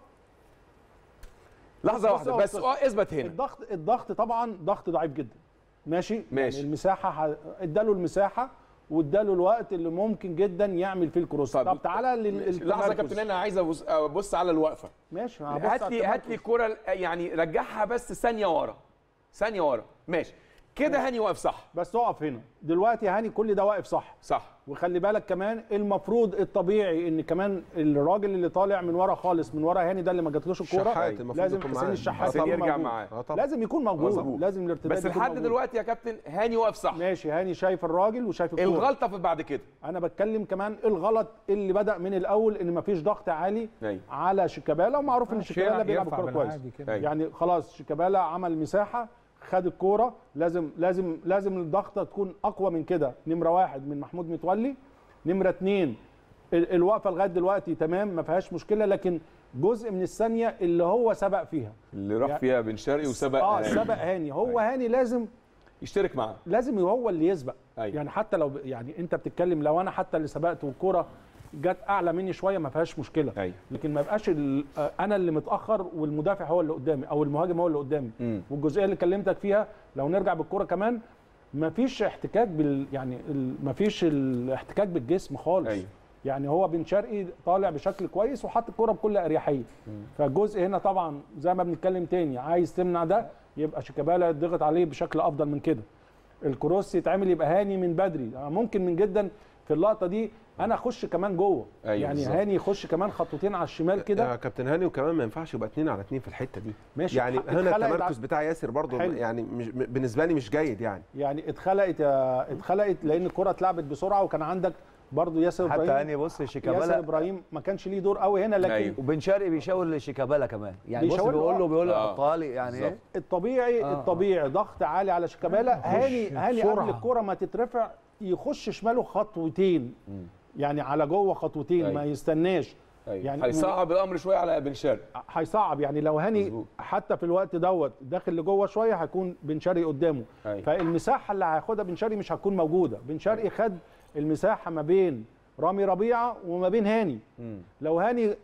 Speaker 1: لحظه
Speaker 4: بص-
Speaker 1: واحده
Speaker 4: بص-
Speaker 1: بس
Speaker 4: بص.
Speaker 1: اه اثبت هنا
Speaker 4: الضغط الضغط طبعا ضغط ضعيف جدا ماشي
Speaker 1: ماشي.
Speaker 4: يعني المساحه ه- اداله المساحه واداله الوقت اللي ممكن جدا يعمل فيه الكروس
Speaker 1: طب-
Speaker 4: طب, تعالى لل
Speaker 1: لحظه يا
Speaker 4: التمركز.
Speaker 1: كابتن انا عايز ابص ابص على الوقفه
Speaker 4: ماشي هبص
Speaker 1: هات
Speaker 4: على
Speaker 1: لي هات
Speaker 4: التمركز.
Speaker 1: لي الكره يعني رجعها بس ثانيه ورا ثانيه ورا ماشي كده هاني واقف صح
Speaker 4: بس اقف هنا دلوقتي هاني كل ده واقف صح
Speaker 1: صح
Speaker 4: وخلي بالك كمان المفروض الطبيعي ان كمان الراجل اللي طالع من ورا خالص من ورا هاني ده اللي ما جاتلوش الكوره
Speaker 5: شحات المفروض
Speaker 4: لازم
Speaker 5: يكون
Speaker 4: حسين
Speaker 5: معاه.
Speaker 4: الشحات
Speaker 1: حسين
Speaker 4: يكون
Speaker 1: يرجع
Speaker 4: موجود.
Speaker 1: معاه
Speaker 5: اه طبعا
Speaker 4: لازم يكون موجود
Speaker 1: مظبوط.
Speaker 4: لازم الارتداد
Speaker 1: بس
Speaker 4: يكون
Speaker 1: لحد
Speaker 4: موجود.
Speaker 1: دلوقتي يا كابتن هاني واقف صح
Speaker 4: ماشي هاني شايف الراجل وشايف الكوره
Speaker 1: الغلطه في بعد كده
Speaker 4: انا بتكلم كمان الغلط اللي بدا من الاول ان مفيش ضغط عالي
Speaker 1: ايوه
Speaker 4: على شيكابالا ومعروف ان شيكابالا
Speaker 2: يرفع
Speaker 4: بيلعب الكوره كويس
Speaker 2: بالعادي كده.
Speaker 1: أيوة.
Speaker 4: يعني خلاص شيكابالا عمل مساحه خد الكوره لازم لازم لازم الضغطه تكون اقوى من كده نمره واحد من محمود متولي نمره اتنين ال- الوقفه لغايه دلوقتي تمام ما فيهاش مشكله لكن جزء من الثانيه اللي هو سبق فيها
Speaker 1: اللي راح
Speaker 4: يعني-
Speaker 1: فيها بن شرقي وسبق
Speaker 4: اه
Speaker 1: هاني.
Speaker 4: سبق هاني هو هاني لازم
Speaker 1: يشترك معاه
Speaker 4: لازم هو اللي يسبق
Speaker 1: أيوة.
Speaker 4: يعني حتى لو ب- يعني انت بتتكلم لو انا حتى اللي سبقت والكوره جت اعلى مني شويه ما فيهاش مشكله
Speaker 1: ايوه
Speaker 4: لكن ما يبقاش ال- آه، انا اللي متاخر والمدافع هو اللي قدامي او المهاجم هو اللي قدامي
Speaker 1: مم.
Speaker 4: والجزئيه اللي كلمتك فيها لو نرجع بالكوره كمان ما فيش احتكاك بال يعني ما فيش الاحتكاك بالجسم خالص
Speaker 1: ايوه
Speaker 4: يعني هو بن شرقي طالع بشكل كويس وحط الكوره بكل اريحيه فالجزء هنا طبعا زي ما بنتكلم تاني عايز تمنع ده يبقى شيكابالا يضغط عليه بشكل افضل من كده الكروس يتعمل يبقى هاني من بدري آه، ممكن من جدا في اللقطه دي انا اخش كمان جوه
Speaker 1: أيوة
Speaker 4: يعني
Speaker 1: بالظبط.
Speaker 4: هاني يخش كمان خطوتين على الشمال كده
Speaker 5: يا كابتن هاني وكمان ما ينفعش يبقى اتنين على اتنين في الحته دي
Speaker 4: ماشي
Speaker 5: يعني
Speaker 4: اتخ-
Speaker 5: هنا
Speaker 4: اتخلقت
Speaker 5: التمركز
Speaker 4: ع-
Speaker 5: بتاع ياسر برضو
Speaker 4: حلو.
Speaker 5: يعني مش م- بالنسبه لي مش جيد يعني
Speaker 4: يعني اتخلقت يا- اتخلقت لان الكره اتلعبت بسرعه وكان عندك برضو ياسر
Speaker 3: حتى
Speaker 4: ابراهيم
Speaker 3: هاني بص
Speaker 4: ياسر
Speaker 3: شيكابالا
Speaker 4: ابراهيم ما كانش ليه دور قوي هنا لكن
Speaker 1: أيوة.
Speaker 3: وبن شرقي بيشاور لشيكابالا كمان يعني بص
Speaker 4: بيشاور له،
Speaker 3: بيقول له
Speaker 4: آه.
Speaker 3: بيقول له
Speaker 1: آه.
Speaker 3: حطها لي يعني
Speaker 1: بالظبط.
Speaker 3: ايه
Speaker 4: الطبيعي
Speaker 3: آه.
Speaker 4: الطبيعي ضغط عالي على شيكابالا هاني هاني قبل
Speaker 2: بسرعة.
Speaker 4: الكره ما تترفع يخش شماله خطوتين يعني على جوه خطوتين
Speaker 1: أيوة.
Speaker 4: ما يستناش
Speaker 1: ايوه
Speaker 4: يعني
Speaker 1: هيصعب الامر شويه على بن شرقي
Speaker 4: هيصعب يعني لو هاني
Speaker 1: مظبوط.
Speaker 4: حتى في الوقت دوت داخل لجوه شويه هيكون بن شرقي قدامه
Speaker 1: أيوة.
Speaker 4: فالمساحه اللي هياخدها بن شرقي مش هتكون موجوده بن شرقي خد المساحه ما بين رامي ربيعه وما بين هاني
Speaker 1: مم.
Speaker 4: لو هاني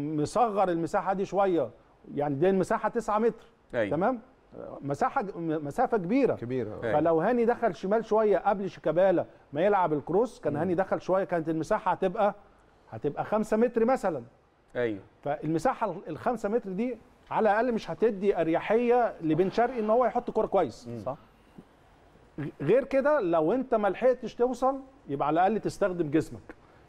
Speaker 4: مصغر المساحه دي شويه يعني دي المساحه 9 متر
Speaker 1: ايوه
Speaker 4: تمام مساحه
Speaker 5: كبيره
Speaker 4: مسافه كبيره
Speaker 5: كبيره
Speaker 1: أيوة.
Speaker 4: فلو هاني دخل شمال شويه قبل شيكابالا ما يلعب الكروس كان هاني دخل شويه كانت المساحه هتبقى هتبقى 5 متر مثلا
Speaker 1: ايوه
Speaker 4: فالمساحه ال 5 متر دي على الاقل مش هتدي اريحيه لبن شرقي ان هو يحط كوره كويس
Speaker 3: صح
Speaker 4: غير كده لو انت ما لحقتش توصل يبقى على الاقل تستخدم جسمك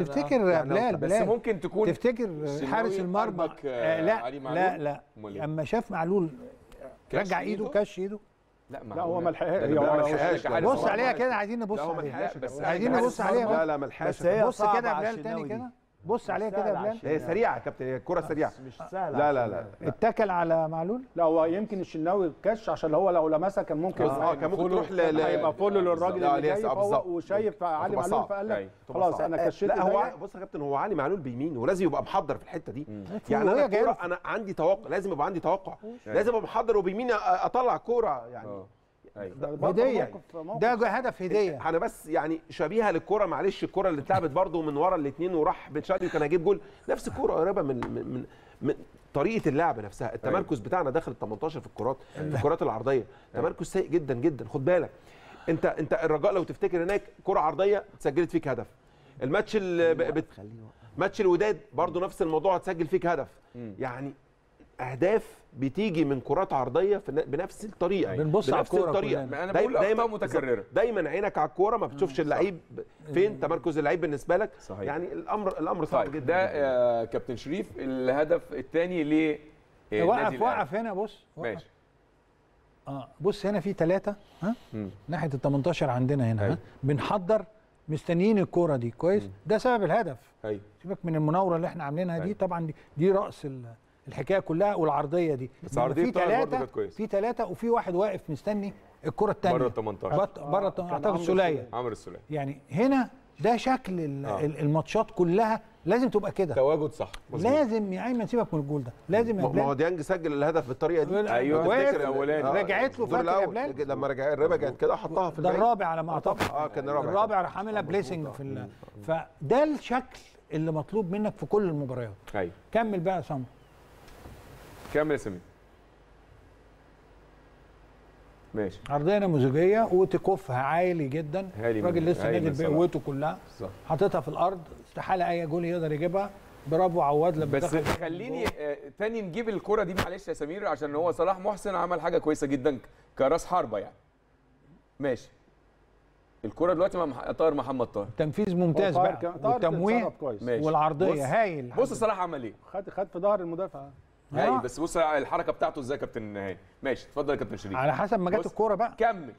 Speaker 2: تفتكر
Speaker 1: يعني
Speaker 2: بلال
Speaker 1: بس
Speaker 2: بلال
Speaker 1: ممكن تكون
Speaker 2: تفتكر
Speaker 1: الشناوي
Speaker 2: حارس المرمى
Speaker 1: قلبك،
Speaker 2: آه
Speaker 1: آه،
Speaker 2: لا
Speaker 1: علي معلول؟
Speaker 2: لا لا
Speaker 1: أمال إيه؟
Speaker 2: اما شاف معلول
Speaker 1: كاش
Speaker 2: رجع ايده كش ايده
Speaker 1: لا ما
Speaker 4: لا هو ما لحقهاش
Speaker 1: ده
Speaker 4: هي
Speaker 1: لا،
Speaker 4: هو
Speaker 1: ما
Speaker 4: هو
Speaker 1: لحقهاش.
Speaker 4: شايف-
Speaker 1: حارس
Speaker 2: بص
Speaker 1: مرمى.
Speaker 2: عليها كده عايزين نبص
Speaker 5: لا هو ما
Speaker 2: عليها
Speaker 5: لحقش بس
Speaker 2: عايزين
Speaker 5: حارس
Speaker 2: نبص عليها
Speaker 5: مرمى.
Speaker 2: بقى.
Speaker 5: لا لا ما لحقش
Speaker 3: بس هي
Speaker 2: بص
Speaker 3: صعبة
Speaker 2: كده يا
Speaker 3: على
Speaker 2: بلال تاني
Speaker 3: الشناوي دي.
Speaker 2: كده بص عليها كده يا
Speaker 3: سهلة على
Speaker 2: بلال
Speaker 3: الشناوي.
Speaker 5: هي سريعه يا كابتن هي الكره سريعه
Speaker 3: مش سهله
Speaker 5: لا لا لا
Speaker 2: اتكل على معلول
Speaker 4: لا هو يمكن الشناوي كاش عشان هو لو لمسها كان ممكن
Speaker 5: اه كان ممكن تروح ل ل-
Speaker 4: هيبقى فولو للراجل
Speaker 5: لا،
Speaker 4: اللي
Speaker 5: ليه
Speaker 4: جاي
Speaker 5: صعب
Speaker 4: فهو
Speaker 5: بالظبط.
Speaker 4: وشايف علي
Speaker 5: هتبقى
Speaker 4: معلول
Speaker 5: صعب.
Speaker 4: فقال
Speaker 1: أيوة.
Speaker 4: لك خلاص انا كشيت
Speaker 5: لا هو
Speaker 4: إيديا.
Speaker 5: بص يا كابتن هو علي معلول بيمين ولازم يبقى محضر في الحته دي يعني
Speaker 2: وهي
Speaker 5: انا
Speaker 2: جاية
Speaker 5: كوره انا عندي توقع لازم يبقى عندي توقع لازم ابقى محضر وبيميني أ- اطلع كوره يعني
Speaker 1: اه ايوه
Speaker 4: ده برضه
Speaker 2: هديه
Speaker 4: موقف- موقف
Speaker 2: ده جو- هدف هديه
Speaker 5: انا بس يعني شبيهه للكره معلش الكره اللي اتلعبت برده من ورا الاثنين وراح بن شرقي وكان هيجيب جول نفس الكره قريبه من من من, من طريقه اللعب نفسها التمركز بتاعنا داخل ال 18 في الكرات في الكرات العرضيه تمركز سيء جدا جدا خد بالك انت انت الرجاء لو تفتكر هناك كره عرضيه سجلت فيك هدف الماتش ال- ب- بت- ماتش الوداد برضو نفس الموضوع هتسجل فيك هدف يعني اهداف بتيجي من كرات عرضيه في ن- بنفس الطريقه
Speaker 2: بنبص على
Speaker 5: بنفس
Speaker 2: الكورة
Speaker 5: الطريقه
Speaker 2: كلنا.
Speaker 1: ما أنا
Speaker 5: دايما
Speaker 1: بقول أخطاء
Speaker 5: دايما
Speaker 1: متكررة.
Speaker 5: دايما عينك على الكوره ما بتشوفش اللعيب فين تمركز اللعيب بالنسبه لك
Speaker 1: صحيح.
Speaker 5: يعني الامر الامر صعب
Speaker 1: طيب
Speaker 5: جدا
Speaker 1: ده
Speaker 5: جداً.
Speaker 1: آه، كابتن شريف الهدف الثاني ل آه،
Speaker 2: وقف
Speaker 1: النادي
Speaker 2: وقف هنا بص وقف.
Speaker 1: ماشي
Speaker 2: اه بص هنا في ثلاثة ها
Speaker 1: مم.
Speaker 2: ناحية ال 18 عندنا هنا
Speaker 1: أيوة.
Speaker 2: ها بنحضر مستنيين الكورة دي كويس ده سبب الهدف
Speaker 1: ايوه
Speaker 2: سيبك من المناورة اللي احنا عاملينها دي
Speaker 1: أيوة.
Speaker 2: طبعا دي, دي رأس ال- الحكاية كلها والعرضية دي
Speaker 1: بس عرضية
Speaker 2: في
Speaker 1: طاهر برضه
Speaker 2: ثلاثة
Speaker 1: كانت كويسة.
Speaker 2: في ثلاثة وفي واحد واقف مستني الكرة الثانية
Speaker 1: بره ال 18
Speaker 2: بره
Speaker 4: كان
Speaker 2: اعتقد
Speaker 4: عمرو
Speaker 2: سولية
Speaker 1: عمرو السوليه
Speaker 2: يعني هنا ده شكل ال-
Speaker 1: آه.
Speaker 2: ال- الماتشات كلها لازم تبقى كده
Speaker 1: تواجد صح مظبوط.
Speaker 2: لازم يا ايمن سيبك من الجول ده لازم يا
Speaker 5: ما ما هو
Speaker 2: بلال
Speaker 5: ديانج سجل الهدف بالطريقه دي
Speaker 1: أيوة،
Speaker 2: واقف،
Speaker 1: الفكر الأولاني.
Speaker 5: آه،
Speaker 2: رجعت له
Speaker 5: الدور
Speaker 2: فاكر يا
Speaker 5: الأول.
Speaker 2: بلال
Speaker 5: لما رجع رجعت كده حطها في
Speaker 2: ده
Speaker 5: البعيد.
Speaker 2: الرابع على ما اعتقد
Speaker 5: اه كان الرابع
Speaker 2: الرابع راح عاملها بليسنج في ال... فده الشكل اللي مطلوب منك في كل المباريات
Speaker 1: ايوه
Speaker 2: كمل بقى يا سامر
Speaker 1: كمل يا سمير ماشي
Speaker 2: عرضيه نموذجيه وتكوفها عالي جدا
Speaker 1: هالي من-
Speaker 2: الراجل لسه
Speaker 1: هالي من
Speaker 2: نازل
Speaker 1: صلاح.
Speaker 2: بقوته كلها
Speaker 1: صح
Speaker 2: حاططها في الارض استحاله اي جول يقدر يجيبها برافو عواد لما
Speaker 1: بس
Speaker 2: دخل
Speaker 1: خليني آه، تاني نجيب الكرة دي معلش يا سمير عشان هو صلاح محسن عمل حاجة كويسة جدا كراس حربة يعني ماشي الكرة دلوقتي مع مح- طاهر محمد طاهر
Speaker 2: تنفيذ ممتاز
Speaker 4: طاهر
Speaker 2: بقى
Speaker 4: كان- طاهر
Speaker 2: والتمويه
Speaker 4: اتصرف كويس
Speaker 1: ماشي
Speaker 2: والعرضيه
Speaker 1: بص-
Speaker 2: هايل
Speaker 1: بص صلاح عمل ايه
Speaker 4: خد خد في ظهر المدافع
Speaker 2: آه.
Speaker 1: هايل بس بص على الحركة بتاعته ازاي يا كابتن هاني ماشي اتفضل يا كابتن شريف
Speaker 2: على حسب ما جت
Speaker 1: بص.
Speaker 2: الكوره بقى
Speaker 1: كمل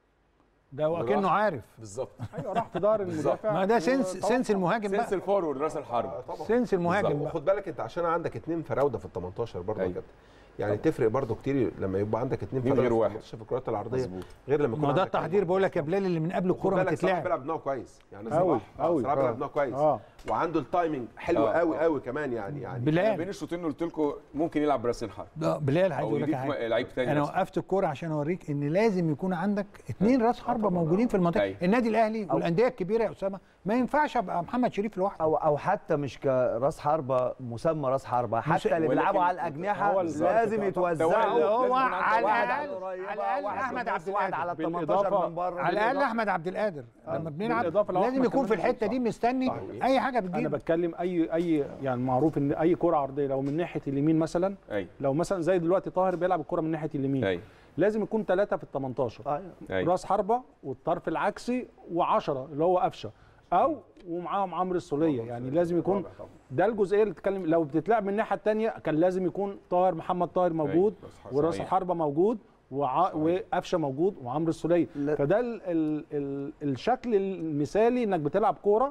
Speaker 2: ده وكانه عارف
Speaker 1: بالظبط
Speaker 4: ايوه راح في ظهر المدافع
Speaker 2: ما ده سنس
Speaker 4: وطبعاً
Speaker 2: سنس المهاجم
Speaker 1: سنس
Speaker 2: بقى
Speaker 1: الفورورد راس الحربة
Speaker 2: سنس المهاجم
Speaker 1: بالظبط.
Speaker 2: بقى
Speaker 5: خد بالك انت عشان عندك اتنين فراوده في ال 18 برضه يا
Speaker 1: أيوة.
Speaker 5: كابتن يعني تفرق برضه كتير لما يبقى عندك اتنين
Speaker 1: اتنين
Speaker 5: فراوده
Speaker 1: غير
Speaker 5: في
Speaker 1: واحد.
Speaker 5: 18 في الكرات العرضيه
Speaker 1: مظبوط.
Speaker 5: غير لما يكون
Speaker 2: ما ده
Speaker 5: عندك
Speaker 2: التحضير بقول لك يا بلال اللي من قبل الكوره ما
Speaker 5: خد بالك صلاح
Speaker 2: تتلعب
Speaker 5: بيلعب دماغه كويس يعني
Speaker 4: أوي،
Speaker 5: صلاح
Speaker 4: أوي.
Speaker 5: صلاح بيلعب دماغه كويس
Speaker 4: اه
Speaker 5: وعنده التايمنج حلو
Speaker 1: آه،
Speaker 5: قوي
Speaker 1: آه.
Speaker 5: قوي كمان يعني يعني
Speaker 2: بلال
Speaker 1: بين الشوطين قلت لكم ممكن يلعب براسين حرب
Speaker 2: ده بلال عايز
Speaker 1: او
Speaker 2: اقول لك
Speaker 1: يضيف
Speaker 2: حاجه
Speaker 1: لعيب تاني
Speaker 2: انا
Speaker 1: نفسه.
Speaker 2: وقفت الكوره عشان اوريك ان لازم يكون عندك اثنين راس حربه موجودين في المنطقه
Speaker 1: أيوة.
Speaker 2: النادي الاهلي والانديه الكبيره يا اسامه ما ينفعش ابقى محمد شريف لوحده
Speaker 3: او او حتى مش كراس حربه مسمى راس حربه حتى اللي
Speaker 1: ولكن
Speaker 3: بيلعبوا على الاجنحه
Speaker 4: هو الظرف
Speaker 3: لازم
Speaker 4: بتاعه.
Speaker 3: يتوزعوا
Speaker 1: ده
Speaker 2: هو
Speaker 1: لازم يكون
Speaker 2: على
Speaker 1: عندك
Speaker 2: الاقل
Speaker 3: قريبة،
Speaker 2: على الاقل
Speaker 3: واحد
Speaker 2: احمد
Speaker 3: من
Speaker 2: عبد
Speaker 3: النص، واحد
Speaker 2: القادر
Speaker 3: على ال
Speaker 4: بالإضافة-
Speaker 3: 18 من بره
Speaker 2: على الاقل احمد عبد القادر لما بنلعب
Speaker 4: بالإضافة لو
Speaker 2: لازم
Speaker 4: أحمد
Speaker 2: يكون في
Speaker 4: كمان
Speaker 2: الحته دي مستني اي حاجه
Speaker 4: انا
Speaker 2: بتجيب
Speaker 4: بتكلم اي اي يعني معروف ان اي كره عرضيه لو من ناحيه اليمين مثلا
Speaker 1: ايوه
Speaker 4: لو مثلا زي دلوقتي طاهر بيلعب الكره من ناحيه اليمين
Speaker 1: ايوه
Speaker 4: لازم يكون ثلاثه في ال 18
Speaker 3: ايوه
Speaker 1: ايوه
Speaker 4: راس حربه والطرف العكسي و10 اللي هو قفشه او ومعاهم عمرو السوليه يعني لازم يكون ده الجزئيه اللي بتتكلم لو بتتلعب من الناحيه الثانيه كان لازم يكون طاهر محمد طاهر موجود
Speaker 1: راس حربة.
Speaker 4: وراس
Speaker 1: صحيح.
Speaker 4: الحربه موجود وع... وقفشه موجود وعمرو السوليه
Speaker 3: لا.
Speaker 4: فده ال... ال... ال... الشكل المثالي انك بتلعب كوره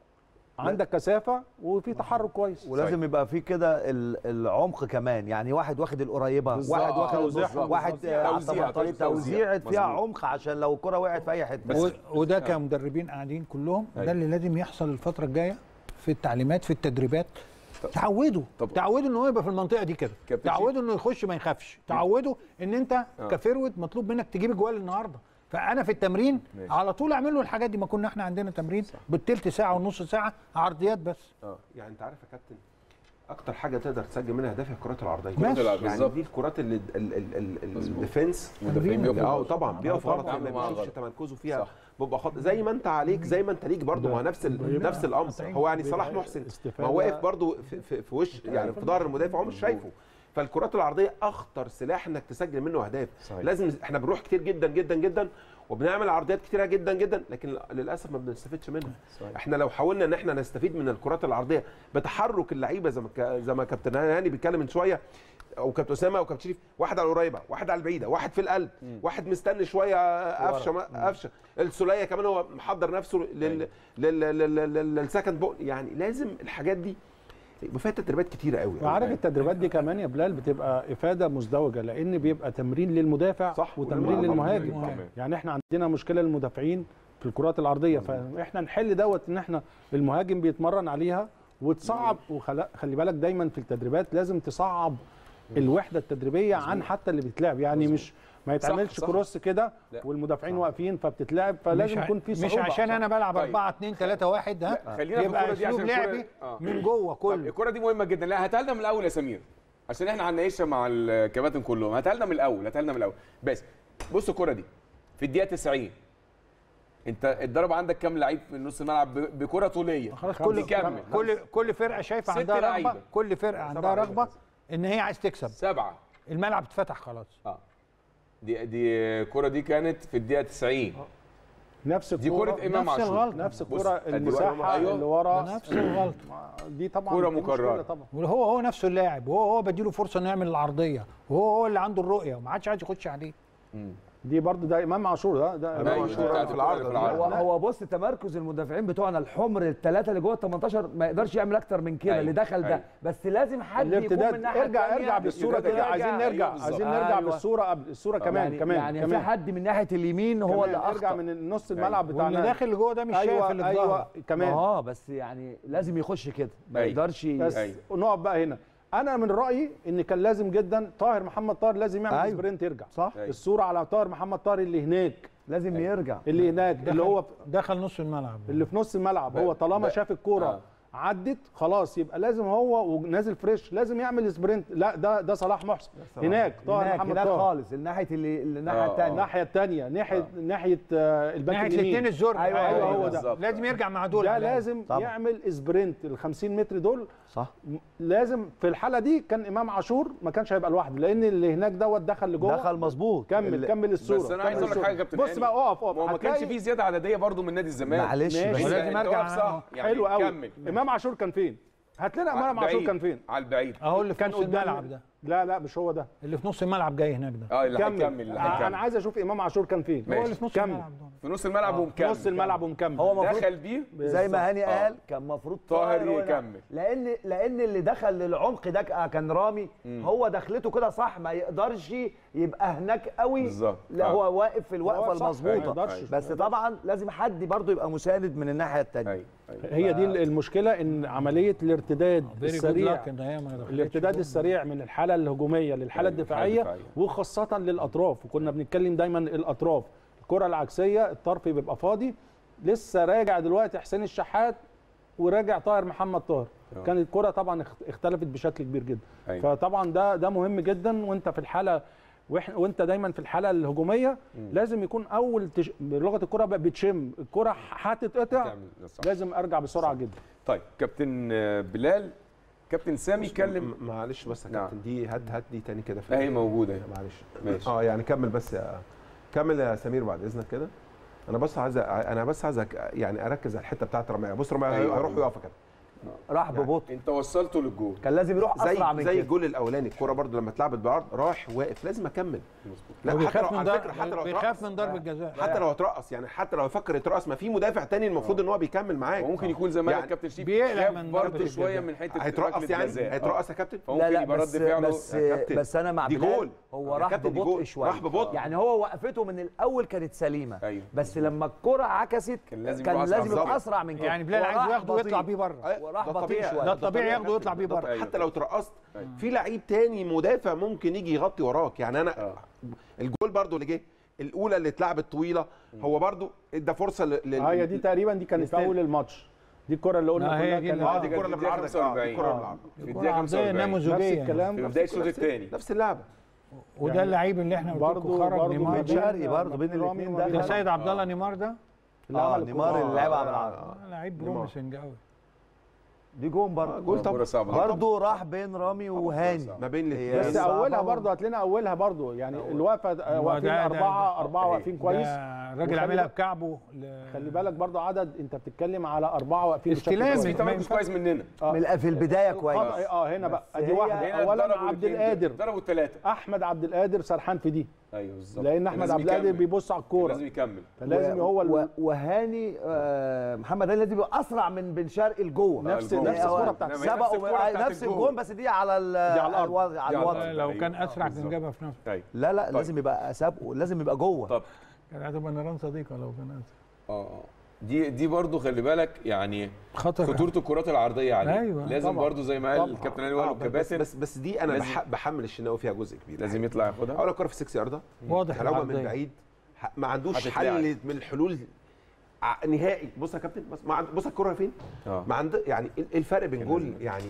Speaker 4: عندك كثافه وفي تحرك كويس
Speaker 3: ولازم يبقى في كده ال- العمق كمان يعني واحد واخد القريبه
Speaker 4: بالظبط.
Speaker 3: واحد واخد
Speaker 4: توزيع.
Speaker 3: النص واحد
Speaker 1: توزيع.
Speaker 3: آه، على
Speaker 1: توزيع.
Speaker 3: 18
Speaker 1: توزيع.
Speaker 3: توزيع فيها
Speaker 1: مظبوط.
Speaker 3: عمق عشان لو الكره وقعت في اي حته
Speaker 2: و- وده كمدربين قاعدين كلهم
Speaker 1: أيوة.
Speaker 2: ده اللي لازم يحصل الفتره الجايه في التعليمات في التدريبات تعودوا
Speaker 1: طب-
Speaker 2: تعودوا ان هو يبقى في المنطقه دي كده
Speaker 1: كابتن
Speaker 2: تعودوا انه يخش ما يخافش تعودوا ان انت
Speaker 1: آه.
Speaker 2: كفروت مطلوب منك تجيب جوال النهارده فانا في التمرين
Speaker 1: ماشي.
Speaker 2: على طول اعمل له الحاجات دي ما كنا احنا عندنا تمرين بالتلت ساعه ونص ساعه عرضيات بس
Speaker 5: يعني انت عارف يا كابتن اكتر حاجه تقدر تسجل منها اهداف هي الكرات العرضيه
Speaker 2: ماشي.
Speaker 5: يعني
Speaker 1: بالظبط.
Speaker 5: دي الكرات اللي ال- ال- ال- الديفنس
Speaker 1: المدافعين بيقفوا
Speaker 5: اه
Speaker 1: غلط.
Speaker 5: طبعا بيقف غلط
Speaker 1: طبعاً.
Speaker 5: ما
Speaker 1: طبعاً
Speaker 5: بيشوفش
Speaker 1: غلط.
Speaker 5: تمركزه فيها
Speaker 1: صح.
Speaker 5: بيبقى خط زي ما انت عليك زي ما انت ليك برضه ما هو نفس ال- نفس الامر هو يعني صلاح محسن ما هو واقف برضه في, في, في وش يعني في ظهر المدافع هو مش شايفه فالكرات العرضيه اخطر سلاح انك تسجل منه اهداف
Speaker 1: صحيح.
Speaker 5: لازم احنا بنروح كتير جدا جدا جدا وبنعمل عرضيات كتيره جدا جدا لكن للاسف ما بنستفدش منها
Speaker 1: صحيح.
Speaker 5: احنا لو حاولنا ان احنا نستفيد من الكرات العرضيه بتحرك اللعيبه زي ما ك- زي ما كابتن هاني بيتكلم من شويه او كابتن اسامه او كابتن شريف واحد على القريبه واحد على البعيده واحد في القلب واحد مستني شويه قفشه ما- قفشه السوليه كمان هو محضر نفسه لل لل لل- لل- للسكند بول يعني لازم الحاجات دي يبقى فيها تدريبات كتيره قوي
Speaker 4: وعارف التدريبات دي كمان يا بلال بتبقى افاده مزدوجه لان بيبقى تمرين للمدافع
Speaker 5: صح،
Speaker 4: وتمرين
Speaker 5: والمهاجم.
Speaker 4: للمهاجم
Speaker 1: تمام.
Speaker 4: يعني احنا عندنا مشكله للمدافعين في الكرات العرضيه فاحنا نحل دوت ان احنا المهاجم بيتمرن عليها وتصعب وخلي بالك دايما في التدريبات لازم تصعب الوحده التدريبيه عن حتى اللي بيتلعب يعني مش ما يتعملش
Speaker 1: صح.
Speaker 4: كروس كده
Speaker 1: لا.
Speaker 4: والمدافعين واقفين فبتتلعب فلازم
Speaker 2: مش ع-
Speaker 4: يكون في صعوبه
Speaker 2: مش عشان انا بلعب
Speaker 1: طيب.
Speaker 2: 4 2 3 1 ها
Speaker 1: لا، خلينا في
Speaker 2: يبقى
Speaker 1: الكرة دي
Speaker 2: اسلوب
Speaker 1: عشان الكرة-
Speaker 2: لعبي
Speaker 1: آه.
Speaker 2: من جوه
Speaker 1: طب
Speaker 2: كله
Speaker 1: الكرة دي مهمة جدا لا هاتها لنا من الأول يا سمير عشان احنا هنناقشها مع الكباتن كلهم هاتها لنا من الأول هاتها لنا من الأول بس بص الكرة دي في الدقيقة 90 انت اتضرب عندك كام لعيب في نص الملعب ب- بكرة طولية
Speaker 2: خلاص كل
Speaker 1: كمل
Speaker 2: كل كل فرقه شايفه
Speaker 1: ست
Speaker 2: عندها رغبه
Speaker 1: لعيبة.
Speaker 2: كل فرقه عندها
Speaker 1: لعيبة
Speaker 2: رغبه ان هي عايز تكسب
Speaker 1: سبعة
Speaker 2: الملعب اتفتح خلاص
Speaker 1: اه دي دي الكرة دي كانت في الدقيقة 90
Speaker 4: نفس
Speaker 1: دي
Speaker 4: الكوره
Speaker 1: كرة إمام
Speaker 2: نفس
Speaker 1: عاشور
Speaker 2: الغلطة.
Speaker 4: نفس
Speaker 1: بص،
Speaker 4: الكوره
Speaker 1: أدي
Speaker 4: المساحه
Speaker 1: أيوه.
Speaker 4: اللي ورا
Speaker 2: نفس الغلطه
Speaker 4: دي طبعا
Speaker 1: كرة
Speaker 4: دي مشكلة
Speaker 1: مكررة.
Speaker 4: طبعا
Speaker 2: وهو هو نفسه اللاعب وهو هو بديله فرصه انه يعمل العرضيه وهو هو اللي عنده الرؤيه وما عادش عايز يخش عليه
Speaker 4: دي برضو ده امام عاشور ده ده
Speaker 1: أيوة،
Speaker 4: إمام
Speaker 1: دي
Speaker 4: عاشور
Speaker 1: بتاعت
Speaker 5: في العرض.
Speaker 1: الكرة في
Speaker 3: هو
Speaker 1: العرض
Speaker 3: هو بص تمركز المدافعين بتوعنا الحمر الثلاثه اللي جوه ال 18 ما يقدرش يعمل اكتر من كده
Speaker 1: أيوة،
Speaker 3: اللي دخل ده
Speaker 1: أيوة.
Speaker 3: بس لازم حد يكون من
Speaker 4: الارتداد
Speaker 3: الناحيه
Speaker 4: ارجع
Speaker 3: التانية
Speaker 4: ارجع بالصوره كده
Speaker 1: يرجع.
Speaker 4: عايزين نرجع
Speaker 1: أيوة
Speaker 4: عايزين
Speaker 1: بالظبط.
Speaker 4: نرجع
Speaker 3: أيوة.
Speaker 4: بالصوره قبل الصوره كمان
Speaker 3: يعني
Speaker 4: كمان
Speaker 3: يعني
Speaker 4: كمان
Speaker 3: في حد من ناحيه اليمين هو اللي
Speaker 4: كمان ارجع
Speaker 3: اخطا
Speaker 4: من نص الملعب
Speaker 2: واللي
Speaker 4: بتاعنا
Speaker 2: داخل جوه ده مش شايف
Speaker 4: ايوه
Speaker 2: اللي في
Speaker 4: ايوه
Speaker 2: ظهره
Speaker 4: كمان
Speaker 3: اه بس يعني لازم يخش كده ما
Speaker 1: أيوة.
Speaker 3: يقدرش
Speaker 4: بس
Speaker 1: أيوة.
Speaker 4: نقف بقى هنا انا من رايي ان كان لازم جدا طاهر محمد طاهر لازم يعمل
Speaker 3: أيوة.
Speaker 4: سبرنت يرجع
Speaker 3: صح
Speaker 1: أيوة.
Speaker 4: الصوره على طاهر محمد طاهر اللي هناك
Speaker 3: لازم يرجع
Speaker 4: اللي هناك اللي هو
Speaker 2: دخل نص الملعب
Speaker 4: اللي في نص الملعب هو طالما
Speaker 1: ب-
Speaker 4: شاف الكوره
Speaker 1: آه.
Speaker 4: عدت خلاص يبقى لازم هو ونازل فريش لازم يعمل سبرنت لا ده ده صلاح محسن هناك طاهر
Speaker 3: هناك
Speaker 4: محمد
Speaker 3: هناك
Speaker 4: طاهر
Speaker 3: خالص الناحيه اللي الناحيه
Speaker 1: آه،
Speaker 3: الثانيه
Speaker 4: الناحيه الثانيه ناحيه ناحيه آه، الباك
Speaker 2: ناحيه
Speaker 4: اليمين
Speaker 2: الاثنين الزرق
Speaker 3: أيوة،
Speaker 4: أيوة، هو ده.
Speaker 1: بالظبط.
Speaker 2: لازم يرجع مع دول
Speaker 4: ده
Speaker 2: على الأقل.
Speaker 4: لازم
Speaker 3: طبعا.
Speaker 4: يعمل سبرنت ال 50 متر دول
Speaker 3: صح
Speaker 4: م- لازم في الحاله دي كان امام عاشور ما كانش هيبقى لوحده لان اللي هناك دوت دخل لجوه
Speaker 3: دخل مظبوط
Speaker 4: كمل
Speaker 3: ال-
Speaker 4: كمل الصوره
Speaker 1: بس انا عايز
Speaker 4: كمل
Speaker 1: اقول لك
Speaker 4: الصورة.
Speaker 1: حاجه يا كابتن
Speaker 4: بص
Speaker 1: هاني.
Speaker 4: بقى اقف اقف
Speaker 1: ما هو ما كانش
Speaker 4: هتلاقي-
Speaker 1: فيه زياده عدديه برضو من نادي الزمالك
Speaker 3: معلش
Speaker 4: ماشي.
Speaker 3: بس
Speaker 1: بس
Speaker 2: لازم
Speaker 1: أنت
Speaker 2: أرجع
Speaker 1: واقف صح
Speaker 2: أنا-
Speaker 1: يعني
Speaker 4: حلو قوي
Speaker 1: كمل
Speaker 4: امام عاشور كان فين هات لنا
Speaker 1: على
Speaker 4: امام عاشور
Speaker 1: البعيد.
Speaker 4: كان فين
Speaker 1: على البعيد
Speaker 2: اهو اللي في
Speaker 4: كان
Speaker 2: نص
Speaker 4: قدام
Speaker 2: الملعب ده
Speaker 4: لا لا مش هو ده
Speaker 2: اللي في نص الملعب جاي هناك ده
Speaker 1: اه اللي
Speaker 4: كمل
Speaker 1: هيكمل اللي
Speaker 4: انا
Speaker 1: هيكمل
Speaker 4: عايز اشوف امام عاشور كان فين
Speaker 1: ماشي.
Speaker 2: هو اللي في نص
Speaker 4: كمل.
Speaker 2: الملعب ده
Speaker 1: في نص الملعب
Speaker 4: في
Speaker 1: ومكمل
Speaker 4: نص الملعب ومكمل
Speaker 3: هو المفروض
Speaker 1: دخل بيه
Speaker 3: زي ما هاني
Speaker 1: آه.
Speaker 3: قال كان المفروض
Speaker 1: طاهر
Speaker 3: هو اللي-
Speaker 1: يكمل.
Speaker 3: لان لان اللي دخل للعمق ده ك- كان رامي هو دخلته كده صح ما يقدرش يبقى هناك قوي
Speaker 1: بالظبط.
Speaker 3: لا
Speaker 1: آه.
Speaker 3: هو واقف في الوقفه
Speaker 4: واقف صح. ما
Speaker 3: المظبوطه
Speaker 4: يقدرش.
Speaker 3: بس طبعا لازم حد برضه يبقى مساند من الناحيه الثانيه
Speaker 1: ايوه أيوة.
Speaker 4: هي دي المشكله ان عمليه الارتداد
Speaker 2: Very good
Speaker 4: السريع
Speaker 2: luck إن هي ما دخلتش
Speaker 4: الارتداد
Speaker 2: جول.
Speaker 4: السريع من الحاله الهجوميه للحاله
Speaker 1: أيوة،
Speaker 4: الدفاعيه
Speaker 1: الحالة الدفاعية.
Speaker 4: وخاصه للاطراف وكنا بنتكلم دايما الاطراف الكره العكسيه الطرف بيبقى فاضي لسه راجع دلوقتي حسين الشحات وراجع طاهر محمد طاهر
Speaker 1: آه.
Speaker 4: كانت الكره طبعا اخت- اختلفت بشكل كبير جدا
Speaker 1: أيوة.
Speaker 4: فطبعا ده ده مهم جدا وانت في الحاله وإحنا- وانت دايما في الحاله الهجوميه لازم يكون اول تش... بلغه الكره بقى بتشم الكره هتتقطع
Speaker 1: تعمل ده صح.
Speaker 4: لازم ارجع بسرعه جدا
Speaker 1: طيب كابتن آه، بلال كابتن سامي اتكلم
Speaker 5: م- معلش بس يا
Speaker 1: نعم.
Speaker 5: كابتن دي هات هات دي تاني كده في
Speaker 1: اهي موجوده اهي.
Speaker 5: معلش
Speaker 1: ماشي.
Speaker 5: اه يعني كمل بس يا كمل يا سمير بعد اذنك كده انا بس عايز أ- انا بس عايز أك- يعني اركز على الحته بتاعت رميه بص رميه
Speaker 1: أيوة.
Speaker 5: هيروح يقف كده
Speaker 3: راح ببطء
Speaker 1: انت وصلته للجول
Speaker 3: كان لازم يروح
Speaker 5: زي
Speaker 3: اسرع من
Speaker 5: زي
Speaker 3: كده
Speaker 5: الجول الاولاني الكوره برضو لما اتلعبت بعرض راح واقف لازم اكمل لا
Speaker 2: هو
Speaker 5: حتى
Speaker 2: بيخاف
Speaker 5: لو
Speaker 2: من
Speaker 5: على
Speaker 2: ضرب
Speaker 5: فكره حتى لو
Speaker 2: بيخاف
Speaker 5: اترقص
Speaker 2: من ضربه جزاء
Speaker 5: حتى لو اترقص يعني حتى لو يفكر يترقص ما في مدافع تاني المفروض ان هو بيكمل معاك
Speaker 1: وممكن يكون زي ما قال
Speaker 5: يعني
Speaker 1: الكابتن شريف
Speaker 2: بيقلق
Speaker 1: خاف
Speaker 2: من
Speaker 1: برضه
Speaker 2: ضربة
Speaker 1: شويه
Speaker 2: الجزاء.
Speaker 1: من حته
Speaker 5: هيترقص
Speaker 1: ركلة
Speaker 5: يعني
Speaker 1: جزاء.
Speaker 5: هيترقص يا كابتن
Speaker 1: فممكن
Speaker 3: لا لا
Speaker 1: يبقى
Speaker 3: بس
Speaker 1: رد فعله
Speaker 3: بس
Speaker 5: يا كابتن،
Speaker 3: بس انا مع
Speaker 5: دي
Speaker 3: بلال
Speaker 5: جول.
Speaker 3: هو
Speaker 5: يا
Speaker 3: راح
Speaker 5: كابتن دي
Speaker 3: ببطء
Speaker 5: جول.
Speaker 3: شويه
Speaker 5: راح ببطء.
Speaker 3: يعني هو وقفته من الاول كانت سليمه
Speaker 1: أيوة.
Speaker 3: بس لما الكره عكست
Speaker 1: كان لازم
Speaker 3: كان
Speaker 1: يبقى أسرع
Speaker 3: لازم يبقى
Speaker 5: بالظبط.
Speaker 3: اسرع من كده
Speaker 2: يعني بلال
Speaker 3: وراح
Speaker 2: عايز ياخده
Speaker 3: بطيء.
Speaker 2: ويطلع بيه بره
Speaker 5: أي-
Speaker 3: وراح
Speaker 5: ده
Speaker 3: بطيء
Speaker 5: طبيعي.
Speaker 3: شويه
Speaker 2: ده الطبيعي
Speaker 5: يا
Speaker 2: ياخده
Speaker 5: كابتن،
Speaker 2: ويطلع بيه
Speaker 5: ده
Speaker 2: بره.
Speaker 5: طبيعي.
Speaker 1: أيوة.
Speaker 5: حتى لو اترقصت في لعيب تاني مدافع ممكن يجي يغطي وراك يعني انا
Speaker 1: آه.
Speaker 5: الجول برضو اللي جه الاولى اللي اتلعبت طويله هو برضو ادى فرصه ل... ل...
Speaker 4: اه هي دي تقريبا دي كانت في
Speaker 5: نستنى.
Speaker 4: اول الماتش دي الكره اللي قلنا
Speaker 2: لا، هي
Speaker 4: كلها
Speaker 2: دي
Speaker 4: كان-
Speaker 2: اللي-
Speaker 5: اه دي
Speaker 1: كانت
Speaker 5: الكره اللي
Speaker 1: في الدقيقة
Speaker 5: بالعرض آه، دي
Speaker 1: 45.
Speaker 5: الكره اللي بالعرض
Speaker 1: في
Speaker 2: الكرة
Speaker 1: الدقيقه
Speaker 2: عرضية
Speaker 1: 45
Speaker 2: نموذجية
Speaker 4: نفس
Speaker 2: يعني.
Speaker 4: الكلام
Speaker 1: في
Speaker 4: نفس
Speaker 1: بدايه الشوط
Speaker 4: الكلام.
Speaker 1: الثاني
Speaker 5: نفس اللعبه
Speaker 2: وده اللعيب اللي احنا قلت
Speaker 4: برضه
Speaker 2: لكم خرج
Speaker 4: برضه
Speaker 2: نيمار
Speaker 4: بين
Speaker 2: ده
Speaker 3: شرقي برضه بين
Speaker 4: رامي
Speaker 3: الاثنين
Speaker 4: وما بين
Speaker 2: ده
Speaker 3: ده
Speaker 2: سيد عبد الله نيمار ده
Speaker 4: اللي
Speaker 3: اه
Speaker 4: عمل
Speaker 3: نيمار
Speaker 4: الكرة.
Speaker 3: اللي لعبها على العرض
Speaker 2: آه، لعيب بروميسنج قوي
Speaker 3: دي جون برضه
Speaker 5: جول طبعا
Speaker 1: كوره صعبه
Speaker 3: برضه راح بين رامي وهاني
Speaker 5: ما بين
Speaker 3: هي
Speaker 5: الاثنين
Speaker 4: بس
Speaker 3: صعبة
Speaker 4: اولها
Speaker 3: برضه.
Speaker 4: برضه هات لنا اولها برضه يعني الوقفه
Speaker 2: هو
Speaker 4: واقفين
Speaker 2: ده- ده-
Speaker 4: اربعه اربعه
Speaker 1: إيه.
Speaker 4: واقفين كويس
Speaker 2: ده الراجل
Speaker 4: وخلي
Speaker 2: عاملها
Speaker 4: بالك-
Speaker 2: بكعبه ل-
Speaker 4: خلي بالك برضو عدد انت بتتكلم على اربعه واقفين بشكل
Speaker 2: استلام.
Speaker 4: كويس.
Speaker 1: في
Speaker 2: ما
Speaker 1: تمركز
Speaker 2: ينفعش.
Speaker 1: كويس مننا
Speaker 4: آه.
Speaker 3: من في البدايه
Speaker 4: الخطأ-
Speaker 3: كويس
Speaker 4: اه هنا بقى
Speaker 3: بس
Speaker 4: ادي
Speaker 3: هي-
Speaker 4: واحده
Speaker 1: هنا
Speaker 4: اولا
Speaker 1: ضربوا
Speaker 4: عبد
Speaker 1: الاتنين
Speaker 4: القادر
Speaker 1: دول. ضربوا الثلاثه
Speaker 4: احمد عبد القادر سرحان في دي
Speaker 1: ايوه بالظبط
Speaker 4: لان احمد
Speaker 1: لازم
Speaker 4: عبد القادر
Speaker 1: يكمل.
Speaker 4: بيبص على الكوره
Speaker 1: لازم يكمل
Speaker 4: فلازم
Speaker 3: و-
Speaker 4: هو ال-
Speaker 3: و- وهاني آه محمد هاني لازم يبقى اسرع من بن شرقي لجوه
Speaker 4: نفس
Speaker 1: الجون.
Speaker 4: نفس الكوره بتاعت
Speaker 1: نفس
Speaker 3: سبقوا
Speaker 1: الكرة بتاعت
Speaker 3: نفس
Speaker 1: الجون.
Speaker 3: الجون بس دي على ال-
Speaker 4: دي على الأرض.
Speaker 3: الوضع على
Speaker 1: دي على
Speaker 3: الوضع
Speaker 1: الأرض.
Speaker 2: لو كان
Speaker 1: أيوة.
Speaker 2: اسرع كان
Speaker 1: بالظبط.
Speaker 2: جابها في نفسه
Speaker 1: طيب
Speaker 3: لا لا
Speaker 1: طيب.
Speaker 3: لازم يبقى سابقه لازم يبقى جوه
Speaker 1: طب
Speaker 2: كان هتبقى نيران صديقه لو كان أسرع.
Speaker 1: اه آه. دي دي برضو خلي بالك يعني
Speaker 2: خطر
Speaker 1: خطوره الكرات العرضيه عليه
Speaker 2: أيوة.
Speaker 1: لازم
Speaker 4: طبعا.
Speaker 1: برضو زي ما قال
Speaker 4: طبعا.
Speaker 1: الكابتن علي وائل
Speaker 5: آه، بس
Speaker 1: والكباتن
Speaker 5: بس بس دي انا
Speaker 1: لازم-
Speaker 5: بح بحمل الشناوي فيها جزء كبير
Speaker 1: لازم يطلع ياخدها
Speaker 5: اول كره في 6 يارده
Speaker 2: واضح
Speaker 5: هلومه من
Speaker 2: العرضية.
Speaker 5: بعيد ح- ما عندوش
Speaker 1: هتتلعب.
Speaker 5: حل من الحلول ع- نهائي بص يا كابتن بص ما عند- بص الكره فين
Speaker 1: اه
Speaker 5: ما عند يعني ايه الفرق بين جول يعني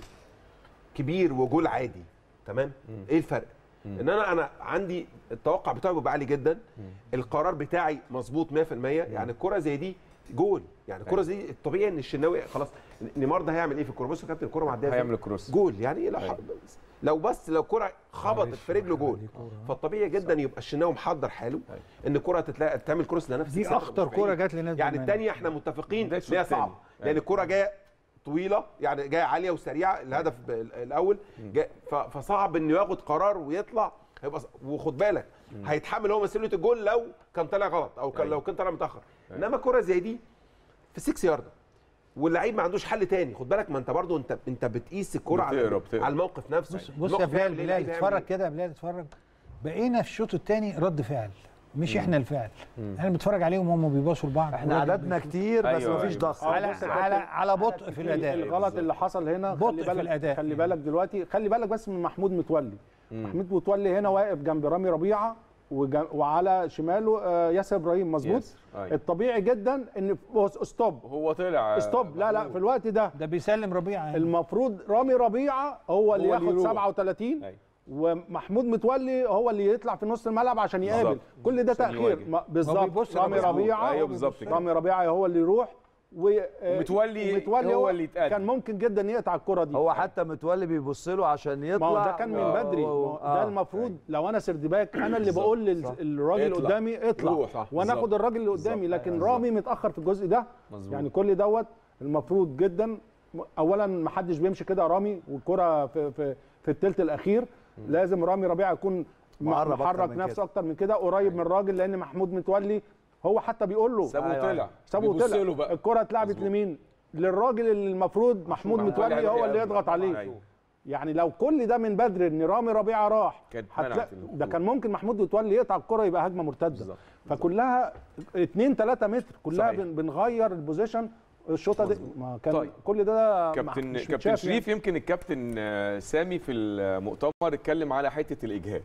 Speaker 5: كبير وجول عادي تمام ايه الفرق ان انا انا عندي التوقع بتاعي بيبقى عالي جدا القرار بتاعي مظبوط 100% يعني الكره زي دي جول يعني الكره زي دي الطبيعي ان الشناوي خلاص نيمار ده هيعمل ايه في الكوره بص يا كابتن الكوره معديه فين؟
Speaker 1: هيعمل الكروس
Speaker 5: جول يعني لو ح- لو بس لو كرة خبطت
Speaker 2: معلش
Speaker 5: في رجله جول
Speaker 2: دي كورة.
Speaker 5: فالطبيعي جدا يبقى الشناوي محضر حاله ان الكرة تتلاقي تعمل كروس لنفس
Speaker 2: دي
Speaker 5: السنة
Speaker 2: اخطر
Speaker 5: مش
Speaker 2: كوره
Speaker 5: بعيد.
Speaker 2: جات لنادي
Speaker 5: يعني
Speaker 2: الزمالك.
Speaker 5: الثانيه احنا متفقين
Speaker 1: ده
Speaker 5: ان
Speaker 1: الشوط
Speaker 5: هي
Speaker 1: التاني.
Speaker 5: صعبه لان
Speaker 1: أيوة.
Speaker 5: الكرة جايه طويله يعني جايه عاليه وسريعه الهدف ب- الاول جاي ف- فصعب انه ياخد قرار ويطلع هيبقى ص- وخد بالك هيتحمل هو مسؤوليه الجول لو كان طالع غلط او كان
Speaker 1: أيوة.
Speaker 5: لو كان طالع متاخر انما كرة زي دي في 6 ياردة واللعيب ما عندوش حل تاني خد بالك ما انت برضو انت انت بتقيس الكرة
Speaker 1: بتقرا-
Speaker 5: على
Speaker 1: بتقرا.
Speaker 5: على الموقف نفسه
Speaker 2: بص بص يا
Speaker 5: الموقف
Speaker 2: بلال
Speaker 5: هيعمل ايه،
Speaker 2: بلال
Speaker 5: اللعيب هيعمل
Speaker 2: اتفرج
Speaker 5: ايه.
Speaker 2: كده يا بلال اتفرج بقينا في الشوط الثاني رد فعل مش احنا الفعل احنا بنتفرج عليهم وهم بيباصوا لبعض
Speaker 3: احنا
Speaker 2: والراجل
Speaker 3: عددنا كتير بس
Speaker 1: أيوة،
Speaker 3: مفيش
Speaker 1: أيوة.
Speaker 3: ضغط
Speaker 4: آه،
Speaker 2: على
Speaker 4: بص يا
Speaker 2: على
Speaker 4: كابتن،
Speaker 2: على بطء في الاداء
Speaker 4: الغلط اللي حصل هنا
Speaker 2: بطء
Speaker 4: خلي
Speaker 2: في
Speaker 4: بالك
Speaker 2: الأداء.
Speaker 4: خلي بالك دلوقتي خلي بالك بس من محمود متولي محمود متولي هنا واقف جنب رامي ربيعه وجن- وعلى شماله آه، ياسر ابراهيم مظبوط
Speaker 1: ياسر، أيوة.
Speaker 4: الطبيعي جدا ان بص، ستوب
Speaker 1: هو طلع
Speaker 4: ستوب لا لا في الوقت ده
Speaker 2: ده بيسلم ربيعه يعني.
Speaker 4: المفروض رامي ربيعه هو اللي
Speaker 1: هو اللي
Speaker 4: ياخد
Speaker 1: يروح.
Speaker 4: 37
Speaker 1: أيوة.
Speaker 4: ومحمود متولي هو اللي يطلع في نص الملعب عشان يقابل
Speaker 1: بالظبط.
Speaker 4: كل ده
Speaker 1: عشان
Speaker 4: تاخير
Speaker 1: يواجه.
Speaker 4: ما- بالظبط
Speaker 2: بيبص
Speaker 4: رامي
Speaker 2: لربيعة.
Speaker 4: ربيعه
Speaker 1: ايوه بالظبط كده.
Speaker 4: رامي ربيعه هو اللي يروح و
Speaker 1: ومتولي
Speaker 4: ومتولي
Speaker 1: هو اللي يتقدم.
Speaker 4: كان ممكن جدا يقطع الكره دي
Speaker 3: هو حتى متولي بيبص له عشان يطلع
Speaker 4: ما هو ده كان من
Speaker 3: آه،
Speaker 4: بدري ما هو
Speaker 3: آه.
Speaker 4: ده المفروض لو انا سردباك انا اللي بقول لل- للراجل اللي
Speaker 1: اطلع.
Speaker 4: قدامي اطلع
Speaker 1: روح. صح.
Speaker 4: وانا اخد
Speaker 1: بالظبط.
Speaker 4: الراجل اللي قدامي
Speaker 1: بالظبط.
Speaker 4: لكن رامي متاخر في الجزء ده
Speaker 1: مظبوط.
Speaker 4: يعني كل دوت المفروض جدا اولا ما حدش بيمشي كده رامي والكره في في في الثلث الاخير لازم رامي ربيعه يكون
Speaker 3: مقرب أكتر
Speaker 4: محرك
Speaker 3: من
Speaker 4: نفسه
Speaker 3: كده.
Speaker 4: اكتر من كده قريب من الراجل لان محمود متولي هو حتى بيقول له
Speaker 1: سابه
Speaker 3: أيوة.
Speaker 1: طلع
Speaker 4: سابه
Speaker 1: بيبص له
Speaker 4: طلع
Speaker 1: بقى
Speaker 4: الكره اتلعبت
Speaker 1: مظبوط.
Speaker 4: لمين للراجل اللي المفروض محمود
Speaker 1: محمود
Speaker 4: متولي
Speaker 1: علي
Speaker 4: هو اللي
Speaker 1: قبل.
Speaker 4: يضغط عليه
Speaker 1: أيوة.
Speaker 4: يعني لو كل ده من بدري ان رامي ربيعه راح
Speaker 1: كانت
Speaker 4: هتلاقي-
Speaker 1: منعت الخروج.
Speaker 4: ده كان ممكن محمود متولي يقطع الكره يبقى هجمه مرتده
Speaker 1: بالظبط.
Speaker 4: فكلها 2 3 متر كلها
Speaker 1: صحيح.
Speaker 4: بن- بنغير البوزيشن الشوطه دي ما كان
Speaker 1: طيب.
Speaker 4: كل ده
Speaker 1: كابتن
Speaker 4: مش
Speaker 1: كابتن
Speaker 4: متشاف
Speaker 1: شريف يمكن الكابتن آه، سامي في المؤتمر اتكلم على حته الاجهاد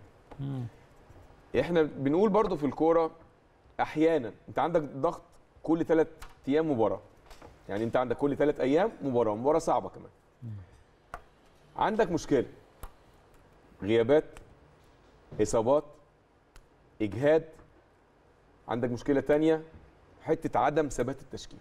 Speaker 1: احنا بنقول برضو في الكوره احيانا انت عندك ضغط كل ثلاث ايام مباراه يعني انت عندك كل ثلاث ايام مباراه مباراه صعبه كمان عندك مشكله غيابات اصابات اجهاد عندك مشكله تانية حته عدم ثبات التشكيل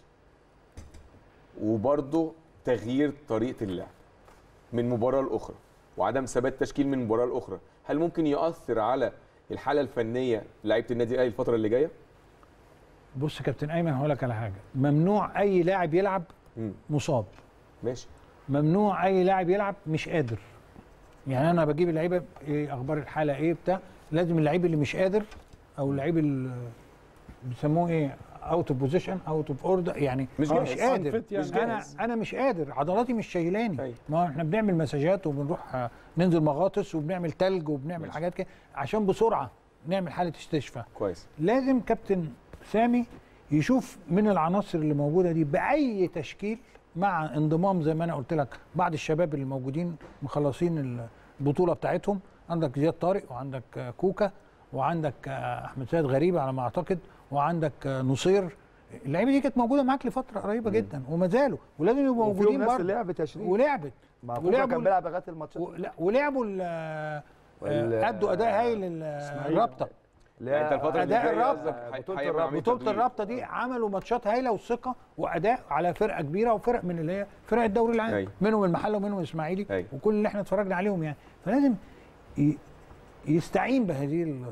Speaker 1: وبرضه تغيير طريقه اللعب من مباراه لاخرى وعدم ثبات تشكيل من مباراه لاخرى هل ممكن ياثر على الحاله الفنيه لعيبه النادي الاهلي الفتره اللي جايه
Speaker 2: بص يا كابتن ايمن هقول لك على حاجه ممنوع اي لاعب يلعب
Speaker 1: مم.
Speaker 2: مصاب
Speaker 1: ماشي
Speaker 2: ممنوع اي لاعب يلعب مش قادر يعني انا بجيب اللعيبه ايه اخبار الحاله ايه بتاع لازم اللعيب اللي مش قادر او اللعيب اللي بيسموه ايه اوت اوف بوزيشن اوت اوف اوردر يعني
Speaker 1: مش
Speaker 2: مش,
Speaker 1: جاهز.
Speaker 2: مش قادر
Speaker 4: unfit يعني.
Speaker 2: مش انا انا مش قادر عضلاتي مش شايلاني
Speaker 1: أيوة.
Speaker 2: ما احنا بنعمل مساجات وبنروح آه، ننزل مغاطس وبنعمل تلج وبنعمل
Speaker 1: ماشي.
Speaker 2: حاجات كده عشان بسرعه نعمل حاله استشفاء
Speaker 1: كويس
Speaker 2: لازم كابتن سامي يشوف من العناصر اللي موجوده دي باي تشكيل مع انضمام زي ما انا قلت لك بعض الشباب اللي موجودين مخلصين البطوله بتاعتهم عندك زياد طارق وعندك آه، كوكا وعندك آه، احمد سيد غريب على ما اعتقد وعندك آه، نصير اللعيبه دي كانت موجوده معاك لفتره قريبه جدا وما زالوا ولازم يبقوا
Speaker 3: وفيهم
Speaker 2: موجودين
Speaker 3: ناس
Speaker 2: برضه
Speaker 3: لعبت تشريف
Speaker 2: ولعبت
Speaker 3: ما كوكا
Speaker 2: ولعبوا
Speaker 3: كان بيلعب لغايه الماتشات
Speaker 2: و- لا، ولعبوا ال- آه،
Speaker 3: وال-
Speaker 2: ادوا اداء هايل ال- الرابطه
Speaker 3: لا،
Speaker 1: انت الفتره اللي
Speaker 2: أداء
Speaker 1: جايه
Speaker 2: الرابطة.
Speaker 1: قصدك
Speaker 3: بطولة
Speaker 1: هيعمل
Speaker 3: الرابطة.
Speaker 1: عملية
Speaker 2: بطوله
Speaker 1: تدوير.
Speaker 2: الرابطه دي عملوا ماتشات هايله وثقه واداء على فرقه كبيره وفرق من اللي هي فرق الدوري العام
Speaker 1: أيوة.
Speaker 2: منهم المحله ومنهم الاسماعيلي
Speaker 1: أيوة.
Speaker 2: وكل اللي احنا اتفرجنا عليهم يعني فلازم ي- يستعين بهذه ال-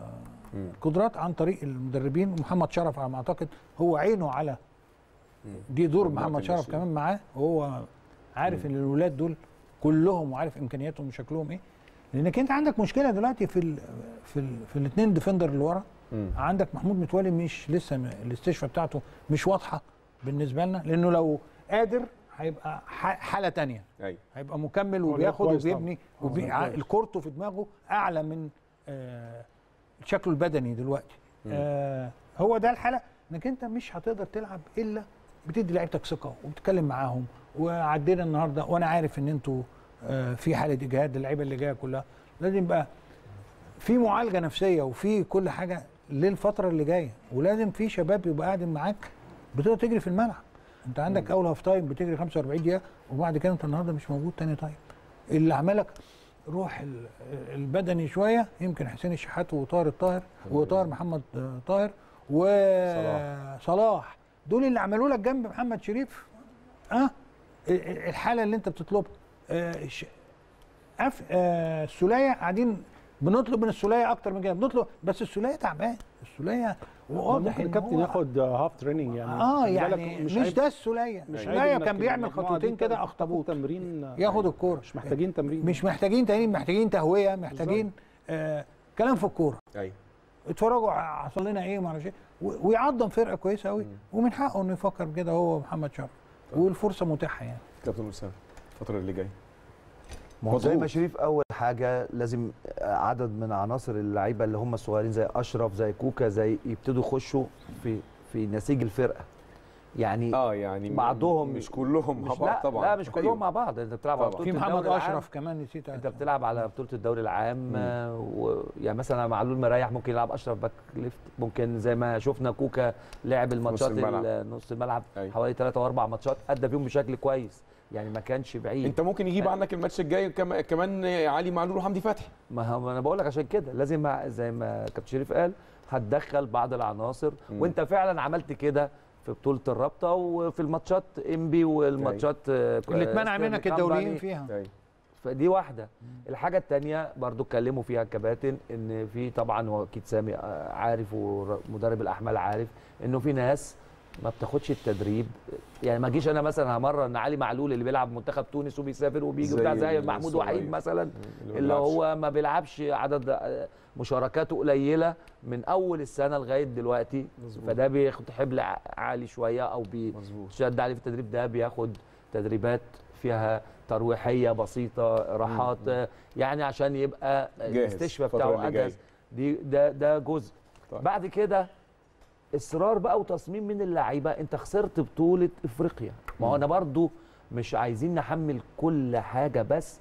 Speaker 2: قدرات عن طريق المدربين ومحمد شرف على ما اعتقد هو عينه على دي دور
Speaker 1: مجموعة
Speaker 2: محمد شرف
Speaker 1: الناشئين.
Speaker 2: كمان معاه وهو عارف ان الولاد دول كلهم وعارف امكانياتهم وشكلهم ايه لانك انت عندك مشكله دلوقتي في ال في ال في الاثنين ديفندر اللي ورا
Speaker 1: مم.
Speaker 2: عندك محمود متولي مش لسه م- الاستشفاء بتاعته مش واضحه بالنسبه لنا لانه لو قادر هيبقى ح- حاله تانية
Speaker 1: ايوه
Speaker 2: هيبقى مكمل
Speaker 4: هو
Speaker 2: وبياخد
Speaker 4: كويس طبعاً.
Speaker 2: وبيبني
Speaker 4: هو
Speaker 2: وبي...
Speaker 4: كويس.
Speaker 2: ع- الكورته في دماغه اعلى من آه شكله البدني دلوقتي آه هو ده الحاله انك انت مش هتقدر تلعب الا بتدي لعيبتك ثقه وبتتكلم معاهم وعدينا النهارده وانا عارف ان انتوا آه في حاله اجهاد اللعيبه اللي جايه كلها لازم يبقى في معالجه نفسيه وفي كل حاجه للفتره اللي جايه ولازم في شباب يبقى قاعد معاك بتقدر تجري في الملعب انت عندك اول هاف تايم بتجري 45 دقيقه وبعد كده انت النهارده مش موجود تاني تايم اللي عملك روح ال- البدني شويه يمكن حسين الشحات وطاهر الطاهر وطاهر محمد آه، طاهر وصلاح دول اللي عملوا لك جنب محمد شريف اه ال- ال- الحاله اللي انت بتطلبها آه ش- أف... آه السوليه قاعدين بنطلب من السوليه اكتر من كده بنطلب بس السوليه تعبان السوليه واضح
Speaker 4: ممكن
Speaker 2: إن
Speaker 4: الكابتن
Speaker 2: هو-
Speaker 4: ياخد هاف تريننج يعني
Speaker 2: اه
Speaker 4: خلي بالك
Speaker 2: يعني مش,
Speaker 4: عيب-
Speaker 2: ده السوليه
Speaker 4: مش عيب
Speaker 2: السوليه
Speaker 4: إنك
Speaker 2: كان بيعمل
Speaker 4: المجموعة
Speaker 2: خطوتين
Speaker 4: دي
Speaker 2: كده
Speaker 4: تاخد
Speaker 2: اخطبوط
Speaker 4: تمرين
Speaker 2: ياخد الكوره
Speaker 4: مش محتاجين تمرين
Speaker 2: مش محتاجين تمرين محتاجين تهويه محتاجين آه كلام في الكوره
Speaker 1: ايوه
Speaker 2: اتفرجوا ع- حصل لنا ايه ما اعرفش ايه و- ويعظم فرقه كويسه قوي ومن حقه انه يفكر كده هو محمد شرف والفرصه متاحه يعني
Speaker 1: كابتن اسامه الفتره اللي جايه
Speaker 3: ما هو زي ما
Speaker 1: مضغوط.
Speaker 3: شريف اول حاجه لازم عدد من عناصر اللعيبه اللي هم الصغيرين زي اشرف زي كوكا زي يبتدوا يخشوا في في نسيج الفرقه يعني
Speaker 1: اه يعني م-
Speaker 3: بعضهم
Speaker 1: مش كلهم مع
Speaker 3: مش
Speaker 1: بعض
Speaker 3: لا
Speaker 1: طبعا
Speaker 3: لا مش كلهم
Speaker 1: أيوة.
Speaker 3: مع بعض انت بتلعب على
Speaker 1: طبعا.
Speaker 3: بطوله
Speaker 2: في محمد
Speaker 3: الدوري العام.
Speaker 2: اشرف كمان نسيت
Speaker 3: انت بتلعب على بطوله الدوري العام آه، و... يعني مثلا معلول مريح ممكن يلعب اشرف باك ليفت ممكن زي ما شفنا كوكا لعب الماتشات
Speaker 1: الملعب.
Speaker 3: ال- نص الملعب
Speaker 1: أيوة.
Speaker 3: حوالي ثلاثة واربع ماتشات ادى فيهم بشكل كويس يعني ما كانش بعيد
Speaker 1: انت ممكن يجيب عنك الماتش الجاي كم- كمان علي معلول وحمدي فتحي
Speaker 3: ما هو ما انا بقول لك عشان كده لازم مع- زي ما كابتن شريف قال هتدخل بعض العناصر
Speaker 1: مم.
Speaker 3: وانت فعلا عملت كده في بطوله الرابطه وفي الماتشات انبي والماتشات آه،
Speaker 2: اللي اتمنع
Speaker 3: ستيرن
Speaker 2: منك
Speaker 3: كامباني.
Speaker 2: الدوليين فيها
Speaker 1: ايوه
Speaker 3: فدي واحده الحاجه الثانيه برضو اتكلموا فيها الكباتن ان في طبعا هو اكيد سامي آه، عارف ومدرب الاحمال عارف انه في ناس ما بتاخدش التدريب يعني ما اجيش انا مثلا همرن علي معلول اللي بيلعب منتخب تونس وبيسافر وبيجي
Speaker 1: زي
Speaker 3: بتاع زي محمود
Speaker 1: الصغير.
Speaker 3: وحيد مثلا
Speaker 1: اللي ما
Speaker 3: اللي
Speaker 1: بيلعبش.
Speaker 3: هو ما بيلعبش عدد آه، مشاركاته قليله من اول السنه لغايه دلوقتي
Speaker 1: مظبوط.
Speaker 3: فده بياخد حمل ع- عالي شويه او
Speaker 1: مظبوط
Speaker 3: بيشد عليه في التدريب ده بياخد تدريبات فيها ترويحيه بسيطه راحات آه، يعني عشان يبقى
Speaker 1: جاهز
Speaker 3: الاستشفاء
Speaker 1: الفترة
Speaker 3: بتاعه
Speaker 1: اللي جاية.
Speaker 3: اجهز دي ده ده جزء
Speaker 1: طيب.
Speaker 3: بعد كده اصرار بقى وتصميم من اللعيبه انت خسرت بطوله افريقيا ما هو انا برضو مش عايزين نحمل كل حاجه بس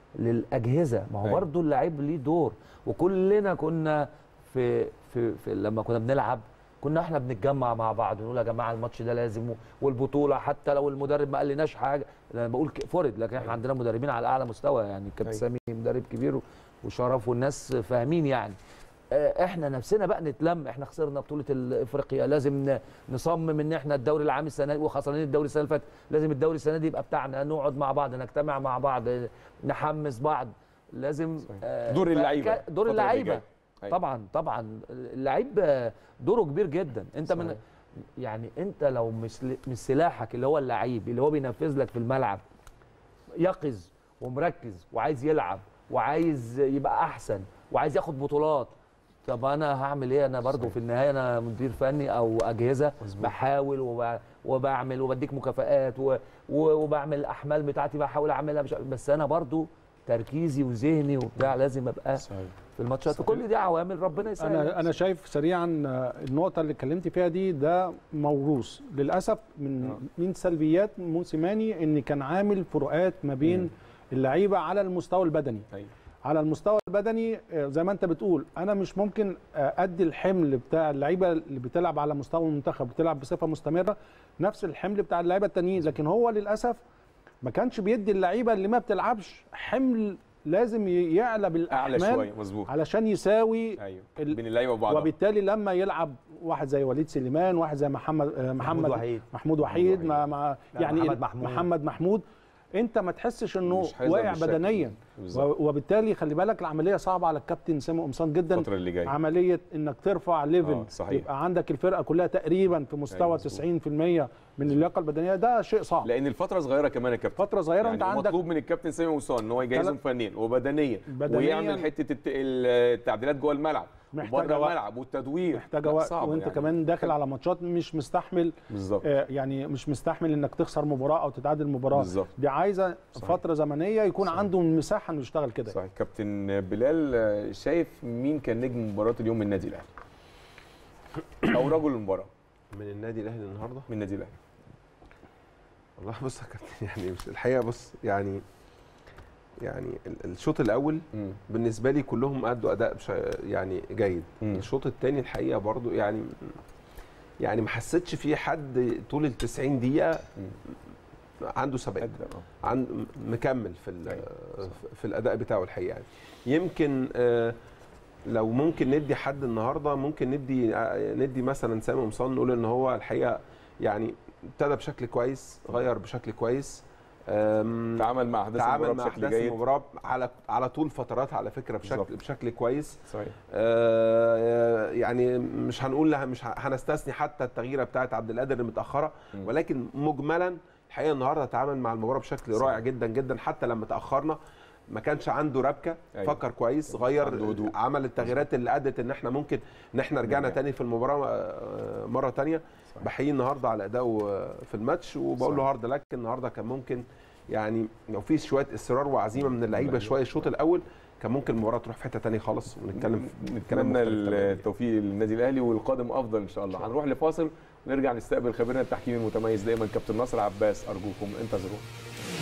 Speaker 3: للاجهزه ما هو
Speaker 1: أيوة.
Speaker 3: برضو اللعيب ليه دور وكلنا كنا في في, في لما كنا بنلعب كنا احنا بنتجمع مع بعض ونقول يا جماعه الماتش ده لازم و- والبطوله حتى لو المدرب ما قالناش حاجه انا بقول ك- فرد لكن احنا عندنا مدربين على اعلى مستوى يعني كابتن
Speaker 1: أيوة.
Speaker 3: سامي مدرب كبير و- وشرف والناس فاهمين يعني آه، احنا نفسنا بقى نتلم احنا خسرنا بطوله ال- افريقيا لازم ن- نصمم ان احنا الدوري العام السنه دي وخسرانين الدوري السنه اللي فاتت لازم الدوري السنه دي يبقى بتاعنا نقعد مع بعض نجتمع مع بعض نحمس بعض لازم آه،
Speaker 1: دور
Speaker 3: ف-
Speaker 1: اللعيبة
Speaker 3: ك- دور
Speaker 1: الفترة اللي
Speaker 3: اللعيبه
Speaker 1: جاية. أيوة.
Speaker 3: طبعا طبعا اللعيب آه، دوره كبير جدا انت من
Speaker 1: صحيح.
Speaker 3: يعني انت لو مش مش سلاحك اللي هو اللعيب اللي هو بينفذ لك في الملعب يقظ ومركز وعايز يلعب وعايز يبقى احسن وعايز ياخد بطولات طب انا هعمل ايه انا برضو في النهايه انا مدير فني او اجهزه
Speaker 1: مظبوط.
Speaker 3: بحاول وب... وبعمل وبديك مكافآت و... و... وبعمل الاحمال بتاعتي بحاول اعملها مش... بس انا برضو تركيزي وذهني وبتاع لازم ابقى
Speaker 1: صحيح
Speaker 3: في الماتشات وكل دي عوامل ربنا يسهل
Speaker 4: انا انا شايف سريعا آه، النقطه اللي اتكلمت فيها دي ده موروث للاسف من
Speaker 1: آه.
Speaker 4: من سلبيات موسيماني ان كان عامل فروقات ما بين
Speaker 1: مم.
Speaker 4: اللعيبه على المستوى البدني
Speaker 1: ايوه
Speaker 4: على المستوى البدني آه، زي ما انت بتقول انا مش ممكن آه، ادي الحمل بتاع اللعيبه اللي بتلعب على مستوى المنتخب بتلعب بصفه مستمره نفس الحمل بتاع اللعيبه التانيين لكن هو للاسف ما كانش بيدي اللعيبه اللي ما بتلعبش حمل لازم ي- يعلى
Speaker 1: اعلى
Speaker 4: بالاحمال
Speaker 1: شويه مظبوط
Speaker 4: علشان يساوي
Speaker 1: ايوه
Speaker 4: ال-
Speaker 1: بين اللعيبه وبعضها
Speaker 4: وبالتالي لما يلعب واحد زي وليد سليمان واحد زي محمد آه، محمد
Speaker 3: وحيد.
Speaker 4: محمود وحيد ما ما
Speaker 3: لا،
Speaker 4: يعني
Speaker 3: محمد
Speaker 4: ال-
Speaker 3: محمود.
Speaker 4: محمد محمود انت ما تحسش انه
Speaker 1: مش هيظهر
Speaker 4: واقع
Speaker 1: بالشكل.
Speaker 4: بدنيا
Speaker 1: بالظبط.
Speaker 4: و- وبالتالي خلي بالك العمليه صعبه على الكابتن سامي قمصان جدا
Speaker 1: الفتره اللي جايه
Speaker 4: عمليه انك ترفع ليفل
Speaker 1: آه، صحيح.
Speaker 4: يبقى عندك الفرقه كلها تقريبا في مستوى
Speaker 1: أيوة،
Speaker 4: 90% من اللياقه البدنيه ده شيء صعب
Speaker 1: لان الفتره صغيره كمان يا كابتن
Speaker 4: فتره صغيره
Speaker 1: يعني
Speaker 4: وانت عندك
Speaker 1: مطلوب من الكابتن سامي وصان ان هو يجهزهم
Speaker 4: تلات-
Speaker 1: فنيا وبدنيا
Speaker 4: بدنياً.
Speaker 1: ويعمل حته الت- التعديلات جوه الملعب
Speaker 4: محتاجة
Speaker 1: وبره
Speaker 4: وقت.
Speaker 1: الملعب والتدوير
Speaker 4: محتاجه
Speaker 1: لا،
Speaker 4: وقت
Speaker 1: صعب
Speaker 4: وانت
Speaker 1: يعني.
Speaker 4: كمان داخل على ماتشات مش مستحمل
Speaker 1: بالظبط
Speaker 4: آه، يعني مش مستحمل انك تخسر مباراه او تتعادل مباراه
Speaker 1: بالظبط.
Speaker 4: دي عايزه
Speaker 1: صحيح.
Speaker 4: فتره زمنيه يكون
Speaker 1: صحيح.
Speaker 4: عنده مساحه انه يشتغل كده
Speaker 1: صحيح كابتن بلال آه، شايف مين كان نجم مباراه اليوم من النادي الاهلي او رجل المباراه
Speaker 5: من النادي الاهلي النهارده
Speaker 1: من النادي الاهلي
Speaker 5: والله بص يا كابتن يعني مش الحقيقه بص يعني يعني ال- الشوط الاول
Speaker 1: مم.
Speaker 5: بالنسبه لي كلهم ادوا اداء بش يعني جيد
Speaker 1: مم.
Speaker 5: الشوط الثاني الحقيقه برضو يعني يعني ما حسيتش في حد طول ال 90 دقيقه عنده ثبات
Speaker 1: قد آه.
Speaker 5: عن مكمل في ال-
Speaker 1: أيوة،
Speaker 5: في الاداء بتاعه الحقيقه يعني يمكن آه، لو ممكن ندي حد النهارده ممكن ندي آه، ندي مثلا سامي قمصان نقول ان هو الحقيقه يعني ابتدى بشكل كويس غير بشكل كويس آم،
Speaker 1: تعامل مع احداث
Speaker 5: تعامل
Speaker 1: المباراه
Speaker 5: مع
Speaker 1: بشكل
Speaker 5: احداث
Speaker 1: جيد
Speaker 5: المباراه على على طول فترات على فكره بشكل
Speaker 1: بالظبط.
Speaker 5: بشكل كويس
Speaker 1: صحيح
Speaker 5: آه، يعني مش هنقول لها مش ه- هنستثني حتى التغييره بتاعت عبد القادر المتاخره
Speaker 1: مم.
Speaker 5: ولكن مجملا الحقيقه النهارده تعامل مع المباراه بشكل
Speaker 1: صحيح.
Speaker 5: رائع جدا جدا حتى لما تاخرنا ما كانش عنده ربكه
Speaker 1: أيوة.
Speaker 5: فكر كويس غير
Speaker 1: عنده هدوء.
Speaker 5: عمل التغييرات اللي ادت ان احنا ممكن ان احنا رجعنا
Speaker 1: نرجع.
Speaker 5: تاني في المباراه آه، مره تانية
Speaker 1: صحيح.
Speaker 5: بحييه النهارده على اداؤه آه، في الماتش وبقول له
Speaker 1: صحيح.
Speaker 5: هارد لك النهارده كان ممكن يعني لو في شويه اصرار وعزيمه من اللعيبه
Speaker 1: اللعيبة.
Speaker 5: شويه الشوط الاول كان ممكن المباراه تروح في حته تانية خالص ونتكلم في كلام
Speaker 1: نتمنى
Speaker 5: مختلف تماماً.
Speaker 1: التوفيق للنادي الاهلي والقادم افضل ان شاء الله هنروح لفاصل ونرجع نستقبل خبيرنا التحكيمي المتميز دايما كابتن ناصر عباس ارجوكم انتظرونا